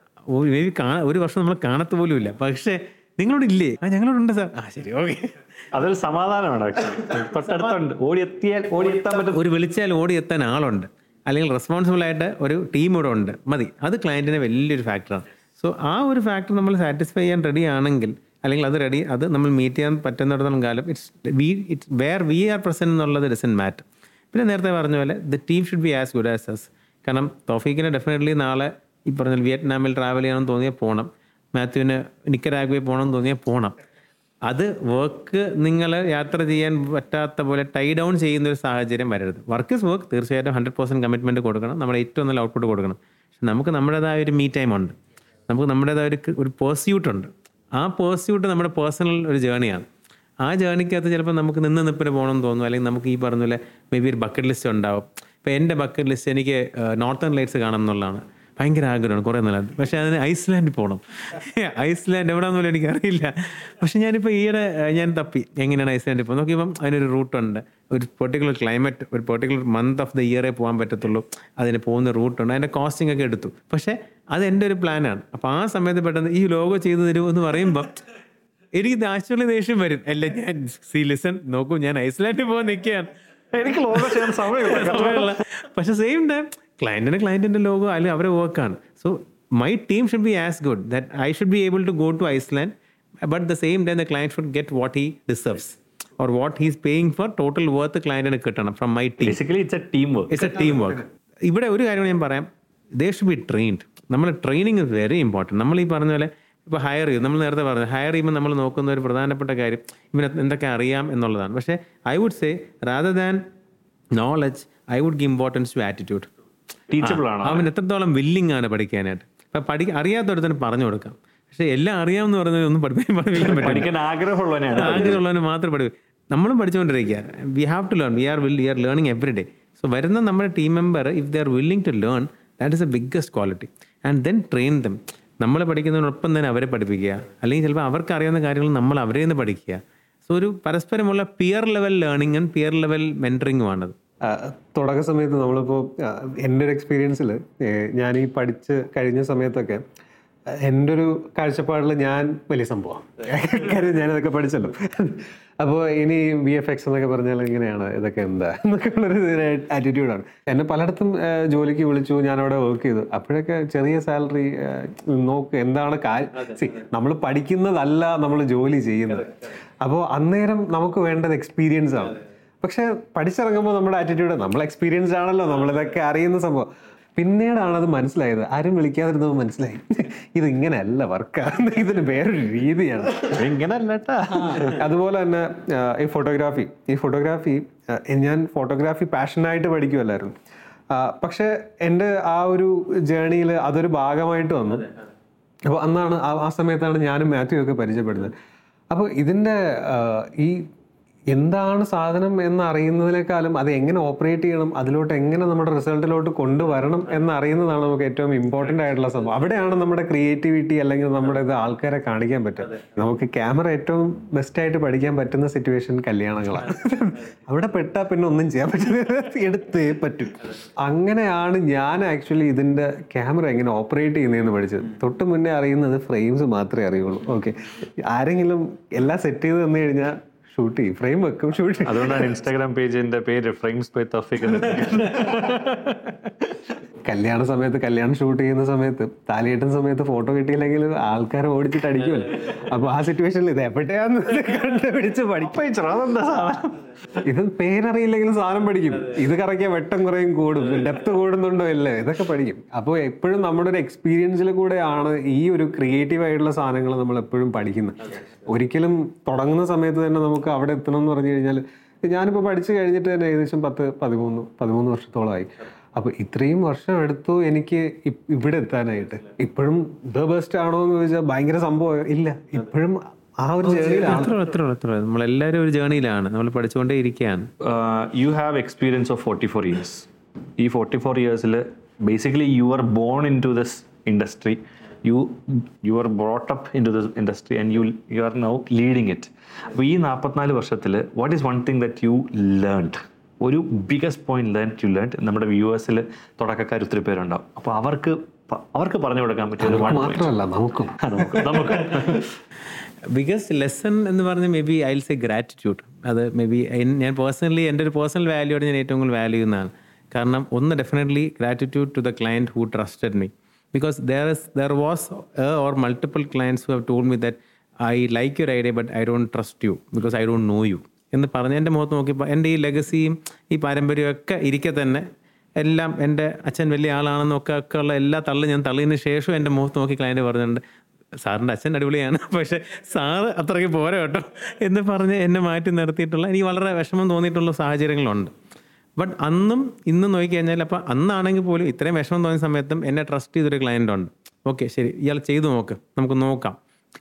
B: മേ ബി കാണാൻ ഒരു വർഷം നമ്മൾ കാണത്ത പോലും ഇല്ല പക്ഷേ നിങ്ങളോട് ഇല്ലേ ആ ഞങ്ങളോടുണ്ട് സാർ ആ ശരി ഓക്കെ
C: അതൊരു സമാധാനമാണ് ആക്ച്വലി തൊട്ടടുത്തുണ്ട് ഓടിയെത്തിയാൽ ഓടിയെത്താൻ പറ്റും
B: ഒരു വിളിച്ചാൽ ഓടി എത്താൻ ആളുണ്ട് അല്ലെങ്കിൽ റെസ്പോൺസിബിൾ ആയിട്ട് ഒരു ടീം ഇവിടെ ഉണ്ട് മതി അത് ക്ലയൻറ്റിന് വലിയൊരു ഫാക്ടറാണ് സോ ആ ഒരു ഫാക്ടർ നമ്മൾ സാറ്റിസ്ഫൈ ചെയ്യാൻ റെഡി ആണെങ്കിൽ അല്ലെങ്കിൽ അത് റെഡി അത് നമ്മൾ മീറ്റ് ചെയ്യാൻ പറ്റുന്നിടത്തോളം കാലം it's we it's where we are present എന്നുള്ളത് ഡസൻ മാറ്റർ പിന്നെ നേരത്തെ പറഞ്ഞ പോലെ the team should be as good as as കാരണം തോഫീക്കിന് ഡെഫിനറ്റ്ലി നാളെ ഈ പറഞ്ഞ വിയറ്റ്നാമിൽ ട്രാവൽ ചെയ്യണമെന്ന് തോന്നിയാൽ പോകണം മാത്യുവിന് നിക്കരാഗ്വയിൽ പോകണമെന്ന് തോന്നിയാൽ പോകണം അത് വർക്ക് നിങ്ങൾ യാത്ര ചെയ്യാൻ പറ്റാത്ത പോലെ ടൈ ഡൗൺ ചെയ്യുന്ന ഒരു സാഹചര്യം വരരുത് വർക്ക് ഇസ് വർക്ക് തീർച്ചയായിട്ടും ഹൺഡ്രഡ് പെർസെൻറ്റ് കമ്മിറ്റ്മെൻറ്റ് കൊടുക്കണം നമ്മുടെ ഏറ്റവും നല്ല ഔട്ട്പുട്ട് കൊടുക്കണം പക്ഷെ നമുക്ക് നമ്മുടേതായ ഒരു മീ ടൈം ഉണ്ട് നമുക്ക് നമ്മുടേതായ ഒരു ഒരു പേഴ്സ്യൂട്ട് ഉണ്ട് ആ പേഴ്സ്യൂട്ട് നമ്മുടെ പേഴ്സണൽ ഒരു ജേണിയാണ് ആ ജേണിക്കകത്ത് ചിലപ്പോൾ നമുക്ക് നിന്ന് നിപ്പിന് പോകണമെന്ന് തോന്നും അല്ലെങ്കിൽ നമുക്ക് ഈ പറഞ്ഞ പോലെ മേ ബി ഒരു ബക്കറ്റ് ലിസ്റ്റ് ഉണ്ടാവും ഇപ്പോൾ എൻ്റെ ബക്കറ്റ് ലിസ്റ്റ് എനിക്ക് നോർത്തേൺ ലൈറ്റ്സ് കാണണം എന്നുള്ളതാണ് ഭയങ്കര ആഗ്രഹമാണ് കുറേ നാളായിട്ട് പക്ഷേ അതിന് ഐസ്ലാൻഡിൽ പോകണം ഐസ്ലാൻഡ് എവിടെയാണെന്ന് പോലും എനിക്കറിയില്ല പക്ഷേ ഞാനിപ്പോൾ ഈയിടെ ഏഹ്, ഞാൻ തപ്പി എങ്ങനെയാണ് ഐസ്ലാൻഡിൽ പോകുന്നത് നോക്കിയപ്പം അതിനൊരു റൂട്ടുണ്ട് ഒരു പെർട്ടിക്കുലർ ക്ലൈമറ്റ് ഒരു പെർട്ടിക്കുലർ മന്ത് ഓഫ് ദ ഇയറേ പോകാൻ പറ്റത്തുള്ളൂ അതിന് പോകുന്ന റൂട്ടുണ്ട് അതിൻ്റെ കോസ്റ്റിംഗ് ഒക്കെ എടുത്തു പക്ഷേ അത് എൻ്റെ ഒരു പ്ലാനാണ് അപ്പോൾ ആ സമയത്ത് പെട്ടെന്ന് ഈ ലോഗോ ചെയ്തു തരുമോ എന്ന് പറയുമ്പം എനിക്ക് ആക്ച്വലി ദേഷ്യം വരും അല്ല ഞാൻ സി ലിസൺ നോക്കൂ ഞാൻ ഐസ്ലാൻഡിൽ പോകാൻ നിൽക്കുകയാണ്
C: എനിക്ക് ലോകം ചെയ്യാൻ സമയമില്ല
B: സമയമുള്ള പക്ഷെ സെയിം ടൈം ക്ലയന്റിന് ക്ലയന്റിന്റെ ലോഗോ അല്ലെങ്കിൽ അവരെ വർക്കാണ് so my team should be as good that I should be able to go to Iceland but the same time the client should get what he deserves or what he's paying for total worth ക്ലയന്റിന് കിട്ടണം from my team
C: basically it's a team work
B: it's a team work ഇവിടെ ഒരു കാര്യം ഞാൻ പറയാം they should be trained നമ്മൾ training is very important നമ്മൾ ഈ പറഞ്ഞ പോലെ ഇപ്പോൾ ഹയർ ചെയ്യും നമ്മൾ നേരത്തെ പറഞ്ഞു ഹയർ ചെയ്യുമ്പോൾ നമ്മൾ നോക്കുന്ന ഒരു പ്രധാനപ്പെട്ട കാര്യം ഇവന് എന്തൊക്കെ അറിയാം എന്നുള്ളതാണ് പക്ഷേ I would say rather than knowledge I would give importance to attitude
C: teachable ആണ്
B: അവൻ എത്രത്തോളം വില്ലിംഗ് ആണ് പഠിക്കാനായിട്ട് ഇപ്പം പഠി അറിയാത്തടത്തിന് പറഞ്ഞു കൊടുക്കാം പക്ഷേ എല്ലാം അറിയാമെന്ന് പറഞ്ഞാൽ ഒന്നും പഠിപ്പിക്കാൻ പഠിപ്പിക്കാൻ പറ്റില്ല
C: പഠിക്കാൻ ആഗ്രഹമുള്ളവനെയാണ്
B: ആഗ്രഹമുള്ളവന് മാത്രം പഠിക്കും നമ്മളും പഠിച്ചുകൊണ്ടിരിക്കുക we have to learn we are will we are learning every day so വരുന്ന നമ്മുടെ team member if they are willing to learn that is a biggest quality and then train them നമ്മൾ പഠിക്കുന്നതിനൊപ്പം തന്നെ അവരെ പഠിപ്പിക്കുക അല്ലെങ്കിൽ ചിലപ്പോൾ അവർക്ക് അറിയാവുന്ന കാര്യങ്ങൾ നമ്മൾ അവരെ നിന്ന് പഠിക്കുക സോ ഒരു പരസ്പരമുള്ള പിയർ ലെവൽ ലേണിംഗും പിയർ ലെവൽ മെൻറ്ററിങ്ങും ആണത്
A: ആ, തുടക്ക സമയത്ത് നമ്മളിപ്പോൾ ആ, എൻ്റെ ഒരു എക്സ്പീരിയൻസിൽ ഞാൻ ഈ പഠിച്ച് കഴിഞ്ഞ സമയത്തൊക്കെ ആ, എൻ്റെ ഒരു കാഴ്ചപ്പാടിൽ ഞാൻ വലിയ സംഭവം കാര്യം ഞാനിതൊക്കെ പഠിച്ചല്ലോ അപ്പോൾ ഇനി ബി എഫ് എക്സ് എന്നൊക്കെ പറഞ്ഞാൽ ഇങ്ങനെയാണ് ഇതൊക്കെ എന്താ എന്നൊക്കെ ഉള്ളൊരു ആറ്റിറ്റ്യൂഡാണ് എന്നെ പലയിടത്തും ആ, ജോലിക്ക് വിളിച്ചു ഞാൻ അവിടെ വർക്ക് ചെയ്തു അപ്പോഴൊക്കെ ചെറിയ സാലറി നോക്ക് എന്താണ് കാര്യം നമ്മൾ പഠിക്കുന്നതല്ല നമ്മൾ ജോലി ചെയ്യുന്നത് അപ്പോൾ അന്നേരം നമുക്ക് വേണ്ടത് എക്സ്പീരിയൻസ് ആണ് പക്ഷെ പഠിച്ചിറങ്ങുമ്പോൾ നമ്മുടെ ആറ്റിറ്റ്യൂഡ് നമ്മൾ എക്സ്പീരിയൻസ്ഡ് ആണല്ലോ നമ്മളിതൊക്കെ അറിയുന്ന സംഭവം പിന്നീടാണ് അത് മനസ്സിലായത് ആരും വിളിക്കാതിരുന്നപ്പോൾ മനസ്സിലായി ഇത് ഇങ്ങനെയല്ല വർക്കാണ് ഇതിന് വേറൊരു രീതിയാണ്
C: ഇങ്ങനെ അല്ലട്ടാ
A: അതുപോലെ തന്നെ ആ, ഈ ഫോട്ടോഗ്രാഫി ഈ ഫോട്ടോഗ്രാഫി ആ, ഞാൻ ഫോട്ടോഗ്രാഫി പാഷനായിട്ട് പഠിക്കുമല്ലായിരുന്നു ആ, പക്ഷേ എൻ്റെ ആ ഒരു ജേണിയിൽ അതൊരു ഭാഗമായിട്ട് വന്നു അപ്പോൾ അന്നാണ് ആ ആ സമയത്താണ് ഞാനും മാത്യു ഒക്കെ പരിചയപ്പെടുന്നത് അപ്പോൾ ഇതിൻ്റെ ആ, ഈ എന്താണ് സാധനം എന്ന് അറിയുന്നതിനേക്കാളും അത് എങ്ങനെ ഓപ്പറേറ്റ് ചെയ്യണം അതിലോട്ട് എങ്ങനെ നമ്മുടെ റിസൾട്ടിലോട്ട് കൊണ്ടുവരണം എന്ന് അറിയുന്നതാണ് നമുക്ക് ഏറ്റവും ഇമ്പോർട്ടൻ്റ് ആയിട്ടുള്ള സംഭവം അവിടെയാണ് നമ്മുടെ ക്രിയേറ്റിവിറ്റി അല്ലെങ്കിൽ നമ്മുടെ ഇത് ആൾക്കാരെ കാണിക്കാൻ പറ്റുക നമുക്ക് ക്യാമറ ഏറ്റവും ബെസ്റ്റ് ആയിട്ട് പഠിക്കാൻ പറ്റുന്ന സിറ്റുവേഷൻ കല്യാണങ്ങളാണ് അവിടെ പെട്ടാൽ പിന്നെ ഒന്നും ചെയ്യാൻ പറ്റില്ല എടുത്തേ പറ്റും അങ്ങനെയാണ് ഞാൻ ആക്ച്വലി ഇതിൻ്റെ ക്യാമറ എങ്ങനെ ഓപ്പറേറ്റ് ചെയ്യുന്നതെന്ന് പഠിച്ചത് തൊട്ട് മുന്നേ അറിയുന്നത് ഫ്രെയിംസ് മാത്രമേ അറിയുള്ളൂ ഓക്കെ ആരെങ്കിലും എല്ലാം സെറ്റ് ചെയ്ത് തന്നു കഴിഞ്ഞാൽ ഷൂട്ട് ചെയ്യും ഫ്രെയിം വെക്കും ഷൂട്ട് ചെയ്യും
C: അതുകൊണ്ടാണ് ഇൻസ്റ്റാഗ്രാം പേജിന്റെ പേര് ഫ്രെയിംസ് ബൈ തഫീഖ് എന്ന്
A: കല്യാണ സമയത്ത് കല്യാണം ഷൂട്ട് ചെയ്യുന്ന സമയത്ത് താലിയേട്ടുന്ന സമയത്ത് ഫോട്ടോ കിട്ടിയില്ലെങ്കിൽ ആൾക്കാർ ഓടിച്ചിട്ട് അടിക്കുമല്ലോ അപ്പൊ ആ സിറ്റുവേഷനിൽ ഇത് എവിടെയാന്ന് കണ്ടുപിടിച്ച് പഠിക്കും
C: അതെന്താ സാധനം
A: ഇത് പേരറിയില്ലെങ്കിലും സാധനം പഠിക്കും ഇത് കറക്കിയ വെട്ടം കുറയും കൂടും ഡെപ്ത് കൂടുന്നുണ്ടോ ഇല്ലേ ഇതൊക്കെ പഠിക്കും അപ്പോൾ എപ്പോഴും നമ്മുടെ ഒരു എക്സ്പീരിയൻസിൽ കൂടെയാണ് ഈ ഒരു ക്രിയേറ്റീവ് ആയിട്ടുള്ള സാധനങ്ങൾ നമ്മൾ എപ്പോഴും പഠിക്കുന്നത് ഒരിക്കലും തുടങ്ങുന്ന സമയത്ത് തന്നെ നമുക്ക് അവിടെ എത്തണം എന്ന് പറഞ്ഞു കഴിഞ്ഞാൽ ഞാനിപ്പോൾ പഠിച്ചു കഴിഞ്ഞിട്ട് തന്നെ ഏകദേശം പത്ത് പതിമൂന്ന് പതിമൂന്ന് വർഷത്തോളമായി അപ്പോൾ ഇത്രയും വർഷം എടുത്തു എനിക്ക് ഇ- ഇവിടെ എത്താനായിട്ട് ഇപ്പോഴും ദ ബെസ്റ്റ് ആണോ എന്ന് ചോദിച്ചാൽ ഭയങ്കര സംഭവം ഇല്ല ഇപ്പോഴും ആ ഒരു ജേണിയിലാണ്
B: അത്ര അത്ര അത്ര നമ്മളെല്ലാവരും ഒരു ജേണിയിലാണ് നമ്മൾ പഠിച്ചുകൊണ്ടേ ഇരിക്കുകയാണ്
C: you have experience of forty four years ഈ ഫോർട്ടി ഫോർ ഇയേഴ്സിൽ basically you are born into this industry you you are brought up into this industry and you you are now leading it അപ്പോൾ ഈ നാൽപ്പത്തിനാല് വർഷത്തിൽ what is one thing that you learned ഒരു biggest point learn you learn നമ്മുടെ വ്യൂവേഴ്സിൽ തുടക്കക്കാർ ഒത്തിരി പേരുണ്ടാവും അപ്പോൾ അവർക്ക് പ- അവർക്ക് പറഞ്ഞു കൊടുക്കാൻ പറ്റിയ ഒരു വൺ
A: മാത്രമല്ല നമുക്കും
C: നമുക്ക് നമുക്ക്
B: ബിഗസ്റ്റ് ലെസൺ എന്ന് പറഞ്ഞാൽ maybe I say gratitude അത് മേ ബി ഞാൻ പേഴ്സണലി എൻ്റെ ഒരു പേഴ്സണൽ വാല്യൂയോട് ഞാൻ ഏറ്റവും കൂടുതൽ വാല്യൂ ചെയ്യുന്നതാണ് കാരണം ഒന്ന് definitely gratitude to the client who trusted me because there is there was or multiple clients who have told me that I like your idea but I don't trust you because I don't know you എന്ന് പറഞ്ഞ് എൻ്റെ മുഖത്ത് നോക്കിയപ്പോൾ എൻ്റെ ഈ ലെഗസിയും ഈ പാരമ്പര്യവും ഒക്കെ ഇരിക്കെ തന്നെ എല്ലാം എൻ്റെ അച്ഛൻ വലിയ ആളാണെന്നൊക്കെ ഒക്കെ ഉള്ള എല്ലാ തള്ളു ഞാൻ തള്ളിയതിന് ശേഷം എൻ്റെ മുഖത്ത് നോക്കി ക്ലയൻറ്റ് പറഞ്ഞിട്ടുണ്ട് സാറിൻ്റെ അച്ഛൻ അടിപൊളിയാണ് പക്ഷേ സാറ് അത്രയ്ക്ക് പോരാ കേട്ടോ എന്ന് പറഞ്ഞ് എന്നെ മാറ്റി നിർത്തിയിട്ടുള്ള എനിക്ക് വളരെ വിഷമം തോന്നിയിട്ടുള്ള സാഹചര്യങ്ങളുണ്ട് ബട്ട് അന്നും ഇന്നും നോക്കിക്കഴിഞ്ഞാൽ അപ്പോൾ അന്നാണെങ്കിൽ പോലും ഇത്രയും വിഷമം തോന്നിയ സമയത്തും എന്നെ ട്രസ്റ്റ് ചെയ്തൊരു ക്ലയൻ്റ് ഉണ്ട് ഓക്കെ ശരി ഇയാൾ ചെയ്തു നോക്ക് നമുക്ക് നോക്കാം ഏ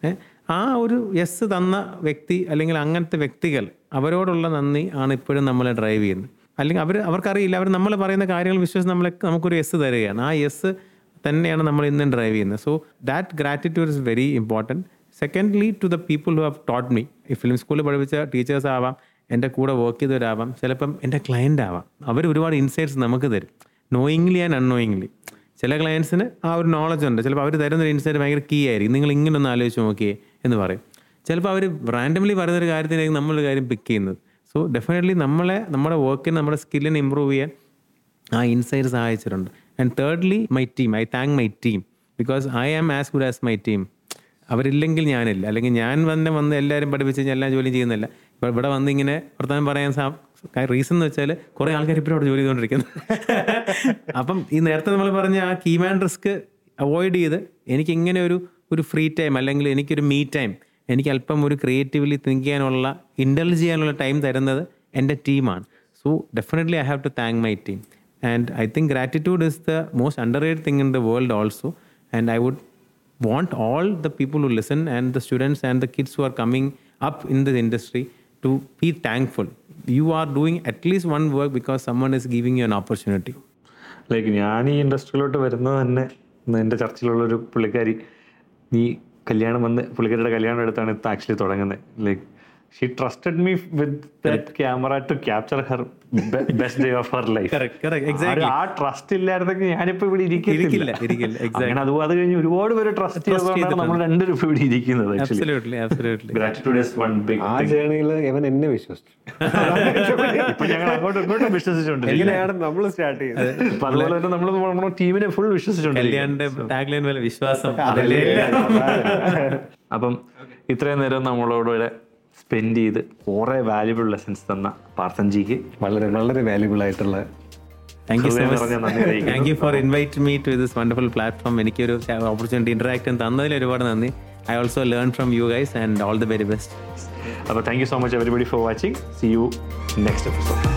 B: ആ ഒരു യെസ് തന്ന വ്യക്തി അല്ലെങ്കിൽ അങ്ങനത്തെ വ്യക്തികൾ അവരോടുള്ള നന്ദി ആണ് ഇപ്പോഴും നമ്മളെ ഡ്രൈവ് ചെയ്യുന്നത് അല്ലെങ്കിൽ അവർ അവർക്കറിയില്ല അവർ നമ്മൾ പറയുന്ന കാര്യങ്ങൾ വിശ്വസിച്ച് നമ്മളെ നമുക്കൊരു യെസ് തരികയാണ് ആ യെസ് തന്നെയാണ് നമ്മൾ ഇന്നും ഡ്രൈവ് ചെയ്യുന്നത് so that gratitude is very important secondly to the people who have taught me ഈ ഫിലിം സ്കൂളിൽ പഠിപ്പിച്ച ടീച്ചേഴ്സ് ആവാം എൻ്റെ കൂടെ വർക്ക് ചെയ്തവരാവാം ചിലപ്പം എൻ്റെ ക്ലയൻ്റ് ആവാം അവർ ഒരുപാട് ഇൻസൈറ്റ്സ് നമുക്ക് തരും നോയിങ്ലി ആൻഡ് അൺനോയിങ്ലി ചില ക്ലയൻസിന് ആ ഒരു നോളജ് ഉണ്ട് ചിലപ്പോൾ അവർ തരുന്നൊരു ഇൻസൈറ്റ് ഭയങ്കര കീ ആയിരിക്കും നിങ്ങൾ ഇങ്ങനെ ഒന്ന് ആലോചിച്ച് നോക്കിയേ എന്ന് പറയും ചിലപ്പോൾ അവർ റാൻഡംലി പറയുന്നൊരു കാര്യത്തിനായിരിക്കും നമ്മളൊരു കാര്യം പിക്ക് ചെയ്യുന്നത് സോ ഡെഫിനറ്റ്ലി നമ്മളെ നമ്മുടെ വർക്കിന് നമ്മുടെ സ്കില്ലിനെ ഇമ്പ്രൂവ് ചെയ്യാൻ ആ ഇൻസൈറ്റ് സഹായിച്ചിട്ടുണ്ട് and thirdly my team I thank my team because I am as good as my team അവരില്ലെങ്കിൽ ഞാനില്ല അല്ലെങ്കിൽ ഞാൻ വന്ന് വന്ന് എല്ലാവരും പഠിപ്പിച്ച് കഴിഞ്ഞാൽ എല്ലാ ജോലിയും ചെയ്യുന്നില്ല ഇപ്പോൾ ഇവിടെ വന്ന് ഇങ്ങനെ വർത്തമാനം പറയാൻ സാ റീസൺ എന്ന് വെച്ചാൽ കുറേ ആൾക്കാർ ഇപ്പോഴും അവിടെ ജോലി ചെയ്തുകൊണ്ടിരിക്കുന്നു അപ്പം ഈ നേരത്തെ നമ്മൾ പറഞ്ഞ ആ കീമാൻ റിസ്ക് അവോയ്ഡ് ചെയ്ത് എനിക്ക് ഇങ്ങനെ ഒരു ഒരു ഫ്രീ ടൈം അല്ലെങ്കിൽ എനിക്കൊരു മീ ടൈം എനിക്ക് അല്പം ഒരു ക്രിയേറ്റീവ്ലി തിങ്ക് ചെയ്യാനുള്ള ഇൻ്റലിജ് ചെയ്യാനുള്ള ടൈം തരുന്നത് എൻ്റെ ടീമാണ് so definitely I have to thank my team and I think gratitude is the most underrated thing in the world also and I would want all the people who listen and the students and the kids who are coming up in this industry to be thankful. You are doing at least one work because someone is giving you an opportunity.
C: Like ഞാൻ ഈ ഇൻഡസ്ട്രിയിലോട്ട് വരുന്നത് തന്നെ ഇന്ന് എൻ്റെ ചർച്ചിലുള്ള ഒരു പുള്ളിക്കാരി ഈ കല്യാണം വന്ന് പുള്ളിക്കാരിയുടെ കല്യാണം എടുത്താണ് ഇത് ആക്ച്വലി തുടങ്ങുന്നത് like she trusted me with that camera to capture her best day of her life
B: Correct, correct, exactly.
C: ആ ട്രസ്റ്റ് ഇല്ലായിരുന്നെങ്കിൽ ഞാനിപ്പോ ഇവിടെ ഇരിക്കില്ല
B: ഇരിക്കില്ല, ഇരിക്കില്ല, exactly.
C: അങ്ങനെ അത് അത് കഴിഞ്ഞ് ഒരുപാട് പേര് ട്രസ്റ്റ് ചെയ്തതുകൊണ്ടാണ് നമ്മൾ രണ്ടുപേരും ഇപ്പൊ ഇവിടെ ഇരിക്കുന്നത്
B: Absolutely, absolutely.
C: Gratitude is one big
A: ആ ജേണിയിൽ ഇവൻ എന്നെ വിശ്വസിച്ചു
C: ഇപ്പൊ ഞങ്ങൾ അങ്ങോട്ടും ഇങ്ങോട്ടും വിശ്വസിച്ചുകൊണ്ടിരിക്കും
A: എങ്ങനെയാണ് നമ്മൾ സ്റ്റാർട്ട് ചെയ്യുന്നത്
C: അപ്പൊ അതുപോലെ തന്നെ നമ്മൾ നമ്മുടെ ടീമിനെ ഫുൾ വിശ്വസിച്ചുകൊണ്ടിരിക്കും
B: കല്യാണിന്റെ ടാഗ്ലൈൻ പോലെ വിശ്വാസം അതല്ലേ
C: അപ്പം ഇത്രയും നേരം നമ്മളോട് സ്പെൻഡ് ചെയ്ത് കുറേ വാല്യുബിൾ ലെസൺസ് തന്ന പാർത്ഥൻജിക്ക്
A: വളരെ വളരെ വാല്യുബിൾ ആയിട്ടുള്ള
B: താങ്ക് യു സോ
C: ഹൃദയം
B: മച്ച്
C: നിറഞ്ഞ നന്ദി അറിയിക്കുന്നു.
B: Thank you for invite me to this wonderful platform എനിക്കൊരു ഓപ്പർച്യൂണിറ്റി ഇന്ററാക്ട് തന്നതിൽ ഒരുപാട് നന്ദി I also learn from you guys and all the very best
C: അപ്പോൾ thank you so much everybody for watching see you next episode